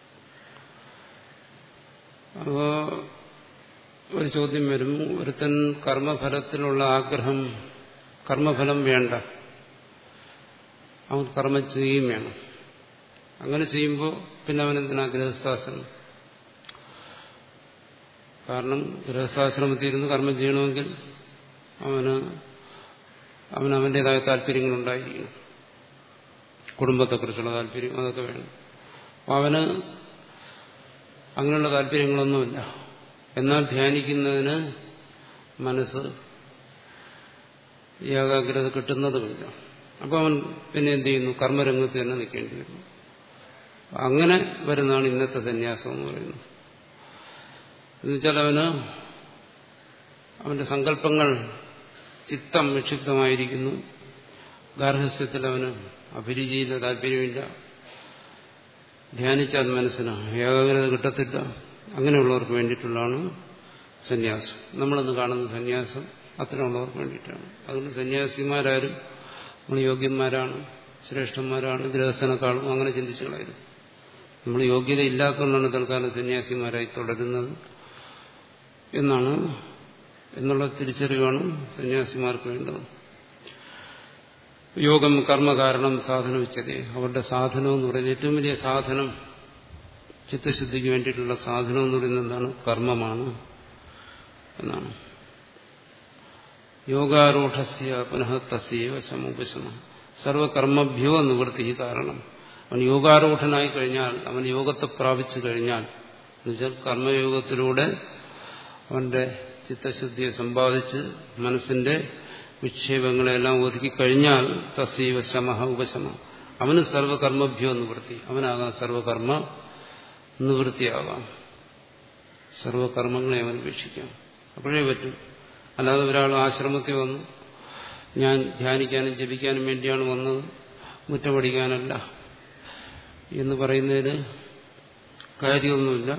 അപ്പോ ഒരു ചോദ്യം വരും ഒരുത്തൻ കർമ്മഫലത്തിലുള്ള ആഗ്രഹം കർമ്മഫലം വേണ്ട അവൻ കർമ്മം ചെയ്യുകയും വേണം അങ്ങനെ ചെയ്യുമ്പോൾ പിന്നെ അവൻ എന്തിനാ ഗൃഹസ്ഥാശ്രമം കാരണം ഗൃഹസ്ഥാശ്രമത്തിൽ ഇരുന്ന് കർമ്മം ചെയ്യണമെങ്കിൽ അവന് അവന് അവൻ്റെതായ താല്പര്യങ്ങളുണ്ടായിരിക്കും കുടുംബത്തെക്കുറിച്ചുള്ള താല്പര്യം അതൊക്കെ വേണം അവന് അങ്ങനെയുള്ള താല്പര്യങ്ങളൊന്നുമില്ല എന്നാൽ ധ്യാനിക്കുന്നതിന് മനസ്സ് ഏകാഗ്രത കിട്ടുന്നതുമില്ല അപ്പോൾ അവൻ പിന്നെ എന്ത് ചെയ്യുന്നു കർമ്മരംഗത്ത് തന്നെ നിൽക്കേണ്ടി വരുന്നു അങ്ങനെ വരുന്നതാണ് ഇന്നത്തെ സന്യാസം എന്ന് പറയുന്നത് എന്നുവെച്ചാൽ അവന് അവന്റെ സങ്കല്പങ്ങൾ ചിത്തം വിക്ഷിപ്തമായിരിക്കുന്നു ഗാർഹസ്ഥ്യത്തിൽ അവന് അഭിരുചിയില്ല താല്പര്യമില്ല ധ്യാനിച്ചാൽ മനസ്സിന് ഏകാഗ്രത കിട്ടത്തില്ല അങ്ങനെയുള്ളവർക്ക് വേണ്ടിയിട്ടുള്ളതാണ് സന്യാസം നമ്മളിന്ന് കാണുന്ന സന്യാസം അത്തരമുള്ളവർക്ക് വേണ്ടിയിട്ടാണ് അതുകൊണ്ട് സന്യാസിമാരാരും നമ്മൾ യോഗ്യന്മാരാണ് ശ്രേഷ്ഠന്മാരാണ് ഗൃഹസ്ഥനെക്കാളും അങ്ങനെ ചിന്തിച്ചു കളയരുത് നമ്മൾ യോഗ്യത ഇല്ലാത്തതുകൊണ്ടാണ് തൽക്കാലം സന്യാസിമാരായി തുടരുന്നത് എന്നാണ് എന്നുള്ള തിരിച്ചറിവാണ് സന്യാസിമാർക്ക് വേണ്ടത് യോഗം കർമ്മകാരണം സാധനം ഉച്ചതേ അവരുടെ സാധനം എന്ന് പറയുന്നത് ഏറ്റവും വലിയ സാധനം ചിത്തശുദ്ധിക്ക് വേണ്ടിയിട്ടുള്ള സാധനം എന്ന് പറയുന്നത് എന്താണ് കർമ്മമാണ് എന്നാണ് യോഗാരൂഢസ്യ പുനഃ തസ്യവ സമുപശമ സർവകർമ്മഭ്യോ നിവൃത്തി കാരണം അവൻ യോഗാരൂഢനായി കഴിഞ്ഞാൽ അവൻ യോഗത്തെ പ്രാപിച്ചു കഴിഞ്ഞാൽ എന്നുവെച്ചാൽ കർമ്മയോഗത്തിലൂടെ അവന്റെ ചിത്തശുദ്ധിയെ സമ്പാദിച്ച് മനസ്സിന്റെ വിക്ഷേപങ്ങളെല്ലാം ഒതുക്കി കഴിഞ്ഞാൽ തസീവ ശമഹ ഉപശമ അവന് സർവകർമ്മഭ്യോ നിവൃത്തി അവനാകാം സർവകർമ്മ നിവൃത്തിയാകാം സർവകർമ്മങ്ങളെ അവൻ ഉപേക്ഷിക്കാം അപ്പോഴേ പറ്റും അല്ലാതെ ഒരാൾ ആശ്രമത്തിൽ വന്നു ഞാൻ ധ്യാനിക്കാനും ജപിക്കാനും വേണ്ടിയാണ് വന്നത് മുറ്റപടിക്കാനല്ല എന്ന് പറയുന്നതിന് കാര്യമൊന്നുമില്ല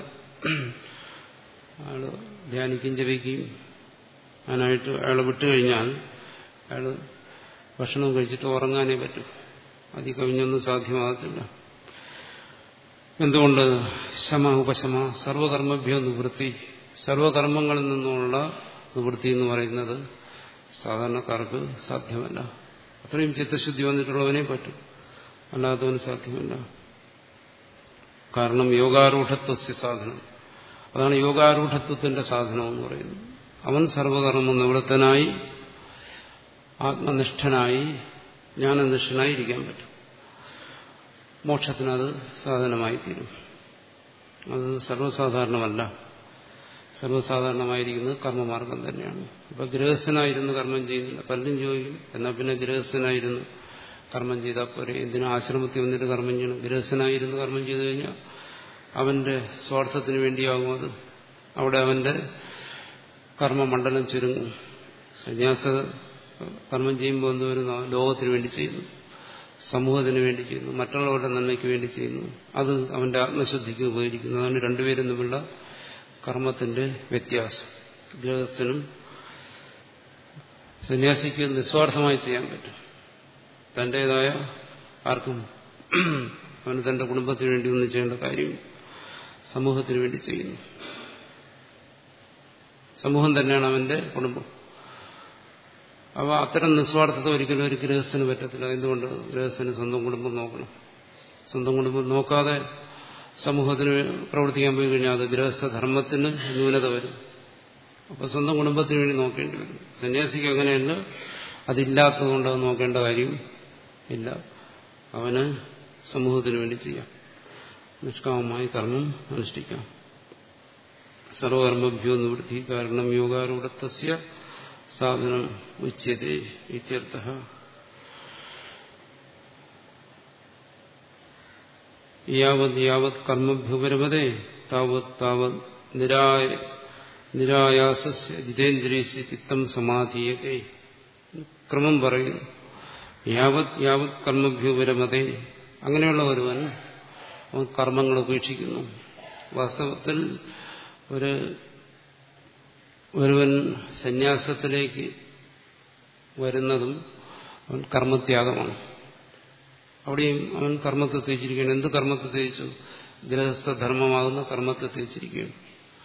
അയാൾ ധ്യാനിക്കുകയും ജപിക്കുകയും അതിനായിട്ട് അയാളെ വിട്ടുകഴിഞ്ഞാൽ അയാൾ ഭക്ഷണം കഴിച്ചിട്ട് ഉറങ്ങാനേ പറ്റും അതി കവിഞ്ഞൊന്നും സാധ്യമാകത്തില്ല എന്തുകൊണ്ട് ശമ ഉപശമ സർവകർമ്മഭ്യോ നിവൃത്തി സർവകർമ്മങ്ങളിൽ നിന്നുള്ള നിവൃത്തി എന്ന് പറയുന്നത് സാധാരണക്കാർക്ക് സാധ്യമല്ല അത്രയും ചിത്തശുദ്ധി വന്നിട്ടുള്ളവനെ പറ്റും അല്ലാത്തവന് സാധ്യമല്ല കാരണം യോഗാരൂഢത്വസ്യ സാധനം അതാണ് യോഗാരൂഢത്വത്തിന്റെ സാധനം എന്ന് പറയുന്നത് അവൻ സർവകർമ്മ നിവൃത്തനായി ആത്മനിഷ്ഠനായി ജ്ഞാനനിഷ്ഠനായി ഇരിക്കാൻ പറ്റും മോക്ഷത്തിനത് സാധനമായി തീരും അത് സർവ്വസാധാരണമല്ല സർവ്വസാധാരണമായിരിക്കുന്നത് കർമ്മമാർഗം തന്നെയാണ് ഇപ്പൊ ഗൃഹസ്ഥനായിരുന്നു കർമ്മം ചെയ്യുന്നില്ല പലരും ചോദിക്കും എന്നാൽ പിന്നെ ഗൃഹസ്ഥനായിരുന്നു കർമ്മം ചെയ്താൽ പോരെ എന്തിനാ ആശ്രമത്തിൽ വന്നിട്ട് കർമ്മം ചെയ്യണം ഗൃഹസ്ഥനായിരുന്നു കർമ്മം ചെയ്തു കഴിഞ്ഞാൽ അവന്റെ സ്വാർത്ഥത്തിന് വേണ്ടിയാകും അത് അവിടെ അവന്റെ കർമ്മമണ്ഡലം ചുരുങ്ങും സന്യാസ കർമ്മം ചെയ്യുമ്പോൾ എന്ത് വരുന്നു ലോകത്തിന് വേണ്ടി ചെയ്യുന്നു സമൂഹത്തിന് വേണ്ടി ചെയ്യുന്നു മറ്റുള്ളവരുടെ നന്മയ്ക്ക് വേണ്ടി ചെയ്യുന്നു അത് അവന്റെ ആത്മശുദ്ധിക്ക് ഉപകരിക്കുന്നു അതാണ് രണ്ടുപേരും തമ്മിലുള്ള കർമ്മത്തിന്റെ വ്യത്യാസം ഗൃഹസ്ഥനും സന്യാസിക്ക് നിസ്വാർത്ഥമായി ചെയ്യാൻ പറ്റും തന്റേതായ ആർക്കും അവന് തന്റെ കുടുംബത്തിന് വേണ്ടി ഒന്നും ചെയ്യേണ്ട കാര്യം സമൂഹത്തിന് വേണ്ടി ചെയ്യുന്നു സമൂഹം തന്നെയാണ് അവന്റെ കുടുംബം അപ്പോൾ അത്തരം നിസ്വാർത്ഥത ഒരിക്കലും ഒരു ഗൃഹസ്ഥന് പറ്റത്തില്ല എന്തുകൊണ്ട് ഗൃഹസ്ഥന് സ്വന്തം കുടുംബം നോക്കണം സ്വന്തം കുടുംബം നോക്കാതെ സമൂഹത്തിന് പ്രവർത്തിക്കാൻ പോയി കഴിഞ്ഞാൽ അത് ഗൃഹസ്ഥ ധർമ്മത്തിന് ന്യൂനത വരും അപ്പോൾ സ്വന്തം കുടുംബത്തിന് വേണ്ടി നോക്കേണ്ടി വരും സന്യാസിക്ക് അങ്ങനെയല്ല അതില്ലാത്തതുകൊണ്ട് അത് നോക്കേണ്ട കാര്യം ഇല്ല അവന് സമൂഹത്തിന് വേണ്ടി ചെയ്യാം നിഷ്കാമമായി കർമ്മം അനുഷ്ഠിക്കാം സർവകർമ്മഭ്യോ നിവൃത്തി കാരണം യോഗാരൂഢത്വസ്യ സാധനം ഉച്യത്തെ ഇത്യർത്ഥ യാവത് യാവത് കർമ്മഭ്യുപരമതേ താവത് താവത് നിരായ നിരായാസസ്യ ജിതേന്ദ്രിയസ്യ ചിത്തം സമാധീയത്തെ ക്രമം പറയുന്നു യാവത് യാവത് കർമ്മഭ്യുപരമതേ അങ്ങനെയുള്ള ഒരുവൻ അവൻ കർമ്മങ്ങൾ ഉപേക്ഷിക്കുന്നു വാസ്തവത്തിൽ ഒരു ഒരുവൻ സന്യാസത്തിലേക്ക് വരുന്നതും അവൻ കർമ്മത്യാഗമാണ് അവിടെയും അവൻ കർമ്മത്തെ തേച്ചിരിക്കുകയാണ് എന്ത് കർമ്മത്തെ തേച്ചു ഗൃഹസ്ഥധർമ്മമാകുന്ന കർമ്മത്തെ തേച്ചിരിക്കുകയാണ്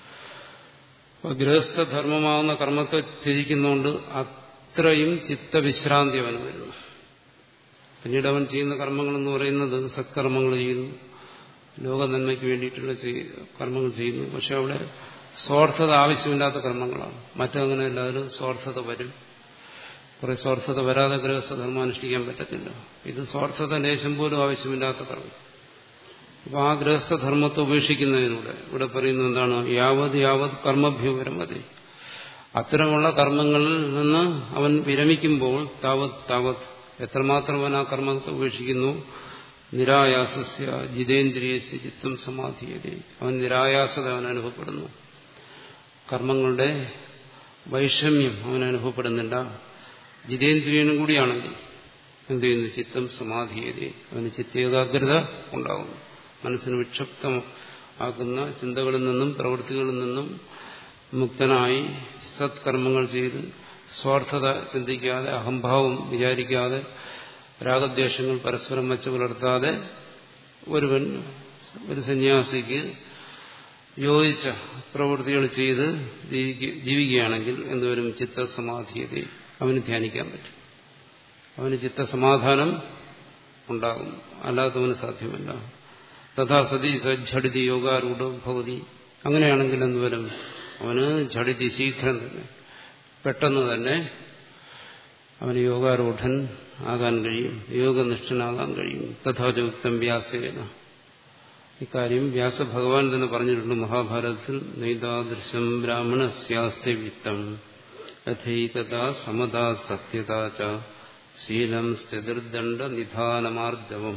അപ്പോൾ ഗൃഹസ്ഥധർമ്മമാകുന്ന കർമ്മത്തെ ത്യജിക്കുന്നതുകൊണ്ട് അത്രയും ചിത്തവിശ്രാന്തി അവന് വരുന്നു പിന്നീട് അവൻ ചെയ്യുന്ന കർമ്മങ്ങളെന്ന് പറയുന്നത് സത്കർമ്മങ്ങൾ ചെയ്യുന്നു ലോക നന്മയ്ക്ക് വേണ്ടിയിട്ടുള്ള കർമ്മങ്ങൾ ചെയ്യുന്നു പക്ഷെ അവിടെ സ്വാർത്ഥത ആവശ്യമില്ലാത്ത കർമ്മങ്ങളാണ് മറ്റങ്ങനെയല്ല അതിൽ സ്വാർത്ഥത വരും കുറെ സ്വാർത്ഥത വരാതെ ഗൃഹസ്ഥധർമ്മം അനുഷ്ഠിക്കാൻ പറ്റത്തില്ല ഇത് സ്വാർത്ഥത ലേശം പോലും ആവശ്യമില്ലാത്ത കർമ്മം അപ്പൊ ആ ഗൃഹസ്ഥധർമ്മത്തെ ഉപേക്ഷിക്കുന്നതിലൂടെ ഇവിടെ പറയുന്നത് എന്താണ് യാവത് യാവത് കർമ്മഭ്യൂപരം മതി അത്തരമുള്ള കർമ്മങ്ങളിൽ നിന്ന് അവൻ വിരമിക്കുമ്പോൾ താവത് താവത് എത്രമാത്രം അവൻ ആ കർമ്മത്തെ ഉപേക്ഷിക്കുന്നു നിരായാസസ്യ ജിതേന്ദ്രിയസ്യ ചിത്തം സമാധിയതേ അവൻ നിരായാസത അവൻ അനുഭവപ്പെടുന്നു കർമ്മങ്ങളുടെ വൈഷമ്യം അവൻ അനുഭവപ്പെടുന്നില്ല ജിതേന്ദ്രിയനും കൂടിയാണെങ്കിൽ എന്ത് ചെയ്യുന്നു ചിത്തം സമാധിയതേ അവന് ചിത്തേകാഗ്രത ഉണ്ടാകുന്നു മനസ്സിന് വിക്ഷപ്തം ആക്കുന്ന ചിന്തകളിൽ നിന്നും പ്രവൃത്തികളിൽ നിന്നും മുക്തനായി സത്കർമ്മങ്ങൾ ചെയ്ത് സ്വാർത്ഥത ചിന്തിക്കാതെ അഹംഭാവം വിചാരിക്കാതെ രാഗദ്വേഷങ്ങൾ പരസ്പരം വച്ച് പുലർത്താതെ ഒരുവൻ ഒരു സന്യാസിക്ക് യോജിച്ച പ്രവൃത്തികൾ ചെയ്ത് ജീവിക്കുകയാണെങ്കിൽ എന്തുവരും ചിത്തസമാധിയത അവന് ധ്യാനിക്കാൻ പറ്റും അവന് ചിത്തസമാധാനം ഉണ്ടാകും അല്ലാത്തവന് സാധ്യമല്ല തഥാ സതി സജ്ജടിതി യോഗാരൂഢ ഭവതി അങ്ങനെയാണെങ്കിൽ എന്തുവരും അവന് ഝടിതി ശീഘ്രം തന്നെ പെട്ടെന്ന് തന്നെ അവന് യോഗാരൂഢൻ ആകാൻ കഴിയും യോഗനിഷ്ഠനാകാൻ കഴിയും തഥാചുക്തം വ്യാസേന ഇക്കാര്യം വ്യാസഭഗവാൻ തന്നെ പറഞ്ഞിട്ടുണ്ട് മഹാഭാരതത്തിൽ നൈതാദൃശം ബ്രാഹ്മണസ്യാസ്തി വിത്തം യഥൈകത സമത സത്യത ച ശീലം സ്ഥിതിർദണ്ഡ നിധാനമാർജവം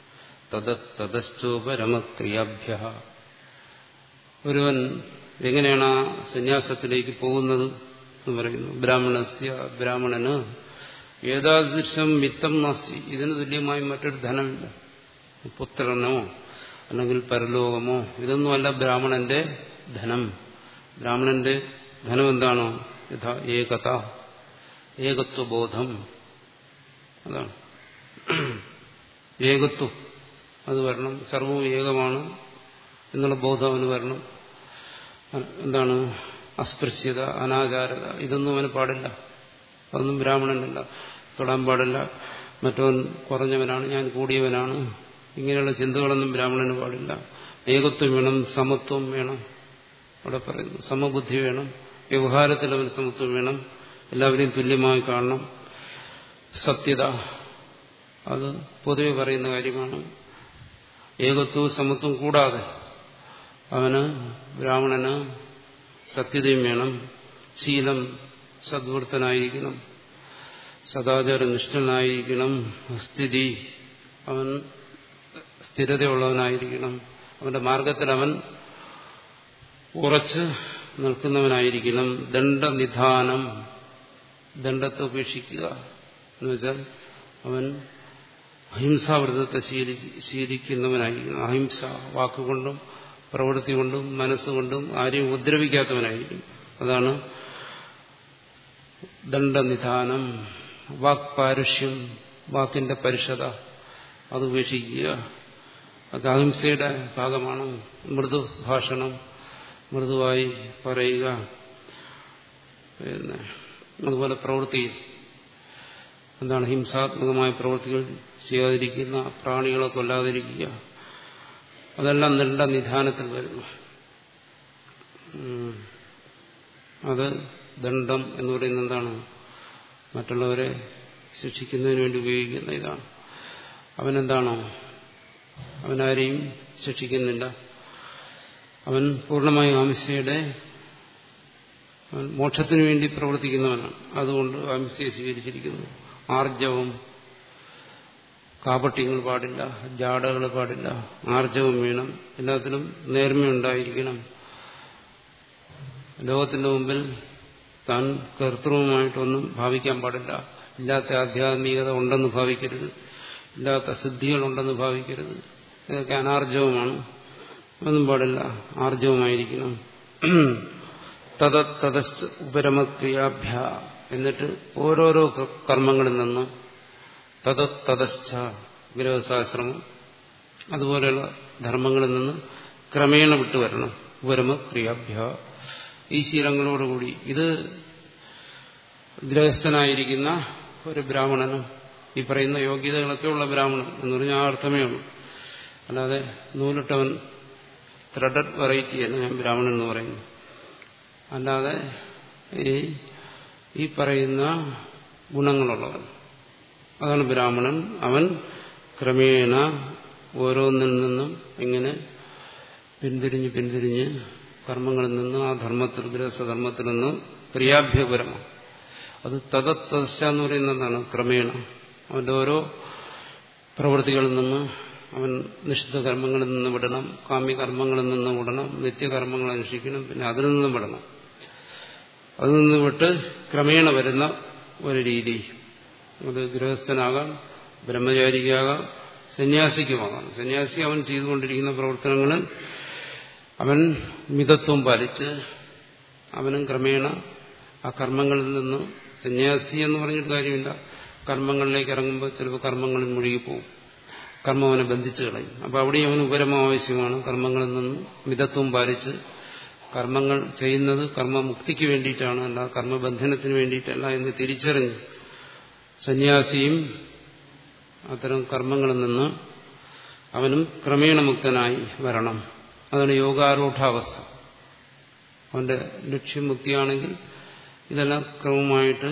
തദശ്ചോപരമക്രിയാഭ്യ ഒരുവൻ എങ്ങനെയാണ് ആ സന്യാസത്തിലേക്ക് പോകുന്നത് എന്ന് പറയുന്നു ബ്രാഹ്മണസ്യ ബ്രാഹ്മണന് ഏതാദൃശം വിത്തം നാസ്തി ഇതിന് തുല്യമായി മറ്റൊരു ധനമില്ല പുത്രനോ അല്ലെങ്കിൽ പരലോകമോ ഇതൊന്നുമല്ല ബ്രാഹ്മണന്റെ ധനം ബ്രാഹ്മണന്റെ ധനം എന്താണോ യഥാ ഏകത ഏകത്വബോധം അതാണ് ഏകത്വം അത് വരണം സർവവും ഏകമാണ് എന്നുള്ള ബോധം അവന് വരണം എന്താണ് അസ്പൃശ്യത അനാചാരത ഇതൊന്നും അവന് പാടില്ല അതൊന്നും ബ്രാഹ്മണനല്ല തൊടാൻ പാടില്ല മറ്റവൻ കുറഞ്ഞവനാണ് ഞാൻ കൂടിയവനാണ് ഇങ്ങനെയുള്ള ചിന്തകളൊന്നും ബ്രാഹ്മണന് പാടില്ല ഏകത്വം വേണം സമത്വം വേണം അവിടെ പറയുന്നു സമബുദ്ധി വേണം വ്യവഹാരത്തിൽ അവന് സമത്വം വേണം എല്ലാവരെയും തുല്യമായി കാണണം സത്യത അത് പൊതുവെ പറയുന്ന കാര്യമാണ് ഏകത്വവും സമത്വം കൂടാതെ അവന് ബ്രാഹ്മണന് സത്യതയും വേണം ശീലം സദ്വൃത്തനായിരിക്കണം സദാചാരനിഷ്ഠനായിരിക്കണം സ്ഥിതി അവൻ സ്ഥിരതയുള്ളവനായിരിക്കണം അവന്റെ മാർഗത്തിൽ അവൻ ഉറച്ച് നിൽക്കുന്നവനായിരിക്കണം ദണ്ഡനിധാനം ദണ്ഡത്തെ ഉപേക്ഷിക്കുക എന്ന് വെച്ചാൽ അവൻ അഹിംസാവ്രതത്തെ ശീലി ശീലിക്കുന്നവനായിരിക്കണം അഹിംസ വാക്കുകൊണ്ടും പ്രവൃത്തി കൊണ്ടും മനസ്സുകൊണ്ടും ആരെയും ഉപദ്രവിക്കാത്തവനായിരിക്കും അതാണ് ദണ്ഡനിധാനം വാക്പാരുഷ്യം വാക്കിന്റെ പരുഷത അത് ഉപേക്ഷിക്കുക അത് അഹിംസയുടെ ഭാഗമാണ് മൃദു ഭാഷണം മൃദുവായി പറയുക പിന്നെ അതുപോലെ പ്രവൃത്തി എന്താണ് ഹിംസാത്മകമായ പ്രവൃത്തികൾ ചെയ്യാതിരിക്കുന്ന പ്രാണികളെ കൊല്ലാതിരിക്കുക അതെല്ലാം നീണ്ട നിധാനത്തിൽ വരുന്നു അത് ദണ്ഡം എന്ന് പറയുന്നത് എന്താണ് മറ്റുള്ളവരെ ശിക്ഷിക്കുന്നതിന് വേണ്ടി ഉപയോഗിക്കുന്ന ഇതാണ് അവനെന്താണോ അവനാരെയും ശിക്ഷിക്കുന്നില്ല അവൻ പൂർണ്ണമായും ആംശയുടെ അവൻ മോക്ഷത്തിനു വേണ്ടി പ്രവർത്തിക്കുന്നവനാണ് അതുകൊണ്ട് ആംശയെ സ്വീകരിച്ചിരിക്കുന്നു ആർജവം കാപട്യങ്ങൾ പാടില്ല ജാടകൾ പാടില്ല ആർജവം വേണം എല്ലാത്തിലും നേർമയുണ്ടായിരിക്കണം ലോകത്തിന്റെ മുമ്പിൽ താൻ കർത്തൃവുമായിട്ടൊന്നും ഭാവിക്കാൻ പാടില്ല ഇല്ലാത്ത ആധ്യാത്മികത ഉണ്ടെന്ന് ഭാവിക്കരുത് ഇല്ലാത്ത സിദ്ധികളുണ്ടെന്ന് ഭാവിക്കരുത് ഇതൊക്കെ അനാർജവമാണ് ഒന്നും പാടില്ല ആർജവമായിരിക്കണം തത തതശ്ച ഉപരമക്രിയാഭ്യ എന്നിട്ട് ഓരോരോ കർമ്മങ്ങളിൽ നിന്ന് തത തതശ്ച ഗൃഹശാസ്ത്രമം അതുപോലെയുള്ള ധർമ്മങ്ങളിൽ നിന്ന് ക്രമേണ വിട്ടുവരണം ഉപരമക്രിയാഭ്യ ഈ ശീലങ്ങളോടുകൂടി ഇത് ഗൃഹസ്ഥനായിരിക്കുന്ന ഒരു ബ്രാഹ്മണനും ഈ പറയുന്ന യോഗ്യതകളൊക്കെ ഉള്ള ബ്രാഹ്മണൻ എന്ന് പറഞ്ഞാൽ ആ അർത്ഥമേ ഉള്ളൂ അല്ലാതെ നൂലിട്ടവൻ ത്രെഡഡ് വെറൈറ്റി എന്ന് ഞാൻ ബ്രാഹ്മണൻ എന്ന് പറയുന്നു അല്ലാതെ ഈ ഈ പറയുന്ന ഗുണങ്ങളുള്ളവൻ അതാണ് ബ്രാഹ്മണൻ അവൻ ക്രമേണ ഓരോന്നിൽ നിന്നും ഇങ്ങനെ പിന്തിരിഞ്ഞ് പിന്തിരിഞ്ഞ് കർമ്മങ്ങളിൽ നിന്ന് ആ ധർമ്മത്തിൽ ഗൃഹസ്ഥധർമ്മത്തിൽ നിന്ന് ക്രിയാഭ്യപരമാണ് അത് തതത്തശ്ച എന്ന് പറയുന്നതാണ് ക്രമേണ അവന്റെ ഓരോ പ്രവൃത്തികളിൽ നിന്ന് അവൻ നിഷിദ്ധ കർമ്മങ്ങളിൽ നിന്ന് വിടണം കാമ്യകർമ്മങ്ങളിൽ നിന്ന് വിടണം നിത്യകർമ്മങ്ങൾ അനുഷ്ഠിക്കണം പിന്നെ അതിൽ നിന്നും വിടണം അതിൽ നിന്ന് വിട്ട് ക്രമേണ വരുന്ന ഒരു രീതി അത് ഗൃഹസ്ഥനാകാം ബ്രഹ്മചാരിക്കാകാം സന്യാസിക്കുമാകാം സന്യാസി അവൻ ചെയ്തുകൊണ്ടിരിക്കുന്ന പ്രവർത്തനങ്ങളിൽ അവൻ മിതത്വം പാലിച്ച് അവനും ക്രമേണ ആ കർമ്മങ്ങളിൽ നിന്ന് സന്യാസി എന്ന് പറഞ്ഞിട്ട് കാര്യമില്ല കർമ്മങ്ങളിലേക്ക് ഇറങ്ങുമ്പോൾ ചിലപ്പോൾ കർമ്മങ്ങളിൽ മുഴുകിപ്പോവും കർമ്മം അവനെ ബന്ധിച്ചു കളയും അപ്പോൾ അവിടെ അവന് ഉപരമം ആവശ്യമാണ് കർമ്മങ്ങളിൽ നിന്ന് മിതത്വം പാലിച്ച് കർമ്മങ്ങൾ ചെയ്യുന്നത് കർമ്മമുക്തിക്ക് വേണ്ടിയിട്ടാണ് അല്ല കർമ്മബന്ധനത്തിന് വേണ്ടിയിട്ടല്ല എന്ന് തിരിച്ചറിഞ്ഞ് സന്യാസിയും അത്തരം കർമ്മങ്ങളിൽ നിന്ന് അവനും ക്രമേണ മുക്തനായി വരണം അതാണ് യോഗാരൂഢാവസ്ഥ അവന്റെ ലക്ഷ്യം മുക്തിയാണെങ്കിൽ ഇതെല്ലാം ക്രമമായിട്ട്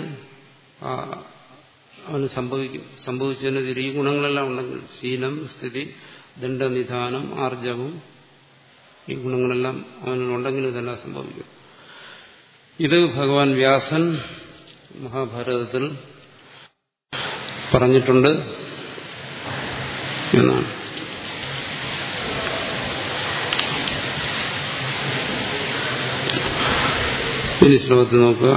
അവന് സംഭവിക്കും സംഭവിച്ചതിന് ഈ ഗുണങ്ങളെല്ലാം ഉണ്ടെങ്കിൽ ശീലം സ്ഥിതി ദണ്ഡനിധാനം ആർജവും ഈ ഗുണങ്ങളെല്ലാം അവനുണ്ടെങ്കിൽ ഇതെല്ലാം സംഭവിക്കും ഇത് ഭഗവാൻ വ്യാസൻ മഹാഭാരതത്തിൽ പറഞ്ഞിട്ടുണ്ട് എന്നാണ് ഇനി ശ്ലോകത്തിൽ നോക്കുക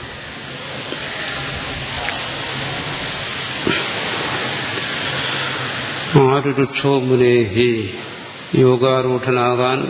ആരുരുക്ഷോ മുനേഹി യോഗാരൂഢനാകാൻ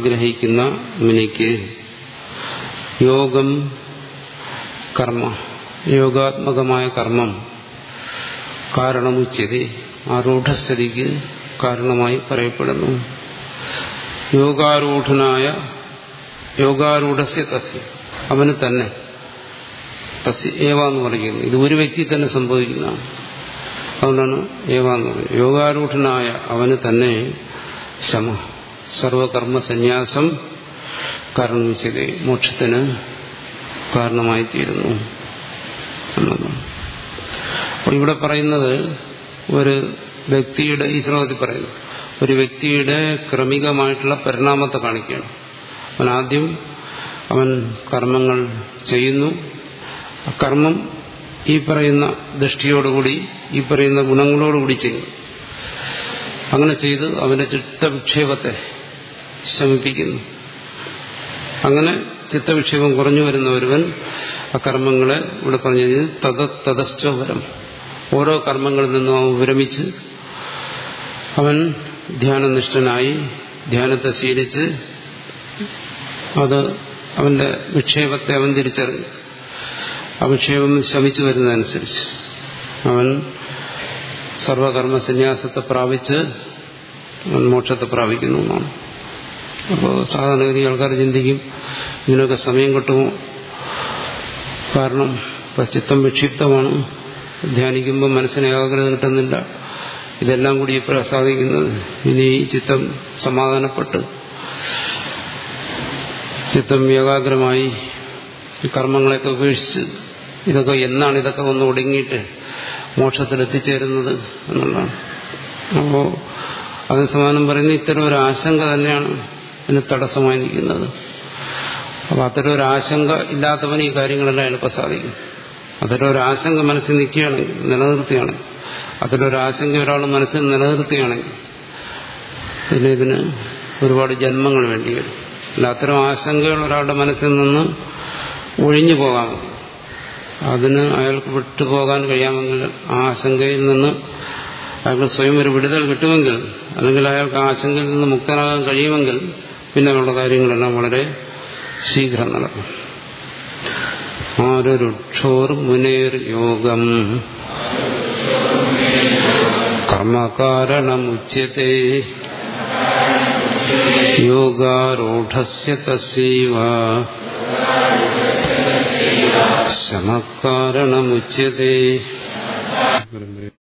ആഗ്രഹിക്കുന്ന മുനിക്ക് യോഗം കർമ്മ യോഗാത്മകമായ കർമ്മം കാരണമുച്ചതി ആരൂഢസ്ഥിതിക്ക് കാരണമായി പറയപ്പെടുന്നു യോഗാരൂഢനായ യോഗാരൂഢസ്യ തസ്യ അവന് തന്നെ തസ്യ ഏവ എന്ന് പറയുന്നത് ഇത് ഒരു വ്യക്തി തന്നെ സംഭവിക്കുന്നതാണ് അതുകൊണ്ടാണ് ഏവ എന്ന് പറയുന്നത് യോഗാരൂഢനായ അവന് തന്നെ ശമ സർവകർമ്മ സന്യാസം കാരണം വെച്ചത് മോക്ഷത്തിന് കാരണമായി തീരുന്നു എന്നതാണ് അപ്പോൾ ഇവിടെ പറയുന്നത് ഒരു വ്യക്തിയുടെ ഈ ശ്ലോകത്തിൽ പറയുന്നു ഒരു വ്യക്തിയുടെ ക്രമികമായിട്ടുള്ള പരിണാമത്തെ കാണിക്കുകയാണ് അവൻ ആദ്യം അവൻ കർമ്മങ്ങൾ ചെയ്യുന്നു ആ കർമ്മം ഈ പറയുന്ന ദൃഷ്ടിയോടുകൂടി ഈ പറയുന്ന ഗുണങ്ങളോടുകൂടി ചെയ്യും അങ്ങനെ ചെയ്ത് അവന്റെ ചിത്തവിക്ഷേപത്തെ ശമിപ്പിക്കുന്നു അങ്ങനെ ചിത്തവിക്ഷേപം കുറഞ്ഞു വരുന്ന ഒരുവൻ ആ കർമ്മങ്ങളെ ഇവിടെ പറഞ്ഞു കഴിഞ്ഞാൽ തത തതശ്ചോപരം ഓരോ കർമ്മങ്ങളിൽ നിന്നും അവൻ വിരമിച്ച് അവൻ ധ്യാനനിഷ്ഠനായി ധ്യാനത്തെ ശീലിച്ച് അത് അവന്റെ വിക്ഷേപത്തെ അവൻ തിരിച്ചറിഞ്ഞു ആ വിക്ഷേപം ശമിച്ചു വരുന്നതനുസരിച്ച് അവൻ സർവകർമ്മ സന്യാസത്തെ പ്രാപിച്ച് അവൻ മോക്ഷത്തെ പ്രാപിക്കുന്നു എന്നാണ് അപ്പോൾ സാധാരണഗതി ആൾക്കാർ ചിന്തിക്കും ഇതിനൊക്കെ സമയം കിട്ടുമോ കാരണം ഇപ്പം ചിത്തം വിക്ഷിപ്തമാണ് ധ്യാനിക്കുമ്പോൾ മനസ്സിന് ഏകാഗ്രത കിട്ടുന്നില്ല ഇതെല്ലാം കൂടി ഇപ്പോഴാണ് സാധിക്കുന്നത് ഇനി ഈ ചിത്തം സമാധാനപ്പെട്ട് ചിത്തം ഏകാഗ്രമായി ഈ കർമ്മങ്ങളെയൊക്കെ ഉപേക്ഷിച്ച് ഇതൊക്കെ എന്നാണ് ഇതൊക്കെ ഒന്ന് ഒടുങ്ങിയിട്ട് മോക്ഷത്തിൽ എത്തിച്ചേരുന്നത് എന്നുള്ളതാണ് അപ്പോൾ അതിന് സമാനം പറയുന്ന ഇത്തരം ഒരു ആശങ്ക തന്നെയാണ് ഇതിന് തടസ്സമായി നിൽക്കുന്നത് അപ്പോൾ അത്തരം ഒരു ആശങ്ക ഇല്ലാത്തവന് ഈ കാര്യങ്ങളെല്ലാം എളുപ്പം സാധിക്കും അത്തരം ഒരു ആശങ്ക മനസ്സിൽ നിൽക്കുകയാണെങ്കിൽ നിലനിർത്തുകയാണെങ്കിൽ അത്തരം ഒരു ആശങ്ക ഒരാൾ മനസ്സിൽ നിലനിർത്തുകയാണെങ്കിൽ പിന്നെ ഇതിന് ഒരുപാട് ജന്മങ്ങൾ വേണ്ടി വരും അല്ല അത്തരം ആശങ്കകൾ ഒരാളുടെ മനസ്സിൽ നിന്ന് ഒഴിഞ്ഞു പോകാം അതിന് അയാൾക്ക് വിട്ടുപോകാൻ കഴിയാമെങ്കിൽ ആ ആശങ്കയിൽ നിന്ന് അയാൾക്ക് സ്വയം ഒരു വിടുതൽ കിട്ടുമെങ്കിൽ അല്ലെങ്കിൽ അയാൾക്ക് ആ ആശങ്കയിൽ നിന്ന് മുക്തനാകാൻ കഴിയുമെങ്കിൽ പിന്നെയുള്ള കാര്യങ്ങളെല്ലാം വളരെ ശീഘ്രം നടക്കും ആരൊരുക്ഷോർ മുനേർ യോഗം കർമ്മകാരണമുച്യത്തെ യോഗാരൂഢസ്യ തസ്യൈവ ശമകാരണമുച്യത്തെ